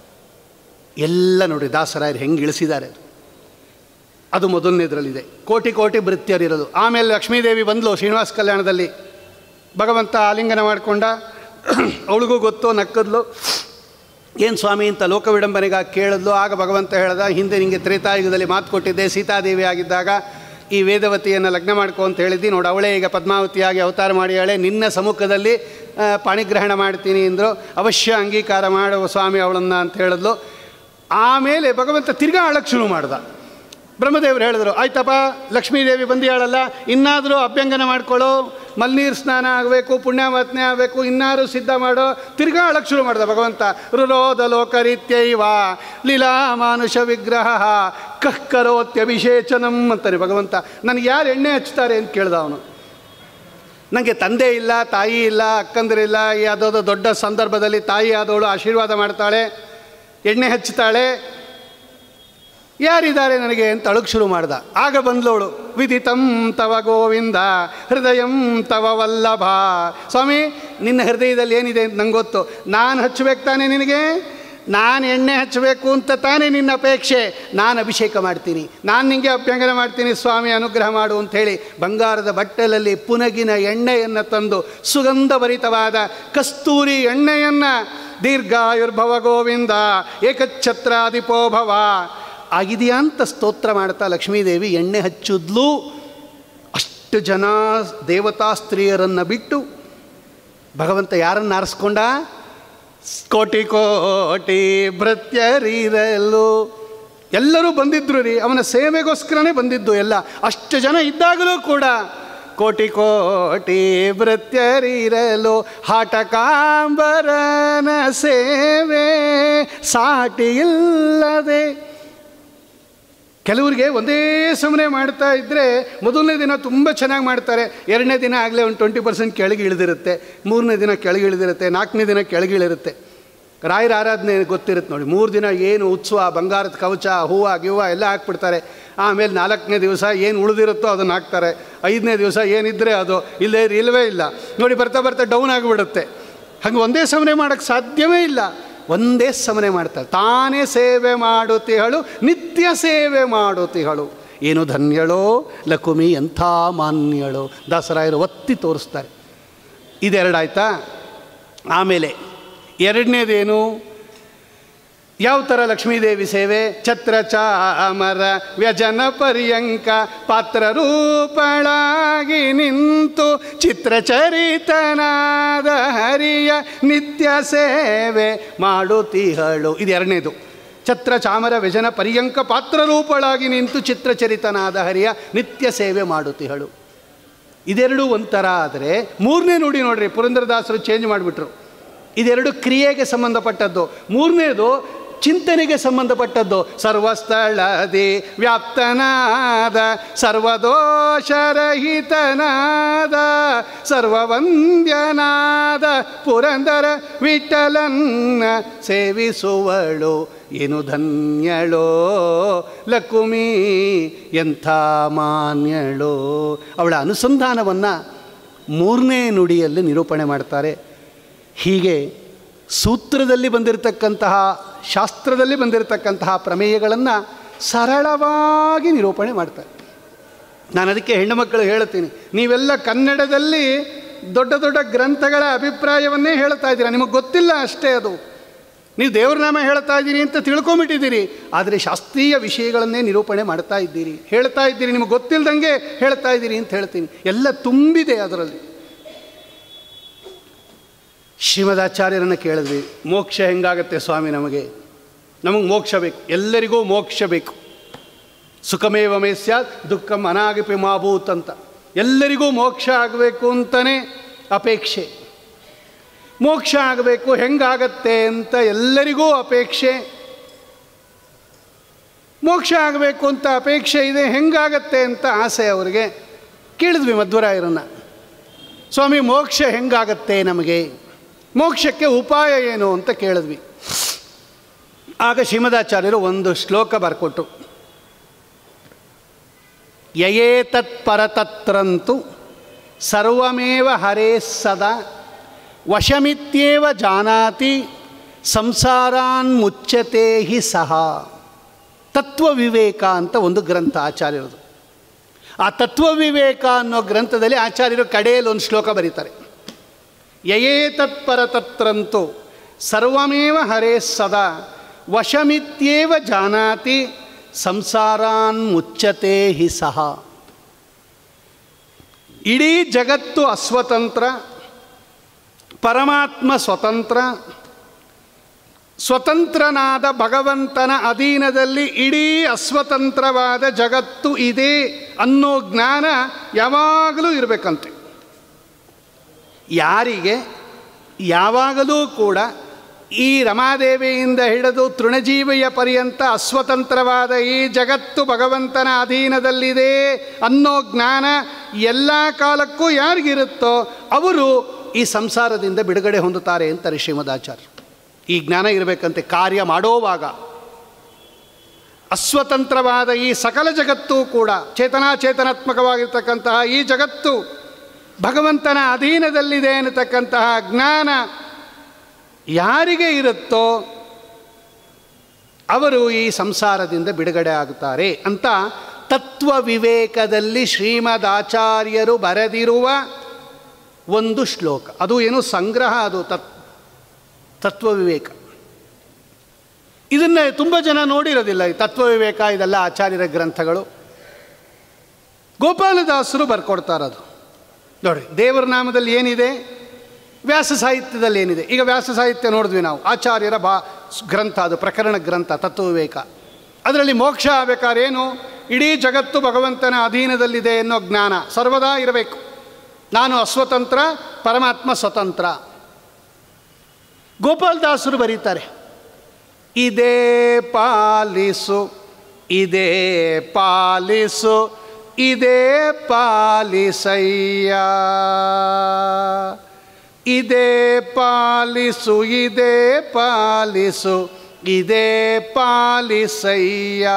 Speaker 1: ಎಲ್ಲ ನೋಡಿ ದಾಸರಾಯರು ಹೆಂಗೆ ಇಳಿಸಿದ್ದಾರೆ ಅದು ಅದು ಮೊದಲನೇದರಲ್ಲಿದೆ ಕೋಟಿ ಕೋಟಿ ಭೃತ್ಯರಿರೋದು ಆಮೇಲೆ ಲಕ್ಷ್ಮೀದೇವಿ ಬಂದಳು ಶ್ರೀನಿವಾಸ ಕಲ್ಯಾಣದಲ್ಲಿ ಭಗವಂತ ಆಲಿಂಗನ ಮಾಡಿಕೊಂಡ ಅವಳಿಗೂ ಗೊತ್ತು ನಕ್ಕದ್ಲು ಏನು ಸ್ವಾಮಿ ಅಂತ ಲೋಕ ವಿಡಂಬನೆಗಾಗಿ ಕೇಳಿದ್ಲು ಆಗ ಭಗವಂತ ಹೇಳ್ದ ಹಿಂದೆ ನಿಮಗೆ ತ್ರೇತಾಯುಗದಲ್ಲಿ ಮಾತು ಕೊಟ್ಟಿದ್ದೆ ಸೀತಾದೇವಿ ಆಗಿದ್ದಾಗ ಈ ವೇದವತಿಯನ್ನು ಲಗ್ನ ಮಾಡ್ಕೊ ಅಂತ ಹೇಳಿದ್ದಿ ನೋಡಿ ಅವಳೇ ಈಗ ಪದ್ಮಾವತಿಯಾಗಿ ಅವತಾರ ಮಾಡಿಯಾಳೆ ನಿನ್ನ ಸಮ್ಮುಖದಲ್ಲಿ ಆ, ಪಾಣಿಗ್ರಹಣ ಮಾಡ್ತೀನಿ ಅಂದರು ಅವಶ್ಯ ಅಂಗೀಕಾರ ಮಾಡುವ ಸ್ವಾಮಿ ಅವಳನ್ನು ಅಂತ ಹೇಳಿದ್ಲು ಆಮೇಲೆ ಭಗವಂತ ತಿರ್ಗಾ ಆಳಕ್ಕೆ ಶುರು ಮಾಡ್ದ ಬ್ರಹ್ಮದೇವರು ಹೇಳಿದ್ರು ಆಯ್ತಪ್ಪ ಲಕ್ಷ್ಮೀದೇವಿ ಬಂದಿಯಾಳಲ್ಲ ಇನ್ನಾದರೂ ಅಭ್ಯಂಗನ ಮಾಡ್ಕೊಳ್ಳೋ ಮಲ್ನೀರು ಸ್ನಾನ ಆಗಬೇಕು ಪುಣ್ಯಾವತ್ನೆ ಆಗಬೇಕು ಇನ್ನಾರು ಸಿದ್ಧ ಮಾಡೋ ತಿರ್ಗಾ ಅಳಕ್ಕೆ ಶುರು ಮಾಡ್ದ ಭಗವಂತ ರುರೋಧ ಲೋಕರೀತ್ಯೈವ ಲೀಲಾ ಮಾನುಷ ವಿಗ್ರಹ ಕಹ್ ಕರೋತ್ಯಭಿಷೇಚನಂ ಅಂತಾನೆ ಭಗವಂತ ನನಗೆ ಯಾರು ಎಣ್ಣೆ ಹಚ್ತಾರೆ ಅಂತ ಕೇಳ್ದ ಅವನು ನನಗೆ ತಂದೆ ಇಲ್ಲ ತಾಯಿ ಇಲ್ಲ ಅಕ್ಕಂದಿರಿಲ್ಲ ಯಾವುದಾದ್ರು ದೊಡ್ಡ ಸಂದರ್ಭದಲ್ಲಿ ತಾಯಿ ಆದವಳು ಆಶೀರ್ವಾದ ಮಾಡ್ತಾಳೆ ಎಣ್ಣೆ ಹಚ್ಚುತ್ತಾಳೆ ಯಾರಿದ್ದಾರೆ ನನಗೆ ಅಂತ ಅಳಕ್ಕೆ ಶುರು ಮಾಡ್ದ ಆಗ ಬಂದ್ಲೋಳು ವಿದಿತಂ ತವ ಗೋವಿಂದ ಹೃದಯಂ ತವ ವಲ್ಲಭ ಸ್ವಾಮಿ ನಿನ್ನ ಹೃದಯದಲ್ಲಿ ಏನಿದೆ ಅಂತ ನಂಗೆ ಗೊತ್ತು ನಾನು ಹಚ್ಚಬೇಕು ತಾನೇ ನಿನಗೆ ನಾನು ಎಣ್ಣೆ ಹಚ್ಚಬೇಕು ಅಂತ ತಾನೇ ನಿನ್ನ ಅಪೇಕ್ಷೆ ನಾನು ಅಭಿಷೇಕ ಮಾಡ್ತೀನಿ ನಾನು ನಿಮಗೆ ಅಭ್ಯಂಗನ ಮಾಡ್ತೀನಿ ಸ್ವಾಮಿ ಅನುಗ್ರಹ ಮಾಡು ಅಂಥೇಳಿ ಬಂಗಾರದ ಬಟ್ಟಲಲ್ಲಿ ಪುನಗಿನ ಎಣ್ಣೆಯನ್ನು ತಂದು ಸುಗಂಧಭರಿತವಾದ ಕಸ್ತೂರಿ ಎಣ್ಣೆಯನ್ನು ದೀರ್ಘಾಯುರ್ಭವ ಗೋವಿಂದ ಏಕಛತ್ರಾಧಿಪೋ ಭವ ಆಗಿದೆಯಾ ಅಂತ ಸ್ತೋತ್ರ ಮಾಡ್ತಾ ಲಕ್ಷ್ಮೀದೇವಿ ಎಣ್ಣೆ ಹಚ್ಚಿದ್ಲು ಅಷ್ಟು ಜನ ದೇವತಾ ಸ್ತ್ರೀಯರನ್ನು ಬಿಟ್ಟು ಭಗವಂತ ಯಾರನ್ನು ಆರಿಸ್ಕೊಂಡ ಕೋಟಿ ಕೋಟಿ ಭೃತ್ಯರಿರಲು ಎಲ್ಲರೂ ಬಂದಿದ್ರು ರೀ ಅವನ ಸೇವೆಗೋಸ್ಕರನೇ ಬಂದಿದ್ದು ಎಲ್ಲ ಅಷ್ಟು ಜನ ಇದ್ದಾಗಲೂ ಕೂಡ ಕೋಟಿ ಕೋಟಿ ಭೃತ್ಯರಿರಲು ಹಾಟಕಾಂಬರನ ಸೇವೆ ಸಾಟಿ ಇಲ್ಲದೆ ಕೆಲವರಿಗೆ ಒಂದೇ ಸಮನೆ ಮಾಡ್ತಾ ಇದ್ದರೆ ಮೊದಲನೇ ದಿನ ತುಂಬ ಚೆನ್ನಾಗಿ ಮಾಡ್ತಾರೆ ಎರಡನೇ ದಿನ ಆಗಲೇ ಒಂದು ಟ್ವೆಂಟಿ ಪರ್ಸೆಂಟ್ ಕೆಳಗೆ ಇಳಿದಿರುತ್ತೆ ಮೂರನೇ ದಿನ ಕೆಳಗೆ ಇಳಿದಿರುತ್ತೆ ನಾಲ್ಕನೇ ದಿನ ಕೆಳಗೆ ಇಳಿರುತ್ತೆ ರಾಯರ ಆರಾಧನೆ ಗೊತ್ತಿರುತ್ತೆ ನೋಡಿ ಮೂರು ದಿನ ಏನು ಉತ್ಸವ ಬಂಗಾರದ ಕವಚ ಹೂವು ಗಿವ್ವ ಎಲ್ಲ ಹಾಕ್ಬಿಡ್ತಾರೆ ಆಮೇಲೆ ನಾಲ್ಕನೇ ದಿವಸ ಏನು ಉಳಿದಿರುತ್ತೋ ಅದನ್ನು ಹಾಕ್ತಾರೆ ಐದನೇ ದಿವಸ ಏನಿದ್ರೆ ಅದು ಇಲ್ಲೇ ಇಲ್ಲವೇ ಇಲ್ಲ ನೋಡಿ ಬರ್ತಾ ಬರ್ತಾ ಡೌನ್ ಆಗಿಬಿಡುತ್ತೆ ಹಾಗೆ ಒಂದೇ ಸಮನೆ ಮಾಡೋಕ್ಕೆ ಸಾಧ್ಯವೇ ಇಲ್ಲ ಒಂದೇ ಸಮನೆ ಮಾಡ್ತಾರೆ ತಾನೇ ಸೇವೆ ಮಾಡುತ್ತಿಹಳು ನಿತ್ಯ ಸೇವೆ ಮಾಡುತ್ತಿಹಳು ಏನು ಧನ್ಯಳೋ ಲಕುಮಿ ಎಂಥ ಮಾನ್ಯಳು ದಾಸರಾಯರು ಒತ್ತಿ ತೋರಿಸ್ತಾರೆ ಇದೆರಡಾಯ್ತಾ ಆಮೇಲೆ ಎರಡನೇದೇನು ಯಾವ ಥರ ಲಕ್ಷ್ಮೀದೇವಿ ಸೇವೆ ಛತ್ರ ಚಾಮರ ವ್ಯಜನ ಪರ್ಯಂಕ ಪಾತ್ರ ರೂಪಳಾಗಿ ನಿಂತು ಚಿತ್ರಚರಿತನಾದ ಹರಿಯ ನಿತ್ಯ ಸೇವೆ ಮಾಡುತ್ತೀಹಳು ಇದು ಎರಡನೇದು ಛತ್ರ ಚಾಮರ ವ್ಯಜನ ಪರ್ಯಂಕ ಪಾತ್ರ ರೂಪಳಾಗಿ ನಿಂತು ಚಿತ್ರಚರಿತನಾದ ಹರಿಯ ನಿತ್ಯ ಸೇವೆ ಮಾಡುತ್ತೀಹಳು ಇದೆರಡು ಒಂಥರ ಆದರೆ ಮೂರನೇ ನುಡಿ ನೋಡ್ರಿ ಪುರಂದರದಾಸರು ಚೇಂಜ್ ಮಾಡಿಬಿಟ್ರು ಇದೆರಡು ಕ್ರಿಯೆಗೆ ಸಂಬಂಧಪಟ್ಟದ್ದು ಮೂರನೇದು ಚಿಂತನೆಗೆ ಸಂಬಂಧಪಟ್ಟದ್ದು ಸರ್ವಸ್ಥಳದಿ ವ್ಯಾಪ್ತನಾದ ಸರ್ವದೋಷರಹಿತನಾದ ಸರ್ವವಂದ್ಯನಾದ ಪುರಂದರ ವಿಠಲನ್ನ ಸೇವಿಸುವಳು ಏನು ಧನ್ಯಳೋ ಲಕುಮಿ ಎಂಥ ಮಾನ್ಯಳೋ ಅವಳ ಅನುಸಂಧಾನವನ್ನು ಮೂರನೇ ನುಡಿಯಲ್ಲಿ ನಿರೂಪಣೆ ಮಾಡ್ತಾರೆ ಹೀಗೆ ಸೂತ್ರದಲ್ಲಿ ಬಂದಿರತಕ್ಕಂತಹ ಶಾಸ್ತ್ರದಲ್ಲಿ ಬಂದಿರತಕ್ಕಂತಹ ಪ್ರಮೇಯಗಳನ್ನು ಸರಳವಾಗಿ ನಿರೂಪಣೆ ಮಾಡ್ತಾರೆ ನಾನು ಅದಕ್ಕೆ ಹೆಣ್ಣು ಮಕ್ಕಳು ಹೇಳ್ತೀನಿ ನೀವೆಲ್ಲ ಕನ್ನಡದಲ್ಲಿ ದೊಡ್ಡ ದೊಡ್ಡ ಗ್ರಂಥಗಳ ಅಭಿಪ್ರಾಯವನ್ನೇ ಹೇಳ್ತಾ ಇದ್ದೀರಾ ನಿಮಗೆ ಗೊತ್ತಿಲ್ಲ ಅಷ್ಟೇ ಅದು ನೀವು ದೇವ್ರ ನಾಮ ಹೇಳ್ತಾ ಇದ್ದೀರಿ ಅಂತ ತಿಳ್ಕೊಂಬಿಟ್ಟಿದ್ದೀರಿ ಆದರೆ ಶಾಸ್ತ್ರೀಯ ವಿಷಯಗಳನ್ನೇ ನಿರೂಪಣೆ ಮಾಡ್ತಾ ಇದ್ದೀರಿ ಹೇಳ್ತಾ ಇದ್ದೀರಿ ನಿಮಗೆ ಗೊತ್ತಿಲ್ಲದಂಗೆ ಹೇಳ್ತಾ ಇದ್ದೀರಿ ಅಂತ ಹೇಳ್ತೀನಿ ಎಲ್ಲ ತುಂಬಿದೆ ಅದರಲ್ಲಿ ಶ್ರೀಮದಾಚಾರ್ಯರನ್ನು ಕೇಳಿದ್ವಿ ಮೋಕ್ಷ ಹೆಂಗಾಗತ್ತೆ ಸ್ವಾಮಿ ನಮಗೆ ನಮಗೆ ಮೋಕ್ಷ ಬೇಕು ಎಲ್ಲರಿಗೂ ಮೋಕ್ಷ ಬೇಕು ಸುಖಮೇವ ಮೇ ಸ್ಯಾತ್ ದುಃಖಂ ಅನಾಗಿಪಿ ಮಾಭೂತ್ ಅಂತ ಎಲ್ಲರಿಗೂ ಮೋಕ್ಷ ಆಗಬೇಕು ಅಂತಲೇ ಅಪೇಕ್ಷೆ ಮೋಕ್ಷ ಆಗಬೇಕು ಹೆಂಗಾಗತ್ತೆ ಅಂತ ಎಲ್ಲರಿಗೂ ಅಪೇಕ್ಷೆ ಮೋಕ್ಷ ಆಗಬೇಕು ಅಂತ ಅಪೇಕ್ಷೆ ಇದೆ ಹೆಂಗಾಗತ್ತೆ ಅಂತ ಆಸೆ ಅವರಿಗೆ ಕೇಳಿದ್ವಿ ಮಧ್ವರಾಯರನ್ನು ಸ್ವಾಮಿ ಮೋಕ್ಷ ಹೆಂಗಾಗತ್ತೆ ನಮಗೆ ಮೋಕ್ಷಕ್ಕೆ ಉಪಾಯ ಏನು ಅಂತ ಕೇಳಿದ್ವಿ ಆಗ ಶ್ರೀಮದಾಚಾರ್ಯರು ಒಂದು ಶ್ಲೋಕ ಬರ್ಕೊಟ್ರು ಯಯೇತತ್ ಪರತತ್ರಂತು ಸರ್ವಮೇವ ಹರೇ ಸದಾ ವಶಮಿತ್ಯೇವ ಜಾನಾತಿ ಸಂಸಾರಾನ್ ಮುಚ್ಚತೆ ಹಿ ಸಹ ತತ್ವ ವಿವೇಕ ಅಂತ ಒಂದು ಗ್ರಂಥ ಆಚಾರ್ಯರದು ಆ ತತ್ವ ವಿವೇಕ ಅನ್ನೋ ಗ್ರಂಥದಲ್ಲಿ ಆಚಾರ್ಯರು ಕಡೆಯಲ್ಲಿ ಒಂದು ಶ್ಲೋಕ ಬರೀತಾರೆ ಯಯೇತತ್ಪರ ತತ್ರಂತು ಸರ್ವಮೇವ ಹರೇ ಸದಾ ವಶಮಿತ್ಯೇವ ಜಾನಾತಿ ಸಂಸಾರಾನ್ ಮುಚ್ಚತೆ ಹಿ ಸಹ ಇಡೀ ಜಗತ್ತು ಅಸ್ವತಂತ್ರ ಪರಮಾತ್ಮ ಸ್ವತಂತ್ರ ಸ್ವತಂತ್ರನಾದ ಭಗವಂತನ ಅಧೀನದಲ್ಲಿ ಇಡೀ ಅಸ್ವತಂತ್ರವಾದ ಜಗತ್ತು ಇದೆ ಅನ್ನೋ ಜ್ಞಾನ ಯಾವಾಗಲೂ ಇರಬೇಕಂತೆ ಯಾರಿಗೆ ಯಾವಾಗಲೂ ಕೂಡ ಈ ರಮಾದೇವಿಯಿಂದ ಹಿಡಿದು ತೃಣಜೀವಿಯ ಪರ್ಯಂತ ಅಸ್ವತಂತ್ರವಾದ ಈ ಜಗತ್ತು ಭಗವಂತನ ಅಧೀನದಲ್ಲಿದೆ ಅನ್ನೋ ಜ್ಞಾನ ಎಲ್ಲ ಕಾಲಕ್ಕೂ ಯಾರಿಗಿರುತ್ತೋ ಅವರು ಈ ಸಂಸಾರದಿಂದ ಬಿಡುಗಡೆ ಹೊಂದುತ್ತಾರೆ ಅಂತಾರೆ ಶ್ರೀಮದಾಚಾರ್ಯ ಈ ಜ್ಞಾನ ಇರಬೇಕಂತೆ ಕಾರ್ಯ ಮಾಡೋವಾಗ ಅಸ್ವತಂತ್ರವಾದ ಈ ಸಕಲ ಜಗತ್ತು ಕೂಡ ಚೇತನಾಚೇತನಾತ್ಮಕವಾಗಿರ್ತಕ್ಕಂತಹ ಈ ಜಗತ್ತು ಭಗವಂತನ ಅಧೀನದಲ್ಲಿದೆ ಅನ್ನತಕ್ಕಂತಹ ಜ್ಞಾನ ಯಾರಿಗೆ ಇರುತ್ತೋ ಅವರು ಈ ಸಂಸಾರದಿಂದ ಬಿಡುಗಡೆ ಆಗುತ್ತಾರೆ ಅಂತ ತತ್ವ ವಿವೇಕದಲ್ಲಿ ಶ್ರೀಮದಾಚಾರ್ಯರು ಬರೆದಿರುವ ಒಂದು ಶ್ಲೋಕ ಅದು ಏನು ಸಂಗ್ರಹ ಅದು ತತ್ ತತ್ವ ವಿವೇಕ ಇದನ್ನು ತುಂಬ ಜನ ನೋಡಿರೋದಿಲ್ಲ ಈ ತತ್ವ ವಿವೇಕ ಇದೆಲ್ಲ ಆಚಾರ್ಯರ ಗ್ರಂಥಗಳು ಗೋಪಾಲದಾಸರು ಬರ್ಕೊಡ್ತಾರದು ನೋಡಿ ದೇವರ ನಾಮದಲ್ಲಿ ಏನಿದೆ ವ್ಯಾಸ ಸಾಹಿತ್ಯದಲ್ಲಿ ಏನಿದೆ ಈಗ ವ್ಯಾಸ ಸಾಹಿತ್ಯ ನೋಡಿದ್ವಿ ನಾವು ಆಚಾರ್ಯರ ಬಾ ಗ್ರಂಥ ಅದು ಪ್ರಕರಣ ಗ್ರಂಥ ತತ್ವ ವಿವೇಕ ಅದರಲ್ಲಿ ಮೋಕ್ಷ ಆಗಬೇಕಾದ್ರೆ ಏನು ಇಡೀ ಜಗತ್ತು ಭಗವಂತನ ಅಧೀನದಲ್ಲಿದೆ ಅನ್ನೋ ಜ್ಞಾನ ಸರ್ವದಾ ಇರಬೇಕು ನಾನು ಅಸ್ವತಂತ್ರ ಪರಮಾತ್ಮ ಸ್ವತಂತ್ರ ಗೋಪಾಲದಾಸರು ಬರೀತಾರೆ ಇದೇ ಪಾಲಿಸು ಇದೇ ಪಾಲಿಸು ಇದೇ ಪಾಲಿಸಯ್ಯ ಇದೇ ಪಾಲಿಸು ಇದೇ ಪಾಲಿಸು ಇದೇ ಪಾಲಿಸಯ್ಯ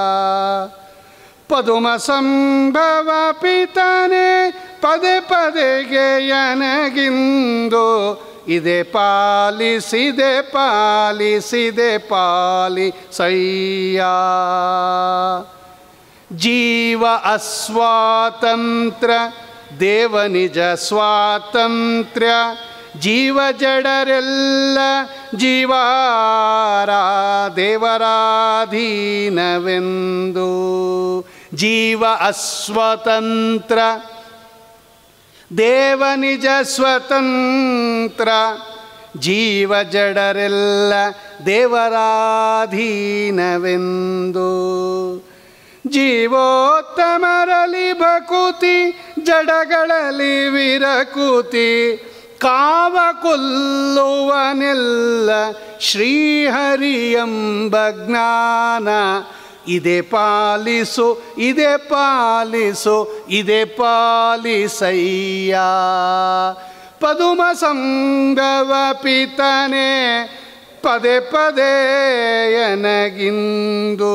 Speaker 1: ಪದುಮ ಸಂಭವ ಪಿತನೆ ಪದೇ ಪದೆಗೆ ಯನಗಿಂದು ಇದೆ ಪಾಲಿಸಿದೆ ಪಾಲಿಸಿದೆ ಪಾಲಿಸಯ್ಯ ಜೀವ ಅಸ್ವಾತಂತ್ರ ದೇವ ನಿಜ ಸ್ವಾತಂತ್ರ್ಯ ಜೀವ ಜಡರೆಲ್ಲ ಜೀವಾರ ದೇವರಾಧೀನವೆಂದು ಜೀವ ಅಸ್ವತಂತ್ರ ದೇವ ನಿಜ ಸ್ವತಂತ್ರ ಜೀವ ಜಡರೆಲ್ಲ ದೇವರಾಧೀನವೆಂದು ಜೀವೋತ್ತಮರಲಿ ಭಕುತಿ ಜಡಗಳಲ್ಲಿ ವಿರಕುತಿ ಕಾವ ಕೊಲ್ಲುವನೆಲ್ಲ ಶ್ರೀಹರಿಯಂಬ ಜ್ಞಾನ ಇದೆ ಪಾಲಿಸು ಇದೆ ಪಾಲಿಸು ಇದೆ ಪಾಲಿಸಯ್ಯ ಪದುಮ ಸಂಗವ ಪಿತನೆ ಪದೇ ಪದೇ ಎನಗಿಂದು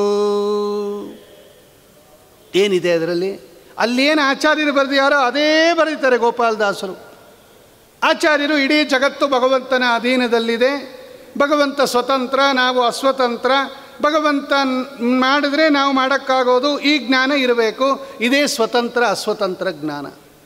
Speaker 1: ಏನಿದೆ ಅದರಲ್ಲಿ ಅಲ್ಲೇನು ಆಚಾರ್ಯರು ಬರೆದಿಯಾರೋ ಅದೇ ಬರೀತಾರೆ ಗೋಪಾಲದಾಸರು ಆಚಾರ್ಯರು ಇಡೀ ಜಗತ್ತು ಭಗವಂತನ ಅಧೀನದಲ್ಲಿದೆ ಭಗವಂತ ಸ್ವತಂತ್ರ ನಾವು ಅಸ್ವತಂತ್ರ ಭಗವಂತ ಮಾಡಿದ್ರೆ ನಾವು ಮಾಡೋಕ್ಕಾಗೋದು ಈ ಜ್ಞಾನ ಇರಬೇಕು ಇದೇ ಸ್ವತಂತ್ರ ಅಸ್ವತಂತ್ರ ಜ್ಞಾನ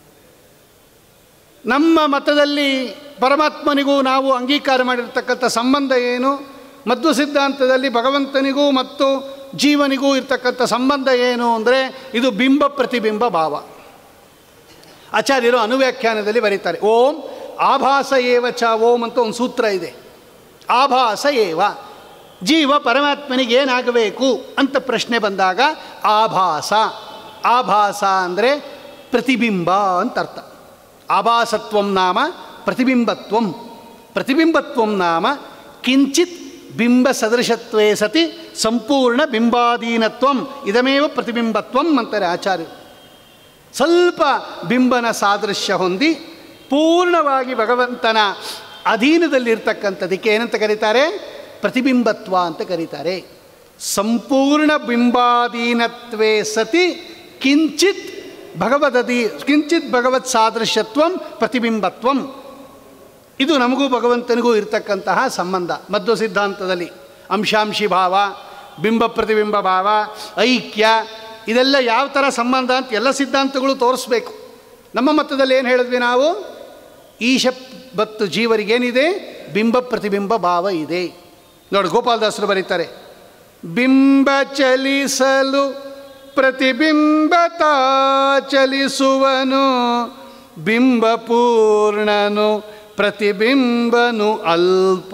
Speaker 1: ನಮ್ಮ ಮತದಲ್ಲಿ ಪರಮಾತ್ಮನಿಗೂ ನಾವು ಅಂಗೀಕಾರ ಮಾಡಿರ್ತಕ್ಕಂಥ ಸಂಬಂಧ ಏನು ಮಧ್ವ ಸಿದ್ಧಾಂತದಲ್ಲಿ ಭಗವಂತನಿಗೂ ಮತ್ತು ಜೀವನಿಗೂ ಇರ್ತಕ್ಕಂಥ ಸಂಬಂಧ ಏನು ಅಂದರೆ ಇದು ಬಿಂಬ ಪ್ರತಿಬಿಂಬ ಭಾವ ಆಚಾರ್ಯರು ಅನುವ್ಯಾಖ್ಯಾನದಲ್ಲಿ ಬರೀತಾರೆ ಓಂ ಆಭಾಸ ಏವ ಚ ಓಂ ಅಂತ ಒಂದು ಸೂತ್ರ ಇದೆ ಆಭಾಸ ಏವ ಜೀವ ಪರಮಾತ್ಮನಿಗೆ ಏನಾಗಬೇಕು ಅಂತ ಪ್ರಶ್ನೆ ಬಂದಾಗ ಆಭಾಸ ಆಭಾಸ ಅಂದರೆ ಪ್ರತಿಬಿಂಬ ಅಂತ ಅರ್ಥ ಆಭಾಸತ್ವಂ ನಾಮ ಪ್ರತಿಬಿಂಬತ್ವಂ ಪ್ರತಿಬಿಂಬತ್ವಂ ನಾಮ ಕಿಂಚಿತ್ ಬಿಂಬ ಸದೃಶತ್ವೇ ಸತಿ ಸಂಪೂರ್ಣ ಬಿಂಬಾಧೀನತ್ವಂ ಇದಮೇವ ಪ್ರತಿಬಿಂಬತ್ವಂ ಅಂತಾರೆ ಆಚಾರ್ಯರು ಸ್ವಲ್ಪ ಬಿಂಬನ ಸಾದೃಶ್ಯ ಹೊಂದಿ ಪೂರ್ಣವಾಗಿ ಭಗವಂತನ ಅಧೀನದಲ್ಲಿರ್ತಕ್ಕಂಥದಕ್ಕೆ ಏನಂತ ಕರೀತಾರೆ ಪ್ರತಿಬಿಂಬತ್ವ ಅಂತ ಕರೀತಾರೆ ಸಂಪೂರ್ಣ ಬಿಂಬಾಧೀನತ್ವೇ ಸತಿ ಕಿಂಚಿತ್ ಭಗವದಧಿ ಕಿಂಚಿತ್ ಭಗವತ್ ಸಾದೃಶ್ಯತ್ವಂ ಪ್ರತಿಬಿಂಬತ್ವಂ ಇದು ನಮಗೂ ಭಗವಂತನಿಗೂ ಇರತಕ್ಕಂತಹ ಸಂಬಂಧ ಮಧ್ವ ಸಿದ್ಧಾಂತದಲ್ಲಿ ಅಂಶಾಂಶಿ ಭಾವ ಬಿಂಬ ಪ್ರತಿಬಿಂಬ ಭಾವ ಐಕ್ಯ ಇದೆಲ್ಲ ಯಾವ ಥರ ಸಂಬಂಧ ಅಂತ ಎಲ್ಲ ಸಿದ್ಧಾಂತಗಳು ತೋರಿಸ್ಬೇಕು ನಮ್ಮ ಮತದಲ್ಲಿ ಏನು ಹೇಳಿದ್ವಿ ನಾವು ಈಶ ಮತ್ತು ಜೀವರಿಗೇನಿದೆ ಬಿಂಬ ಪ್ರತಿಬಿಂಬ ಭಾವ ಇದೆ ನೋಡಿ ಗೋಪಾಲದಾಸರು ಬರೀತಾರೆ ಬಿಂಬ ಚಲಿಸಲು ಪ್ರತಿಬಿಂಬತ ಚಲಿಸುವನು ಬಿಂಬ ಪೂರ್ಣನು ಪ್ರತಿಬಿಂಬನು ಅಲ್ಪ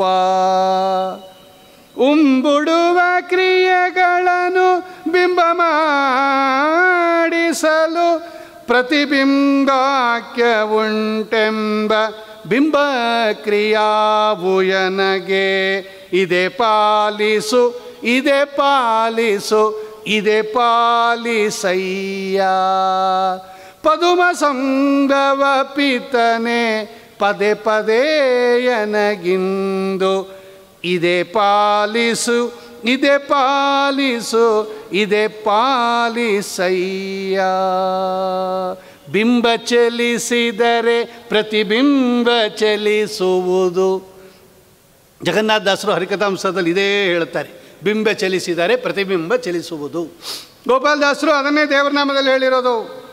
Speaker 1: ಉಂಬುಡುವ ಕ್ರಿಯೆಗಳನ್ನು ಬಿಂಬ ಮಾಡಿಸಲು ಪ್ರತಿಬಿಂಬಾಕ್ಯ ಉಂಟೆಂಬ ಬಿಂಬ ಕ್ರಿಯಾವುಯನಗೆ ಇದೆ ಪಾಲಿಸು ಇದೆ ಪಾಲಿಸು ಇದೆ ಪಾಲಿಸಯ್ಯ ಪದುಮ ಸಂಗವ ಪಿತನೆ ಪದೇ ಪದೇ ಎನಗಿಂದು ಇದೆ ಪಾಲಿಸು ಇದೆ ಪಾಲಿಸು ಇದೆ ಪಾಲಿಸಯ್ಯ ಬಿಂಬ ಚಲಿಸಿದರೆ ಪ್ರತಿಬಿಂಬ ಚಲಿಸುವುದು ಜಗನ್ನಾಥದಾಸರು ಹರಿಕಥಾಂಸದಲ್ಲಿ ಇದೇ ಹೇಳ್ತಾರೆ ಬಿಂಬ ಚಲಿಸಿದರೆ ಪ್ರತಿಬಿಂಬ ಚಲಿಸುವುದು ಗೋಪಾಲದಾಸರು ಅದನ್ನೇ ದೇವರ ನಾಮದಲ್ಲಿ ಹೇಳಿರೋದು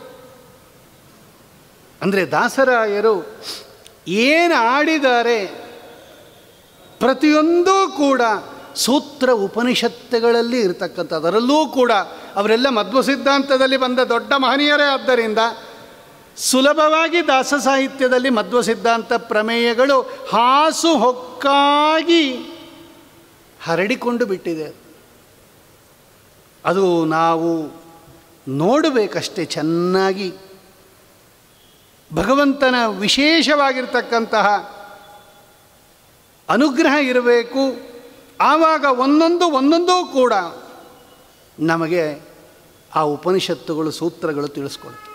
Speaker 1: ಅಂದರೆ ದಾಸರಾಯರು ಏನು ಆಡಿದ್ದಾರೆ ಪ್ರತಿಯೊಂದೂ ಕೂಡ ಸೂತ್ರ ಉಪನಿಷತ್ತುಗಳಲ್ಲಿ ಇರತಕ್ಕಂಥ ಅದರಲ್ಲೂ ಕೂಡ ಅವರೆಲ್ಲ ಮಧ್ವ ಸಿದ್ಧಾಂತದಲ್ಲಿ ಬಂದ ದೊಡ್ಡ ಮಹನೀಯರೇ ಆದ್ದರಿಂದ ಸುಲಭವಾಗಿ ದಾಸ ಸಾಹಿತ್ಯದಲ್ಲಿ ಮಧ್ವ ಸಿದ್ಧಾಂತ ಪ್ರಮೇಯಗಳು ಹಾಸು ಹೊಕ್ಕಾಗಿ ಹರಡಿಕೊಂಡು ಬಿಟ್ಟಿದೆ ಅದು ನಾವು ನೋಡಬೇಕಷ್ಟೇ ಚೆನ್ನಾಗಿ ಭಗವಂತನ ವಿಶೇಷವಾಗಿರ್ತಕ್ಕಂತಹ ಅನುಗ್ರಹ ಇರಬೇಕು ಆವಾಗ ಒಂದೊಂದು ಒಂದೊಂದೂ ಕೂಡ ನಮಗೆ ಆ ಉಪನಿಷತ್ತುಗಳು ಸೂತ್ರಗಳು ತಿಳಿಸ್ಕೊಡುತ್ತೆ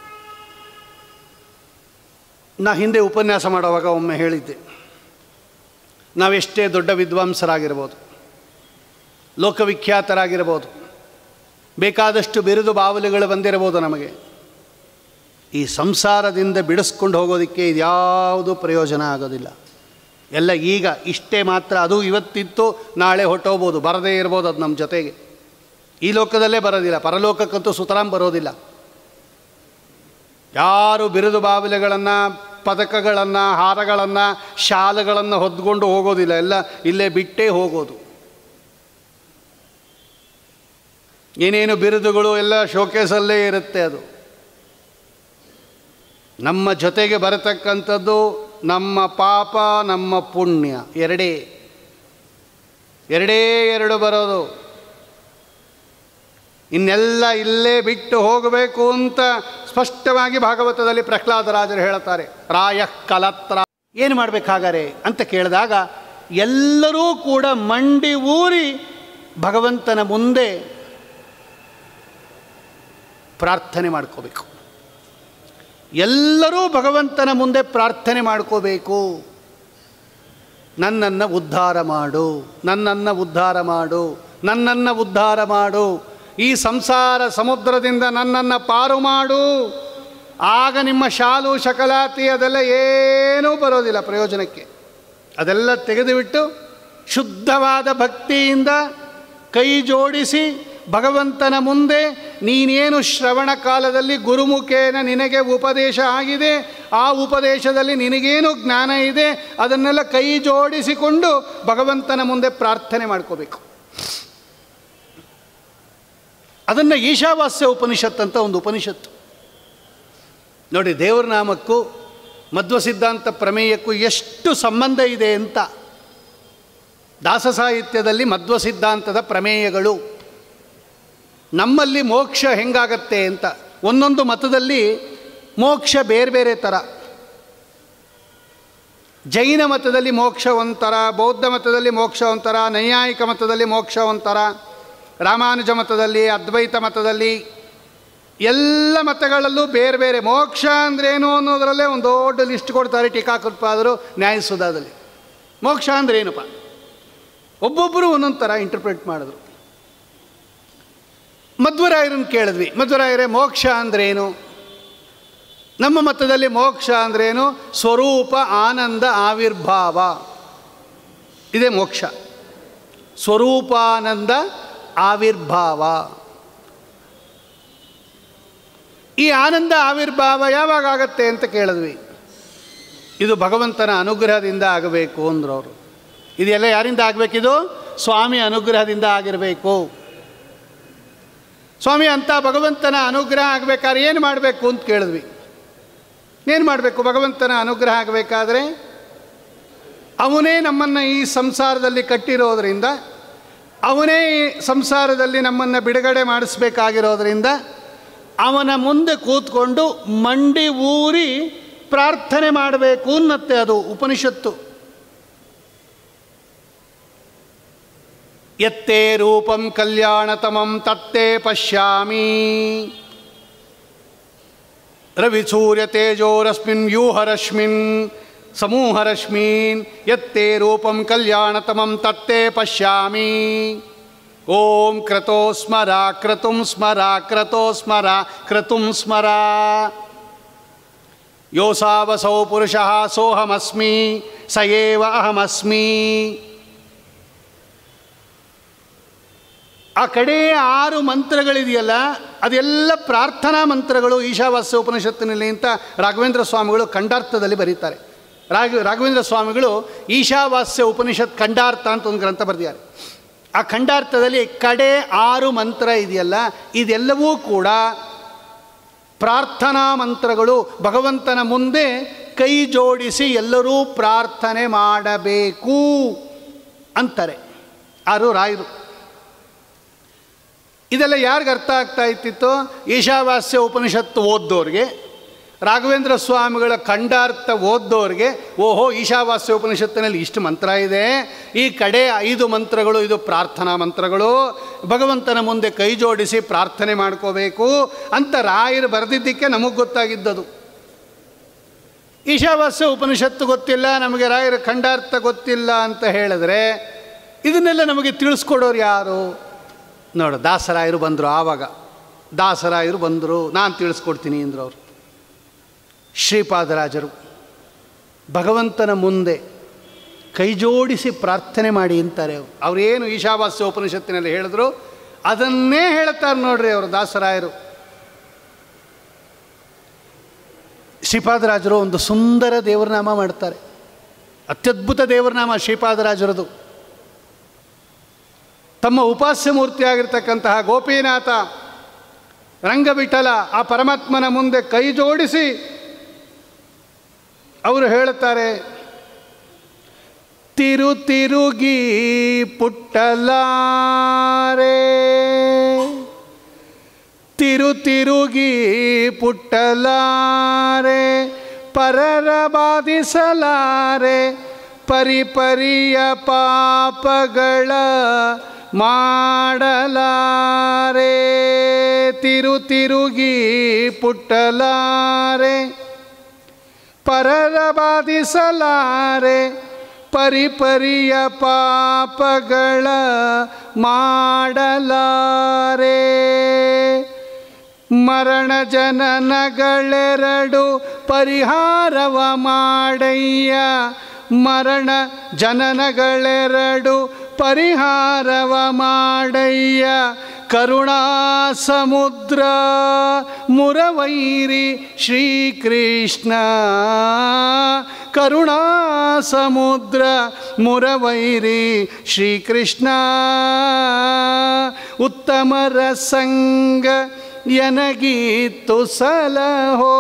Speaker 1: ನಾ ಹಿಂದೆ ಉಪನ್ಯಾಸ ಮಾಡುವಾಗ ಒಮ್ಮೆ ಹೇಳಿದ್ದೆ ನಾವೆಷ್ಟೇ ದೊಡ್ಡ ವಿದ್ವಾಂಸರಾಗಿರ್ಬೋದು ಲೋಕವಿಖ್ಯಾತರಾಗಿರ್ಬೋದು ಬೇಕಾದಷ್ಟು ಬಿರುದು ಬಾವಲಿಗಳು ಬಂದಿರಬಹುದು ನಮಗೆ ಈ ಸಂಸಾರದಿಂದ ಬಿಡಿಸ್ಕೊಂಡು ಹೋಗೋದಕ್ಕೆ ಇದ್ಯಾವುದೂ ಪ್ರಯೋಜನ ಆಗೋದಿಲ್ಲ ಎಲ್ಲ ಈಗ ಇಷ್ಟೇ ಮಾತ್ರ ಅದು ಇವತ್ತಿತ್ತು ನಾಳೆ ಹೊಟ್ಟೋಗ್ಬೋದು ಬರದೇ ಇರ್ಬೋದು ಅದು ನಮ್ಮ ಜೊತೆಗೆ ಈ ಲೋಕದಲ್ಲೇ ಬರೋದಿಲ್ಲ ಪರಲೋಕಕ್ಕಂತೂ ಸುತರಾಂ ಬರೋದಿಲ್ಲ ಯಾರು ಬಿರುದು ಬಾವಿಲೆಗಳನ್ನು ಪದಕಗಳನ್ನು ಹಾರಗಳನ್ನು ಶಾಲುಗಳನ್ನು ಹೊದ್ಕೊಂಡು ಹೋಗೋದಿಲ್ಲ ಎಲ್ಲ ಇಲ್ಲೇ ಬಿಟ್ಟೇ ಹೋಗೋದು ಏನೇನು ಬಿರುದುಗಳು ಎಲ್ಲ ಶೋಕೇಸಲ್ಲೇ ಇರುತ್ತೆ ಅದು ನಮ್ಮ ಜೊತೆಗೆ ಬರತಕ್ಕಂಥದ್ದು ನಮ್ಮ ಪಾಪ ನಮ್ಮ ಪುಣ್ಯ ಎರಡೇ ಎರಡೇ ಎರಡು ಬರೋದು ಇನ್ನೆಲ್ಲ ಇಲ್ಲೇ ಬಿಟ್ಟು ಹೋಗಬೇಕು ಅಂತ ಸ್ಪಷ್ಟವಾಗಿ ಭಾಗವತದಲ್ಲಿ ಪ್ರಹ್ಲಾದರಾಜರು ಹೇಳ್ತಾರೆ ರಾಯ ಕಲತ್ರ ಏನು ಮಾಡಬೇಕಾಗಾರೆ ಅಂತ ಕೇಳಿದಾಗ ಎಲ್ಲರೂ ಕೂಡ ಮಂಡಿ ಊರಿ ಭಗವಂತನ ಮುಂದೆ ಪ್ರಾರ್ಥನೆ ಮಾಡ್ಕೋಬೇಕು ಎಲ್ಲರೂ ಭಗವಂತನ ಮುಂದೆ ಪ್ರಾರ್ಥನೆ ಮಾಡ್ಕೋಬೇಕು ನನ್ನನ್ನು ಉದ್ಧಾರ ಮಾಡು ನನ್ನನ್ನು ಉದ್ಧಾರ ಮಾಡು ನನ್ನನ್ನು ಉದ್ಧಾರ ಮಾಡು ಈ ಸಂಸಾರ ಸಮುದ್ರದಿಂದ ನನ್ನನ್ನು ಪಾರು ಮಾಡು ಆಗ ನಿಮ್ಮ ಶಾಲು ಶಕಲಾತಿ ಅದೆಲ್ಲ ಏನೂ ಬರೋದಿಲ್ಲ ಪ್ರಯೋಜನಕ್ಕೆ ಅದೆಲ್ಲ ತೆಗೆದುಬಿಟ್ಟು ಶುದ್ಧವಾದ ಭಕ್ತಿಯಿಂದ ಕೈ ಜೋಡಿಸಿ ಭಗವಂತನ ಮುಂದೆ ನೀನೇನು ಶ್ರವಣ ಕಾಲದಲ್ಲಿ ಗುರುಮುಖೇನ ನಿನಗೆ ಉಪದೇಶ ಆಗಿದೆ ಆ ಉಪದೇಶದಲ್ಲಿ ನಿನಗೇನು ಜ್ಞಾನ ಇದೆ ಅದನ್ನೆಲ್ಲ ಕೈ ಜೋಡಿಸಿಕೊಂಡು ಭಗವಂತನ ಮುಂದೆ ಪ್ರಾರ್ಥನೆ ಮಾಡ್ಕೋಬೇಕು ಅದನ್ನು ಈಶಾವಾಸ್ಯ ಉಪನಿಷತ್ ಅಂತ ಒಂದು ಉಪನಿಷತ್ತು ನೋಡಿ ದೇವರ ನಾಮಕ್ಕೂ ಮಧ್ವ ಸಿದ್ಧಾಂತ ಪ್ರಮೇಯಕ್ಕೂ ಎಷ್ಟು ಸಂಬಂಧ ಇದೆ ಅಂತ ದಾಸ ಸಾಹಿತ್ಯದಲ್ಲಿ ಮಧ್ವ ಸಿದ್ಧಾಂತದ ಪ್ರಮೇಯಗಳು ನಮ್ಮಲ್ಲಿ ಮೋಕ್ಷ ಹೆಂಗಾಗತ್ತೆ ಅಂತ ಒಂದೊಂದು ಮತದಲ್ಲಿ ಮೋಕ್ಷ ಬೇರೆ ಬೇರೆ ಥರ ಜೈನ ಮತದಲ್ಲಿ ಮೋಕ್ಷ ಒಂಥರ ಬೌದ್ಧ ಮತದಲ್ಲಿ ಮೋಕ್ಷ ಒಂಥರ ನೈಯಾಯಿಕ ಮತದಲ್ಲಿ ಮೋಕ್ಷ ಒಂಥರ ರಾಮಾನುಜ ಮತದಲ್ಲಿ ಅದ್ವೈತ ಮತದಲ್ಲಿ ಎಲ್ಲ ಮತಗಳಲ್ಲೂ ಬೇರೆ ಬೇರೆ ಮೋಕ್ಷ ಅಂದ್ರೇನು ಅನ್ನೋದರಲ್ಲೇ ಒಂದು ದೊಡ್ಡ ಲಿಸ್ಟ್ ಕೊಡ್ತಾರೆ ಟೀಕಾಕೃತ್ಪಾದರು ನ್ಯಾಯಸುಧಾದಲ್ಲಿ ಮೋಕ್ಷ ಅಂದ್ರೇನಪ್ಪ ಒಬ್ಬೊಬ್ಬರು ಒಂದೊಂದು ಥರ ಇಂಟರ್ಪ್ರಿಟ್ ಮಾಡಿದ್ರು ಮಧ್ವರಾಯರನ್ನು ಕೇಳಿದ್ವಿ ಮಧ್ವರಾಯರೇ ಮೋಕ್ಷ ಅಂದ್ರೇನು ನಮ್ಮ ಮತದಲ್ಲಿ ಮೋಕ್ಷ ಅಂದ್ರೇನು ಸ್ವರೂಪ ಆನಂದ ಆವಿರ್ಭಾವ ಇದೇ ಮೋಕ್ಷ ಸ್ವರೂಪಾನಂದ ಆವಿರ್ಭಾವ ಈ ಆನಂದ ಆವಿರ್ಭಾವ ಯಾವಾಗ ಆಗತ್ತೆ ಅಂತ ಕೇಳಿದ್ವಿ ಇದು ಭಗವಂತನ ಅನುಗ್ರಹದಿಂದ ಆಗಬೇಕು ಅಂದರು ಅವರು ಇದೆಲ್ಲ ಯಾರಿಂದ ಆಗಬೇಕಿದು ಸ್ವಾಮಿ ಅನುಗ್ರಹದಿಂದ ಆಗಿರಬೇಕು ಸ್ವಾಮಿ ಅಂತ ಭಗವಂತನ ಅನುಗ್ರಹ ಆಗಬೇಕಾದ್ರೆ ಏನು ಮಾಡಬೇಕು ಅಂತ ಕೇಳಿದ್ವಿ ಏನು ಮಾಡಬೇಕು ಭಗವಂತನ ಅನುಗ್ರಹ ಆಗಬೇಕಾದ್ರೆ ಅವನೇ ನಮ್ಮನ್ನು ಈ ಸಂಸಾರದಲ್ಲಿ ಕಟ್ಟಿರೋದ್ರಿಂದ ಅವನೇ ಈ ಸಂಸಾರದಲ್ಲಿ ನಮ್ಮನ್ನು ಬಿಡುಗಡೆ ಮಾಡಿಸ್ಬೇಕಾಗಿರೋದ್ರಿಂದ ಅವನ ಮುಂದೆ ಕೂತ್ಕೊಂಡು ಮಂಡಿ ಊರಿ ಪ್ರಾರ್ಥನೆ ಮಾಡಬೇಕು ಅನ್ನತ್ತೆ ಅದು ಉಪನಿಷತ್ತು ಯತ್ತೇ ರೂಪಂ ಕಲ್ಯಾಣತಮಂ ತತ್ತೇ ಪಶ್ಯಾಮಿ ರವಿಸೂರ್ಯ ತೇಜೋರಸ್ಮಿನ್ ವ್ಯೂಹರಶ್ಮಿನ್ ಸಮೂಹರಶ್ಮೀನ್ ಯತ್ತೇ ರೂಪಂ ಕಲ್ಯಾಣತಮಂ ತತ್ತೇ ಪಶ್ಯಾಮಿ ಓಂ ಕ್ರತೋ ಸ್ಮರ ಕ್ರತುಂ ಸ್ಮರ ಕ್ರತೋ ಸ್ಮರ ಕ್ರತುಂ ಸ್ಮರ ಯೋಸಾವಸೌ ಪುರುಷಃ ಸೋಹಮಸ್ಮಿ ಸ ಏವ ಅಹಮಸ್ಮಿ ಆ ಕಡೆ ಆರು ಮಂತ್ರಗಳಿದೆಯಲ್ಲ ಅದೆಲ್ಲ ಪ್ರಾರ್ಥನಾ ಮಂತ್ರಗಳು ಈಶಾವಾಸ್ಯ ಉಪನಿಷತ್ತಿನಲ್ಲಿ ಅಂತ ರಾಘವೇಂದ್ರ ಸ್ವಾಮಿಗಳು ಖಂಡಾರ್ಥದಲ್ಲಿ ಬರೀತಾರೆ ರಾಘ ರಾಘವೇಂದ್ರ ಸ್ವಾಮಿಗಳು ಈಶಾವಾಸ್ಯ ಉಪನಿಷತ್ ಖಂಡಾರ್ಥ ಅಂತ ಒಂದು ಗ್ರಂಥ ಬರೆದಿದ್ದಾರೆ ಆ ಖಂಡಾರ್ಥದಲ್ಲಿ ಕಡೆ ಆರು ಮಂತ್ರ ಇದೆಯಲ್ಲ ಇದೆಲ್ಲವೂ ಕೂಡ ಪ್ರಾರ್ಥನಾ ಮಂತ್ರಗಳು ಭಗವಂತನ ಮುಂದೆ ಕೈ ಜೋಡಿಸಿ ಎಲ್ಲರೂ ಪ್ರಾರ್ಥನೆ ಮಾಡಬೇಕು ಅಂತಾರೆ ಆರು ರಾಯರು ಇದೆಲ್ಲ ಯಾರಿಗೆ ಅರ್ಥ ಆಗ್ತಾ ಇತ್ತಿತ್ತು ಈಶಾವಾಸ್ಯ ಉಪನಿಷತ್ತು ಓದ್ದೋರಿಗೆ ರಾಘವೇಂದ್ರ ಸ್ವಾಮಿಗಳ ಖಂಡಾರ್ಥ ಓದ್ದೋರಿಗೆ ಓಹೋ ಈಶಾವಾಸ್ಯ ಉಪನಿಷತ್ತಿನಲ್ಲಿ ಇಷ್ಟು ಮಂತ್ರ ಇದೆ ಈ ಕಡೆ ಐದು ಮಂತ್ರಗಳು ಇದು ಪ್ರಾರ್ಥನಾ ಮಂತ್ರಗಳು ಭಗವಂತನ ಮುಂದೆ ಕೈ ಜೋಡಿಸಿ ಪ್ರಾರ್ಥನೆ ಮಾಡ್ಕೋಬೇಕು ಅಂತ ರಾಯರು ಬರೆದಿದ್ದಕ್ಕೆ ನಮಗೆ ಗೊತ್ತಾಗಿದ್ದದು ಈಶಾವಾಸ್ಯ ಉಪನಿಷತ್ತು ಗೊತ್ತಿಲ್ಲ ನಮಗೆ ರಾಯರ ಖಂಡಾರ್ಥ ಗೊತ್ತಿಲ್ಲ ಅಂತ ಹೇಳಿದ್ರೆ ಇದನ್ನೆಲ್ಲ ನಮಗೆ ತಿಳಿಸ್ಕೊಡೋರು ಯಾರು ನೋಡು ದಾಸರಾಯರು ಬಂದರು ಆವಾಗ ದಾಸರಾಯರು ಬಂದರು ನಾನು ತಿಳಿಸ್ಕೊಡ್ತೀನಿ ಅಂದರು ಅವರು ಶ್ರೀಪಾದರಾಜರು ಭಗವಂತನ ಮುಂದೆ ಕೈ ಜೋಡಿಸಿ ಪ್ರಾರ್ಥನೆ ಮಾಡಿ ಅಂತಾರೆ ಅವರು ಅವರೇನು ಈಶಾವಾಸ್ಯ ಉಪನಿಷತ್ತಿನಲ್ಲಿ ಹೇಳಿದ್ರು ಅದನ್ನೇ ಹೇಳ್ತಾರೆ ನೋಡ್ರಿ ಅವರು ದಾಸರಾಯರು ಶ್ರೀಪಾದರಾಜರು ಒಂದು ಸುಂದರ ದೇವರನಾಮ ಮಾಡ್ತಾರೆ ಅತ್ಯದ್ಭುತ ದೇವರನಾಮ ಶ್ರೀಪಾದರಾಜರದು ತಮ್ಮ ಉಪಾಸ್ಯ ಮೂರ್ತಿಯಾಗಿರ್ತಕ್ಕಂತಹ ಗೋಪೀನಾಥ ರಂಗವಿಠಲ ಆ ಪರಮಾತ್ಮನ ಮುಂದೆ ಕೈ ಜೋಡಿಸಿ ಅವರು ಹೇಳುತ್ತಾರೆ ತಿರು ತಿರುಗಿ ಪುಟ್ಟಲಾರೆ ತಿರು ತಿರುಗಿ ಪುಟ್ಟಲಾರೆ ಪರರ ಬಾಧಿಸಲಾರೆ ಪರಿಪರಿಯ ಪಾಪಗಳ ಮಾಡಲಾರೆ ತಿರು ತಿರುಗಿ ಪುಟ್ಟಲಾರೆ ಪರರ ಬಾಧಿಸಲಾರೆ ಪರಿಪರಿಯ ಪಾಪಗಳ ಮಾಡಲಾರೆ ಮರಣ ಜನನಗಳೆರಡು ಪರಿಹಾರವ ಮಾಡಯ್ಯ ಮರಣ ಜನನಗಳೆರಡು ಪರಿಹಾರವ ಮಾಡಯ್ಯ ಕರುಣಾ ಸಮುದ್ರ ಮುರವೈರಿ ಶ್ರೀಕೃಷ್ಣ ಕರುಣಾ ಸಮುದ್ರ ಮುರವೈರಿ ಶ್ರೀಕೃಷ್ಣ ಉತ್ತಮರ ಸಂಗ ಎನಗೀತು ಸಲಹೋ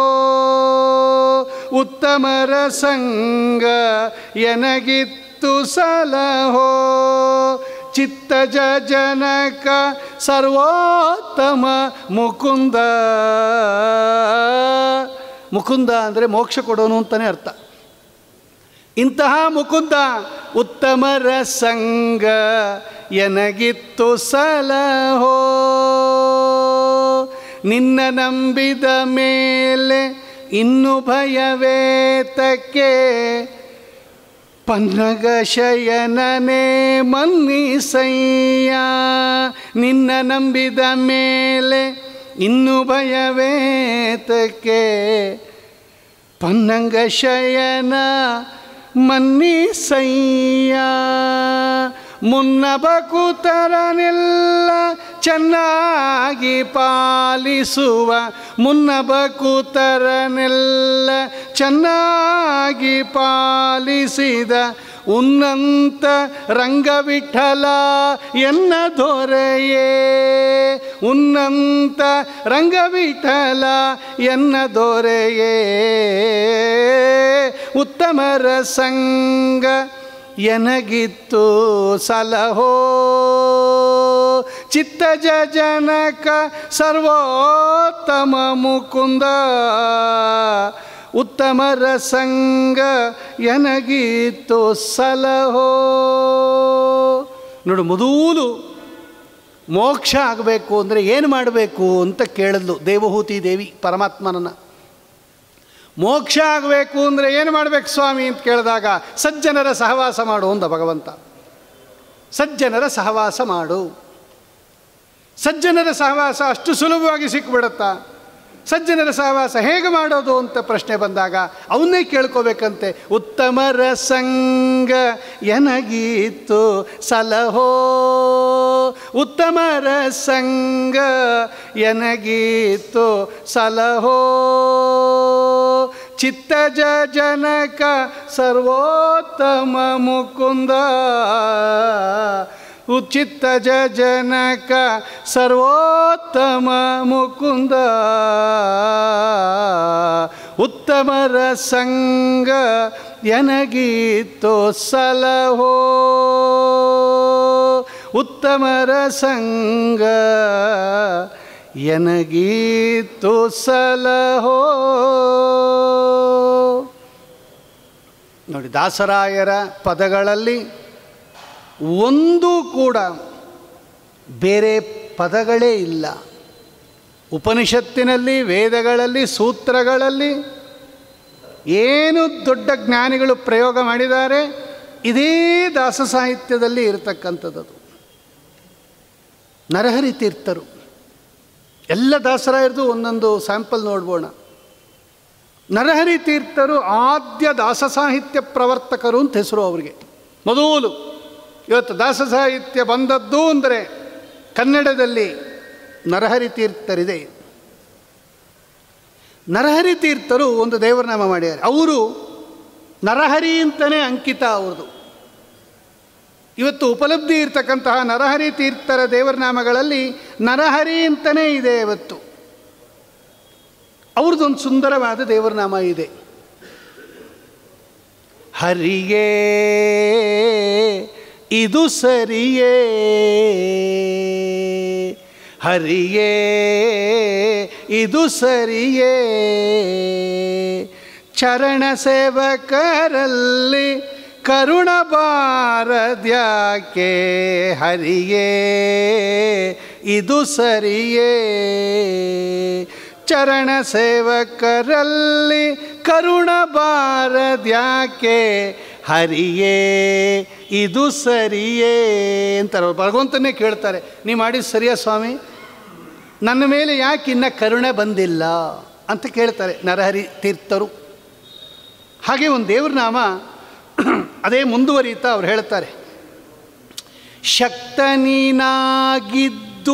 Speaker 1: ಉತ್ತಮರ ಸಂಗ ಎನಗಿತ್ತು ಸಲಹೋ ಚಿತ್ತಜ ಜನಕ ಸರ್ವೋತ್ತಮ ಮುಕುಂದ ಮುಕುಂದ ಅಂದರೆ ಮೋಕ್ಷ ಕೊಡೋನು ಅಂತಲೇ ಅರ್ಥ ಇಂತಹ ಮುಕುಂದ ಉತ್ತಮರ ಸಂಗ ಎನಗಿತ್ತು ಸಲಹೋ ನಿನ್ನ ನಂಬಿದ ಮೇಲೆ ಇನ್ನು ಭಯವೇತಕ್ಕೆ ಪನ್ನಗ ಶಯನನೇ ಮನ್ನಿಸಯ್ಯ ನಿನ್ನ ನಂಬಿದ ಮೇಲೆ ಇನ್ನು ಭಯವೇತಕ್ಕೆ ಪನ್ನಂಗ ಶಯನ ಮನ್ನಿಸಯ್ಯ ಮುನ್ನ ಬಕುತರನೆಲ್ಲ ಚೆನ್ನಾಗಿ ಪಾಲಿಸುವ ಮುನ್ನ ಬಕುತರನೆಲ್ಲ ಚೆನ್ನಾಗಿ ಪಾಲಿಸಿದ ಉನ್ನಂತ ರಂಗವಿಠಲ ಎನ್ನ ದೊರೆಯೇ ಉನ್ನಂತ ರಂಗವಿಠಲ ಎನ್ನ ದೊರೆಯೇ ಉತ್ತಮರ ಸಂಗ ಎನಗಿತ್ತು ಸಲಹೋ ಚಿತ್ತಜ ಜನಕ ಸರ್ವೋತ್ತಮ ಮುಕುಂದ ಉತ್ತಮರ ಸಂಗ ಎನಗಿತ್ತು ಸಲಹೋ ನೋಡು ಮೊದಲು ಮೋಕ್ಷ ಆಗಬೇಕು ಅಂದರೆ ಏನು ಮಾಡಬೇಕು ಅಂತ ಕೇಳಿದ್ಲು ದೇವಹೂತಿ ದೇವಿ ಪರಮಾತ್ಮನನ್ನು ಮೋಕ್ಷ ಆಗಬೇಕು ಅಂದರೆ ಏನು ಮಾಡಬೇಕು ಸ್ವಾಮಿ ಅಂತ ಕೇಳಿದಾಗ ಸಜ್ಜನರ ಸಹವಾಸ ಮಾಡು ಅಂದ ಭಗವಂತ ಸಜ್ಜನರ ಸಹವಾಸ ಮಾಡು ಸಜ್ಜನರ ಸಹವಾಸ ಅಷ್ಟು ಸುಲಭವಾಗಿ ಸಿಕ್ಬಿಡುತ್ತಾ ಸಜ್ಜನರ ಸಹವಾಸ ಹೇಗೆ ಮಾಡೋದು ಅಂತ ಪ್ರಶ್ನೆ ಬಂದಾಗ ಅವನ್ನೇ ಕೇಳ್ಕೋಬೇಕಂತೆ ಉತ್ತಮರ ಸಂಗ ಎನಗೀತು ಸಲಹೋ ಉತ್ತಮರ ಸಂಗ ಎನಗೀತು ಸಲಹೋ ಚಿತ್ತಜ ಜನಕ ಸರ್ವೋತ್ತಮ ಮುಕುಂದ ಉಚಿತ್ತಜ ಜನಕ ಸರ್ವೋತ್ತಮ ಮುಕುಂದ ಉತ್ತಮರ ಸಂಗ ಎನಗೀತು ಸಲಹೋ ಉತ್ತಮರ ಸಂಗ ಎನಗೀತು ಸಲಹೋ ನೋಡಿ ದಾಸರಾಯರ ಪದಗಳಲ್ಲಿ ಒಂದು ಕೂಡ ಬೇರೆ ಪದಗಳೇ ಇಲ್ಲ ಉಪನಿಷತ್ತಿನಲ್ಲಿ ವೇದಗಳಲ್ಲಿ ಸೂತ್ರಗಳಲ್ಲಿ ಏನು ದೊಡ್ಡ ಜ್ಞಾನಿಗಳು ಪ್ರಯೋಗ ಮಾಡಿದ್ದಾರೆ ಇದೇ ದಾಸ ಸಾಹಿತ್ಯದಲ್ಲಿ ಇರತಕ್ಕಂಥದ್ದು ನರಹರಿ ತೀರ್ಥರು ಎಲ್ಲ ದಾಸರಾಯರದು ಒಂದೊಂದು ಸ್ಯಾಂಪಲ್ ನೋಡ್ಬೋಣ ನರಹರಿ ತೀರ್ಥರು ಆದ್ಯ ದಾಸ ಸಾಹಿತ್ಯ ಪ್ರವರ್ತಕರು ಅಂತ ಹೆಸರು ಅವರಿಗೆ ಮೊದಲು ಇವತ್ತು ದಾಸ ಸಾಹಿತ್ಯ ಬಂದದ್ದು ಅಂದರೆ ಕನ್ನಡದಲ್ಲಿ ನರಹರಿ ತೀರ್ಥರಿದೆ ನರಹರಿ ತೀರ್ಥರು ಒಂದು ದೇವರ ನಾಮ ಮಾಡ್ಯಾರೆ ಅವರು ನರಹರಿ ಅಂತಲೇ ಅಂಕಿತ ಅವ್ರದ್ದು ಇವತ್ತು ಉಪಲಬ್ಧಿ ಇರ್ತಕ್ಕಂತಹ ನರಹರಿ ತೀರ್ಥರ ದೇವರ ನಾಮಗಳಲ್ಲಿ ನರಹರಿ ಅಂತಲೇ ಇದೆ ಇವತ್ತು ಅವ್ರದ್ದೊಂದು ಸುಂದರವಾದ ದೇವರ ನಾಮ ಇದೆ ಹರಿಯೇ ಇದು ಸರಿಯೇ ಹರಿಯೇ ಇದು ಸರಿಯೇ ಚರಣ ಸೇವಕರಲ್ಲಿ ಕರುಣ ಬಾರದ್ಯಾಕೆ ಹರಿಯೇ ಇದು ಸರಿಯೇ ಚರಣ ಸೇವಕರಲ್ಲಿ ಕರುಣ ಬಾರದ್ಯಾಕೆ ಹರಿಯೇ ಇದು ಸರಿಯೇ ಅಂತಾರೆ ಅವ್ರು ಭಗವಂತನೇ ಕೇಳ್ತಾರೆ ನೀವು ಮಾಡಿದ ಸರಿಯಾ ಸ್ವಾಮಿ ನನ್ನ ಮೇಲೆ ಯಾಕೆ ಇನ್ನ ಕರುಣೆ ಬಂದಿಲ್ಲ ಅಂತ ಕೇಳ್ತಾರೆ ನರಹರಿ ತೀರ್ಥರು ಹಾಗೆ ಒಂದು ದೇವ್ರ ನಾಮ ಅದೇ ಮುಂದುವರಿಯುತ್ತಾ ಅವ್ರು ಹೇಳ್ತಾರೆ ಶಕ್ತ ನೀನಾಗಿದ್ದು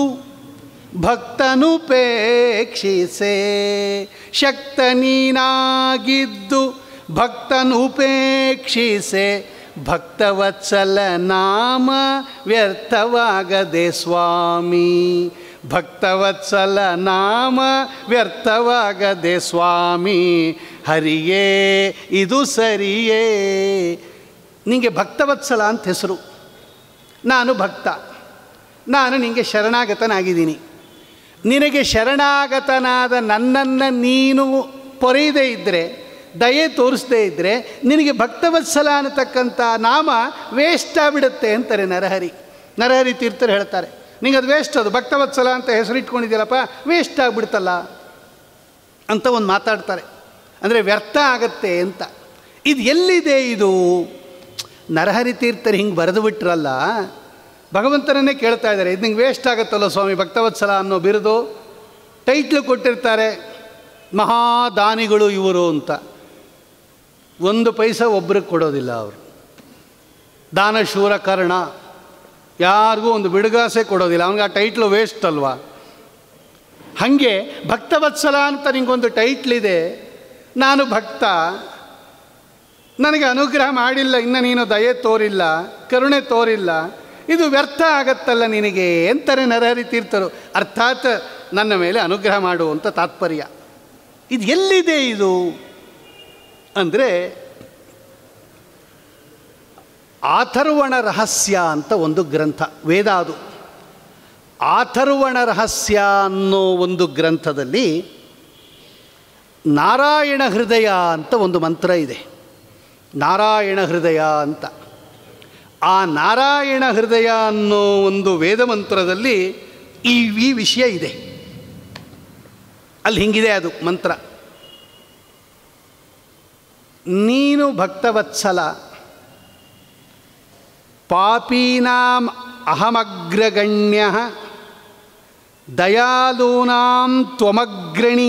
Speaker 1: ಭಕ್ತನುಪೇಕ್ಷಿಸೆ ಶಕ್ತ ನೀನಾಗಿದ್ದು ಭಕ್ತನುಪೇಕ್ಷಿಸೆ ಭಕ್ತವತ್ಸಲ ನಾಮ ವ್ಯರ್ಥವಾಗದೆ ಸ್ವಾಮಿ ಭಕ್ತವತ್ಸಲ ನಾಮ ವ್ಯರ್ಥವಾಗದೆ ಸ್ವಾಮಿ ಹರಿಯೇ ಇದು ಸರಿಯೇ ನಿಮಗೆ ಭಕ್ತವತ್ಸಲ ಅಂತ ಹೆಸರು ನಾನು ಭಕ್ತ ನಾನು ನಿಮಗೆ ಶರಣಾಗತನಾಗಿದ್ದೀನಿ ನಿನಗೆ ಶರಣಾಗತನಾದ ನನ್ನನ್ನು ನೀನು ಪೊರೆಯದೇ ಇದ್ದರೆ ದಯೆ ತೋರಿಸದೇ ಇದ್ದರೆ ನಿನಗೆ ಭಕ್ತವತ್ಸಲ ಅನ್ನತಕ್ಕಂಥ ನಾಮ ವೇಸ್ಟ್ ಆಗಿಬಿಡುತ್ತೆ ಅಂತಾರೆ ನರಹರಿ ನರಹರಿ ತೀರ್ಥರು ಹೇಳ್ತಾರೆ ನಿಂಗೆ ಅದು ವೇಸ್ಟ್ ಅದು ಭಕ್ತವತ್ಸಲ ಅಂತ ಹೆಸರಿಟ್ಕೊಂಡಿದ್ದೀರಪ್ಪ ವೇಸ್ಟ್ ಆಗಿಬಿಡ್ತಲ್ಲ ಅಂತ ಒಂದು ಮಾತಾಡ್ತಾರೆ ಅಂದರೆ ವ್ಯರ್ಥ ಆಗತ್ತೆ ಅಂತ ಇದು ಎಲ್ಲಿದೆ ಇದು ನರಹರಿ ತೀರ್ಥರು ಹಿಂಗೆ ಬರೆದು ಬಿಟ್ರಲ್ಲ ಭಗವಂತನನ್ನೇ ಕೇಳ್ತಾ ಇದ್ದಾರೆ ಇದು ನಿಂಗೆ ವೇಸ್ಟ್ ಆಗುತ್ತಲ್ಲ ಸ್ವಾಮಿ ಭಕ್ತವತ್ಸಲ ಅನ್ನೋ ಬಿರುದು ಟೈಟ್ಲು ಕೊಟ್ಟಿರ್ತಾರೆ ಮಹಾದಾನಿಗಳು ಇವರು ಅಂತ ಒಂದು ಪೈಸಾ ಒಬ್ರಿಗೆ ಕೊಡೋದಿಲ್ಲ ಅವರು ದಾನಶೂರ ಕರ್ಣ ಯಾರಿಗೂ ಒಂದು ಬಿಡುಗಾಸೆ ಕೊಡೋದಿಲ್ಲ ಅವನಿಗೆ ಆ ಟೈಟ್ಲು ವೇಸ್ಟ್ ಅಲ್ವಾ ಹಾಗೆ ಭಕ್ತವತ್ಸಲ ಅಂತ ನಿಂಗೊಂದು ಟೈಟ್ಲಿದೆ ನಾನು ಭಕ್ತ ನನಗೆ ಅನುಗ್ರಹ ಮಾಡಿಲ್ಲ ಇನ್ನು ನೀನು ದಯೆ ತೋರಿಲ್ಲ ಕರುಣೆ ತೋರಿಲ್ಲ ಇದು ವ್ಯರ್ಥ ಆಗತ್ತಲ್ಲ ನಿನಗೆ ಅಂತಾರೆ ನರಹರಿ ತೀರ್ಥರು ಅರ್ಥಾತ್ ನನ್ನ ಮೇಲೆ ಅನುಗ್ರಹ ಮಾಡು ಅಂತ ತಾತ್ಪರ್ಯ ಇದು ಎಲ್ಲಿದೆ ಇದು ಅಂದರೆ ಆಥರ್ವಣ ರಹಸ್ಯ ಅಂತ ಒಂದು ಗ್ರಂಥ ವೇದ ಅದು ಆಥರ್ವಣ ರಹಸ್ಯ ಅನ್ನೋ ಒಂದು ಗ್ರಂಥದಲ್ಲಿ ನಾರಾಯಣ ಹೃದಯ ಅಂತ ಒಂದು ಮಂತ್ರ ಇದೆ ನಾರಾಯಣ ಹೃದಯ ಅಂತ ಆ ನಾರಾಯಣ ಹೃದಯ ಅನ್ನೋ ಒಂದು ವೇದ ಮಂತ್ರದಲ್ಲಿ ಈ ಈ ವಿಷಯ ಇದೆ ಅಲ್ಲಿ ಹಿಂಗಿದೆ ಅದು ಮಂತ್ರ ನೀನು ಭಕ್ತವತ್ಸಲ ಪಾಪೀನಾಂ ಅಹಮಗ್ರಗಣ್ಯ ದಯಾಲೂನಾಂ ತ್ವಮಗ್ರಣಿ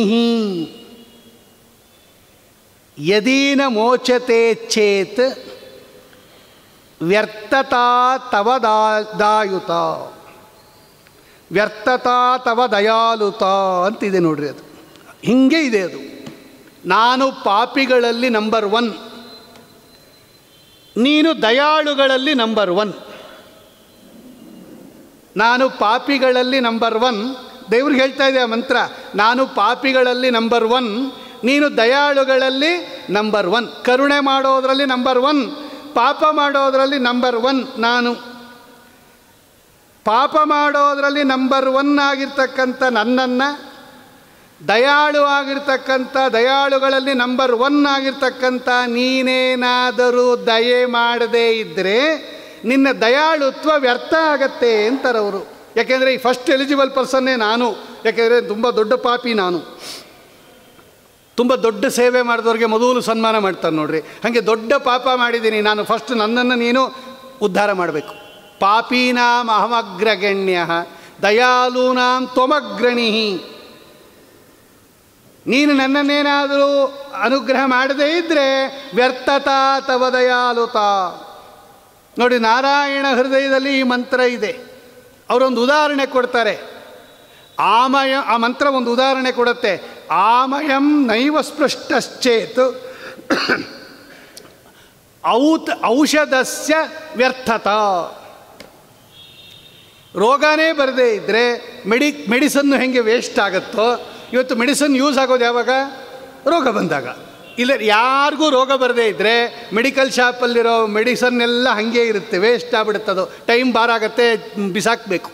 Speaker 1: ಯದೀನ ಮೋಚತೆ ಚೇತ್ ವ್ಯರ್ಥತಾ ತವ ದಾ- ದಾಯುತ ವ್ಯರ್ಥತಾ ತವ ದಯಾಲುತ ಅಂತಿದೆ ನೋಡ್ರಿ ಅದು ಹಿಂಗೆ ಇದೆ ಅದು ನಾನು ಪಾಪಿಗಳಲ್ಲಿ ನಂಬರ್ ಒನ್ ನೀನು ದಯಾಳುಗಳಲ್ಲಿ ನಂಬರ್ ಒನ್ ನಾನು ಪಾಪಿಗಳಲ್ಲಿ ನಂಬರ್ ಒನ್ ದೇವ್ರಿಗೆ ಹೇಳ್ತಾ ಇದೆ ಆ ಮಂತ್ರ ನಾನು ಪಾಪಿಗಳಲ್ಲಿ ನಂಬರ್ ಒನ್ ನೀನು ದಯಾಳುಗಳಲ್ಲಿ ನಂಬರ್ ಒನ್ ಕರುಣೆ ಮಾಡೋದರಲ್ಲಿ ನಂಬರ್ ಒನ್ ಪಾಪ ಮಾಡೋದರಲ್ಲಿ ನಂಬರ್ ಒನ್ ನಾನು ಪಾಪ ಮಾಡೋದರಲ್ಲಿ ನಂಬರ್ ಒನ್ ಆಗಿರ್ತಕ್ಕಂಥ ನನ್ನನ್ನು ದಯಾಳು ಆಗಿರ್ತಕ್ಕಂಥ ದಯಾಳುಗಳಲ್ಲಿ ನಂಬರ್ ಒನ್ ಆಗಿರ್ತಕ್ಕಂಥ ನೀನೇನಾದರೂ ದಯೆ ಮಾಡದೇ ಇದ್ದರೆ ನಿನ್ನ ದಯಾಳುತ್ವ ವ್ಯರ್ಥ ಆಗತ್ತೆ ಅಂತಾರವರು ಯಾಕೆಂದರೆ ಈ ಫಸ್ಟ್ ಎಲಿಜಿಬಲ್ ಪರ್ಸನ್ನೇ ನಾನು ಯಾಕೆಂದರೆ ತುಂಬ ದೊಡ್ಡ ಪಾಪಿ ನಾನು ತುಂಬ ದೊಡ್ಡ ಸೇವೆ ಮಾಡಿದವ್ರಿಗೆ ಮೊದಲು ಸನ್ಮಾನ ಮಾಡ್ತಾರೆ ನೋಡ್ರಿ ಹಾಗೆ ದೊಡ್ಡ ಪಾಪ ಮಾಡಿದ್ದೀನಿ ನಾನು ಫಸ್ಟ್ ನನ್ನನ್ನು ನೀನು ಉದ್ಧಾರ ಮಾಡಬೇಕು ಪಾಪೀನಾಂ ಅಹಮಗ್ರಗಣ್ಯ ದಯಾಲೂನಾಂ ತ್ವಮಗ್ರಣಿ ನೀನು ನನ್ನನ್ನೇನಾದರೂ ಅನುಗ್ರಹ ಮಾಡದೇ ಇದ್ದರೆ ವ್ಯರ್ಥತಾ ತವ ದಯಾಲುತ ನೋಡಿ ನಾರಾಯಣ ಹೃದಯದಲ್ಲಿ ಈ ಮಂತ್ರ ಇದೆ ಅವರೊಂದು ಉದಾಹರಣೆ ಕೊಡ್ತಾರೆ ಆಮಯ ಆ ಮಂತ್ರ ಒಂದು ಉದಾಹರಣೆ ಕೊಡುತ್ತೆ ಆಮಯಂ ನೈವ ಸ್ಪೃಷ್ಟಶ್ಚೇತ್ ಔತ್ ಔಷಧಸ್ಯ ವ್ಯರ್ಥತ ರೋಗನೇ ಬರದೇ ಇದ್ದರೆ ಮೆಡಿ ಮೆಡಿಸನ್ನು ಹೆಂಗೆ ವೇಸ್ಟ್ ಆಗುತ್ತೋ ಇವತ್ತು ಮೆಡಿಸನ್ ಯೂಸ್ ಆಗೋದು ಯಾವಾಗ ರೋಗ ಬಂದಾಗ ಇಲ್ಲ ಯಾರಿಗೂ ರೋಗ ಬರದೇ ಇದ್ದರೆ ಮೆಡಿಕಲ್ ಶಾಪಲ್ಲಿರೋ ಮೆಡಿಸನ್ ಎಲ್ಲ ಹಾಗೆ ಇರುತ್ತೆ ವೇಸ್ಟ್ ಆಗ್ಬಿಡುತ್ತದು ಟೈಮ್ ಬಾರಾಗತ್ತೆ ಬಿಸಾಕಬೇಕು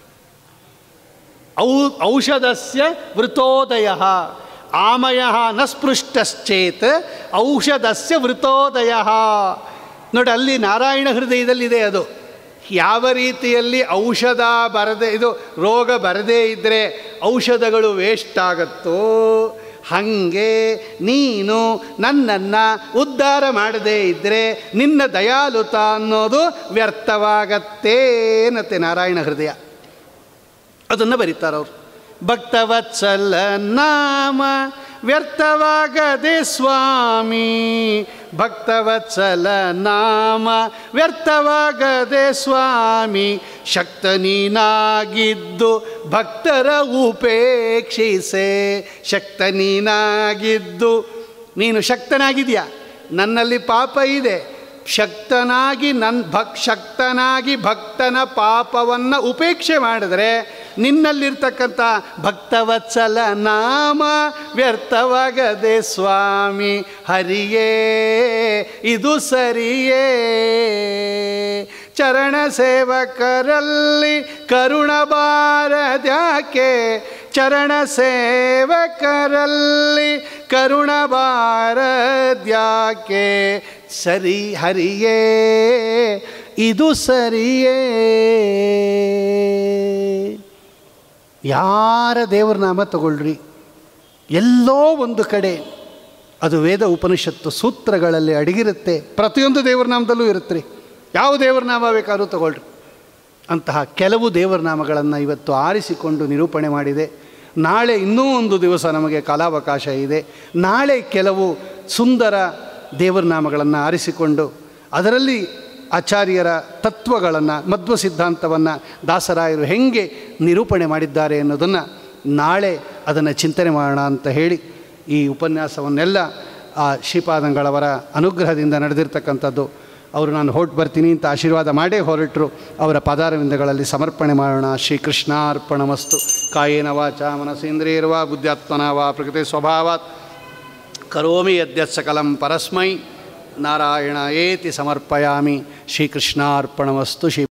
Speaker 1: ಔ ಔಷಧಸ್ಯ ವೃತೋದಯ ಆಮಯ ನ ಸ್ಪೃಷ್ಟಶ್ಚೇತ್ ಔಷಧಸ್ಯ ವೃತೋದಯ ನೋಡಿ ಅಲ್ಲಿ ನಾರಾಯಣ ಹೃದಯದಲ್ಲಿದೆ ಅದು ಯಾವ ರೀತಿಯಲ್ಲಿ ಔಷಧ ಬರದೆ ಇದು ರೋಗ ಬರದೇ ಇದ್ದರೆ ಔಷಧಗಳು ವೇಸ್ಟ್ ಆಗುತ್ತೋ ಹಾಗೆ ನೀನು ನನ್ನನ್ನು ಉದ್ಧಾರ ಮಾಡದೇ ಇದ್ದರೆ ನಿನ್ನ ದಯಾಲುತ ಅನ್ನೋದು ವ್ಯರ್ಥವಾಗತ್ತೇ ಅನ್ನತ್ತೆ ನಾರಾಯಣ ಹೃದಯ ಅದನ್ನು ಬರೀತಾರವ್ರು ಭಕ್ತವತ್ಸಲ ನಾಮ ವ್ಯರ್ಥವಾಗದೆ ಸ್ವಾಮಿ ಭಕ್ತವತ್ಸಲ ನಾಮ ವ್ಯರ್ಥವಾಗದೆ ಸ್ವಾಮಿ ಶಕ್ತ ನೀನಾಗಿದ್ದು ಭಕ್ತರ ಉಪೇಕ್ಷಿಸೆ ಶಕ್ತ ನೀನಾಗಿದ್ದು ನೀನು ಶಕ್ತನಾಗಿದೆಯಾ ನನ್ನಲ್ಲಿ ಪಾಪ ಇದೆ ಶಕ್ತನಾಗಿ ನನ್ನ ಭಕ್ ಶಕ್ತನಾಗಿ ಭಕ್ತನ ಪಾಪವನ್ನು ಉಪೇಕ್ಷೆ ಮಾಡಿದ್ರೆ ನಿನ್ನಲ್ಲಿರ್ತಕ್ಕಂಥ ಭಕ್ತವತ್ಸಲ ನಾಮ ವ್ಯರ್ಥವಾಗದೆ ಸ್ವಾಮಿ ಹರಿಯೇ ಇದು ಸರಿಯೇ ಚರಣ ಸೇವಕರಲ್ಲಿ ಕರುಣ ಬಾರದ್ಯಾಕೆ ಚರಣ ಸೇವಕರಲ್ಲಿ ಕರುಣ ಬಾರದ್ಯಾಕೆ ಸರಿ ಹರಿಯೇ ಇದು ಸರಿಯೇ ಯಾರ ದೇವ್ರ ನಾಮ ತಗೊಳ್ರಿ ಎಲ್ಲೋ ಒಂದು ಕಡೆ ಅದು ವೇದ ಉಪನಿಷತ್ತು ಸೂತ್ರಗಳಲ್ಲಿ ಅಡಗಿರುತ್ತೆ ಪ್ರತಿಯೊಂದು ದೇವ್ರ ನಾಮದಲ್ಲೂ ಇರುತ್ತೆ ರೀ ಯಾವ ದೇವ್ರ ನಾಮ ಬೇಕಾದ್ರೂ ತಗೊಳ್ರಿ ಅಂತಹ ಕೆಲವು ದೇವರ ನಾಮಗಳನ್ನು ಇವತ್ತು ಆರಿಸಿಕೊಂಡು ನಿರೂಪಣೆ ಮಾಡಿದೆ ನಾಳೆ ಇನ್ನೂ ಒಂದು ದಿವಸ ನಮಗೆ ಕಾಲಾವಕಾಶ ಇದೆ ನಾಳೆ ಕೆಲವು ಸುಂದರ ದೇವರ ನಾಮಗಳನ್ನು ಆರಿಸಿಕೊಂಡು ಅದರಲ್ಲಿ ಆಚಾರ್ಯರ ತತ್ವಗಳನ್ನು ಮಧ್ವ ಸಿದ್ಧಾಂತವನ್ನು ದಾಸರಾಯರು ಹೆಂಗೆ ನಿರೂಪಣೆ ಮಾಡಿದ್ದಾರೆ ಅನ್ನೋದನ್ನು ನಾಳೆ ಅದನ್ನು ಚಿಂತನೆ ಮಾಡೋಣ ಅಂತ ಹೇಳಿ ಈ ಉಪನ್ಯಾಸವನ್ನೆಲ್ಲ ಆ ಶ್ರೀಪಾದಂಗಳವರ ಅನುಗ್ರಹದಿಂದ ನಡೆದಿರ್ತಕ್ಕಂಥದ್ದು ಅವರು ನಾನು ಹೊರಟು ಬರ್ತೀನಿ ಅಂತ ಆಶೀರ್ವಾದ ಮಾಡೇ ಹೊರಟರು ಅವರ ಪದಾರವಿಂದಗಳಲ್ಲಿ ಸಮರ್ಪಣೆ ಮಾಡೋಣ ಶ್ರೀಕೃಷ್ಣಾರ್ಪಣಮಸ್ತು ಕಾಯೇನ ವಾಚ ಮನಸೇಂದ್ರಿಯರ್ವಾ ಬುದ್ಧಾತ್ಮನ ವಾ ಪ್ರಕೃತಿ ಸ್ವಭಾವಾತ್ ಕರೋಮಿ ಯದ್ಯತ್ ಸಕಲಂ ಪರಸ್ಮೈ ನಾರಾಯಣ ಏತಿ ಸಮರ್ಪಯಾಮಿ ಶ್ರೀಕೃಷ್ಣಾರ್ಪಣಮಸ್ತು ಶ್ರೀ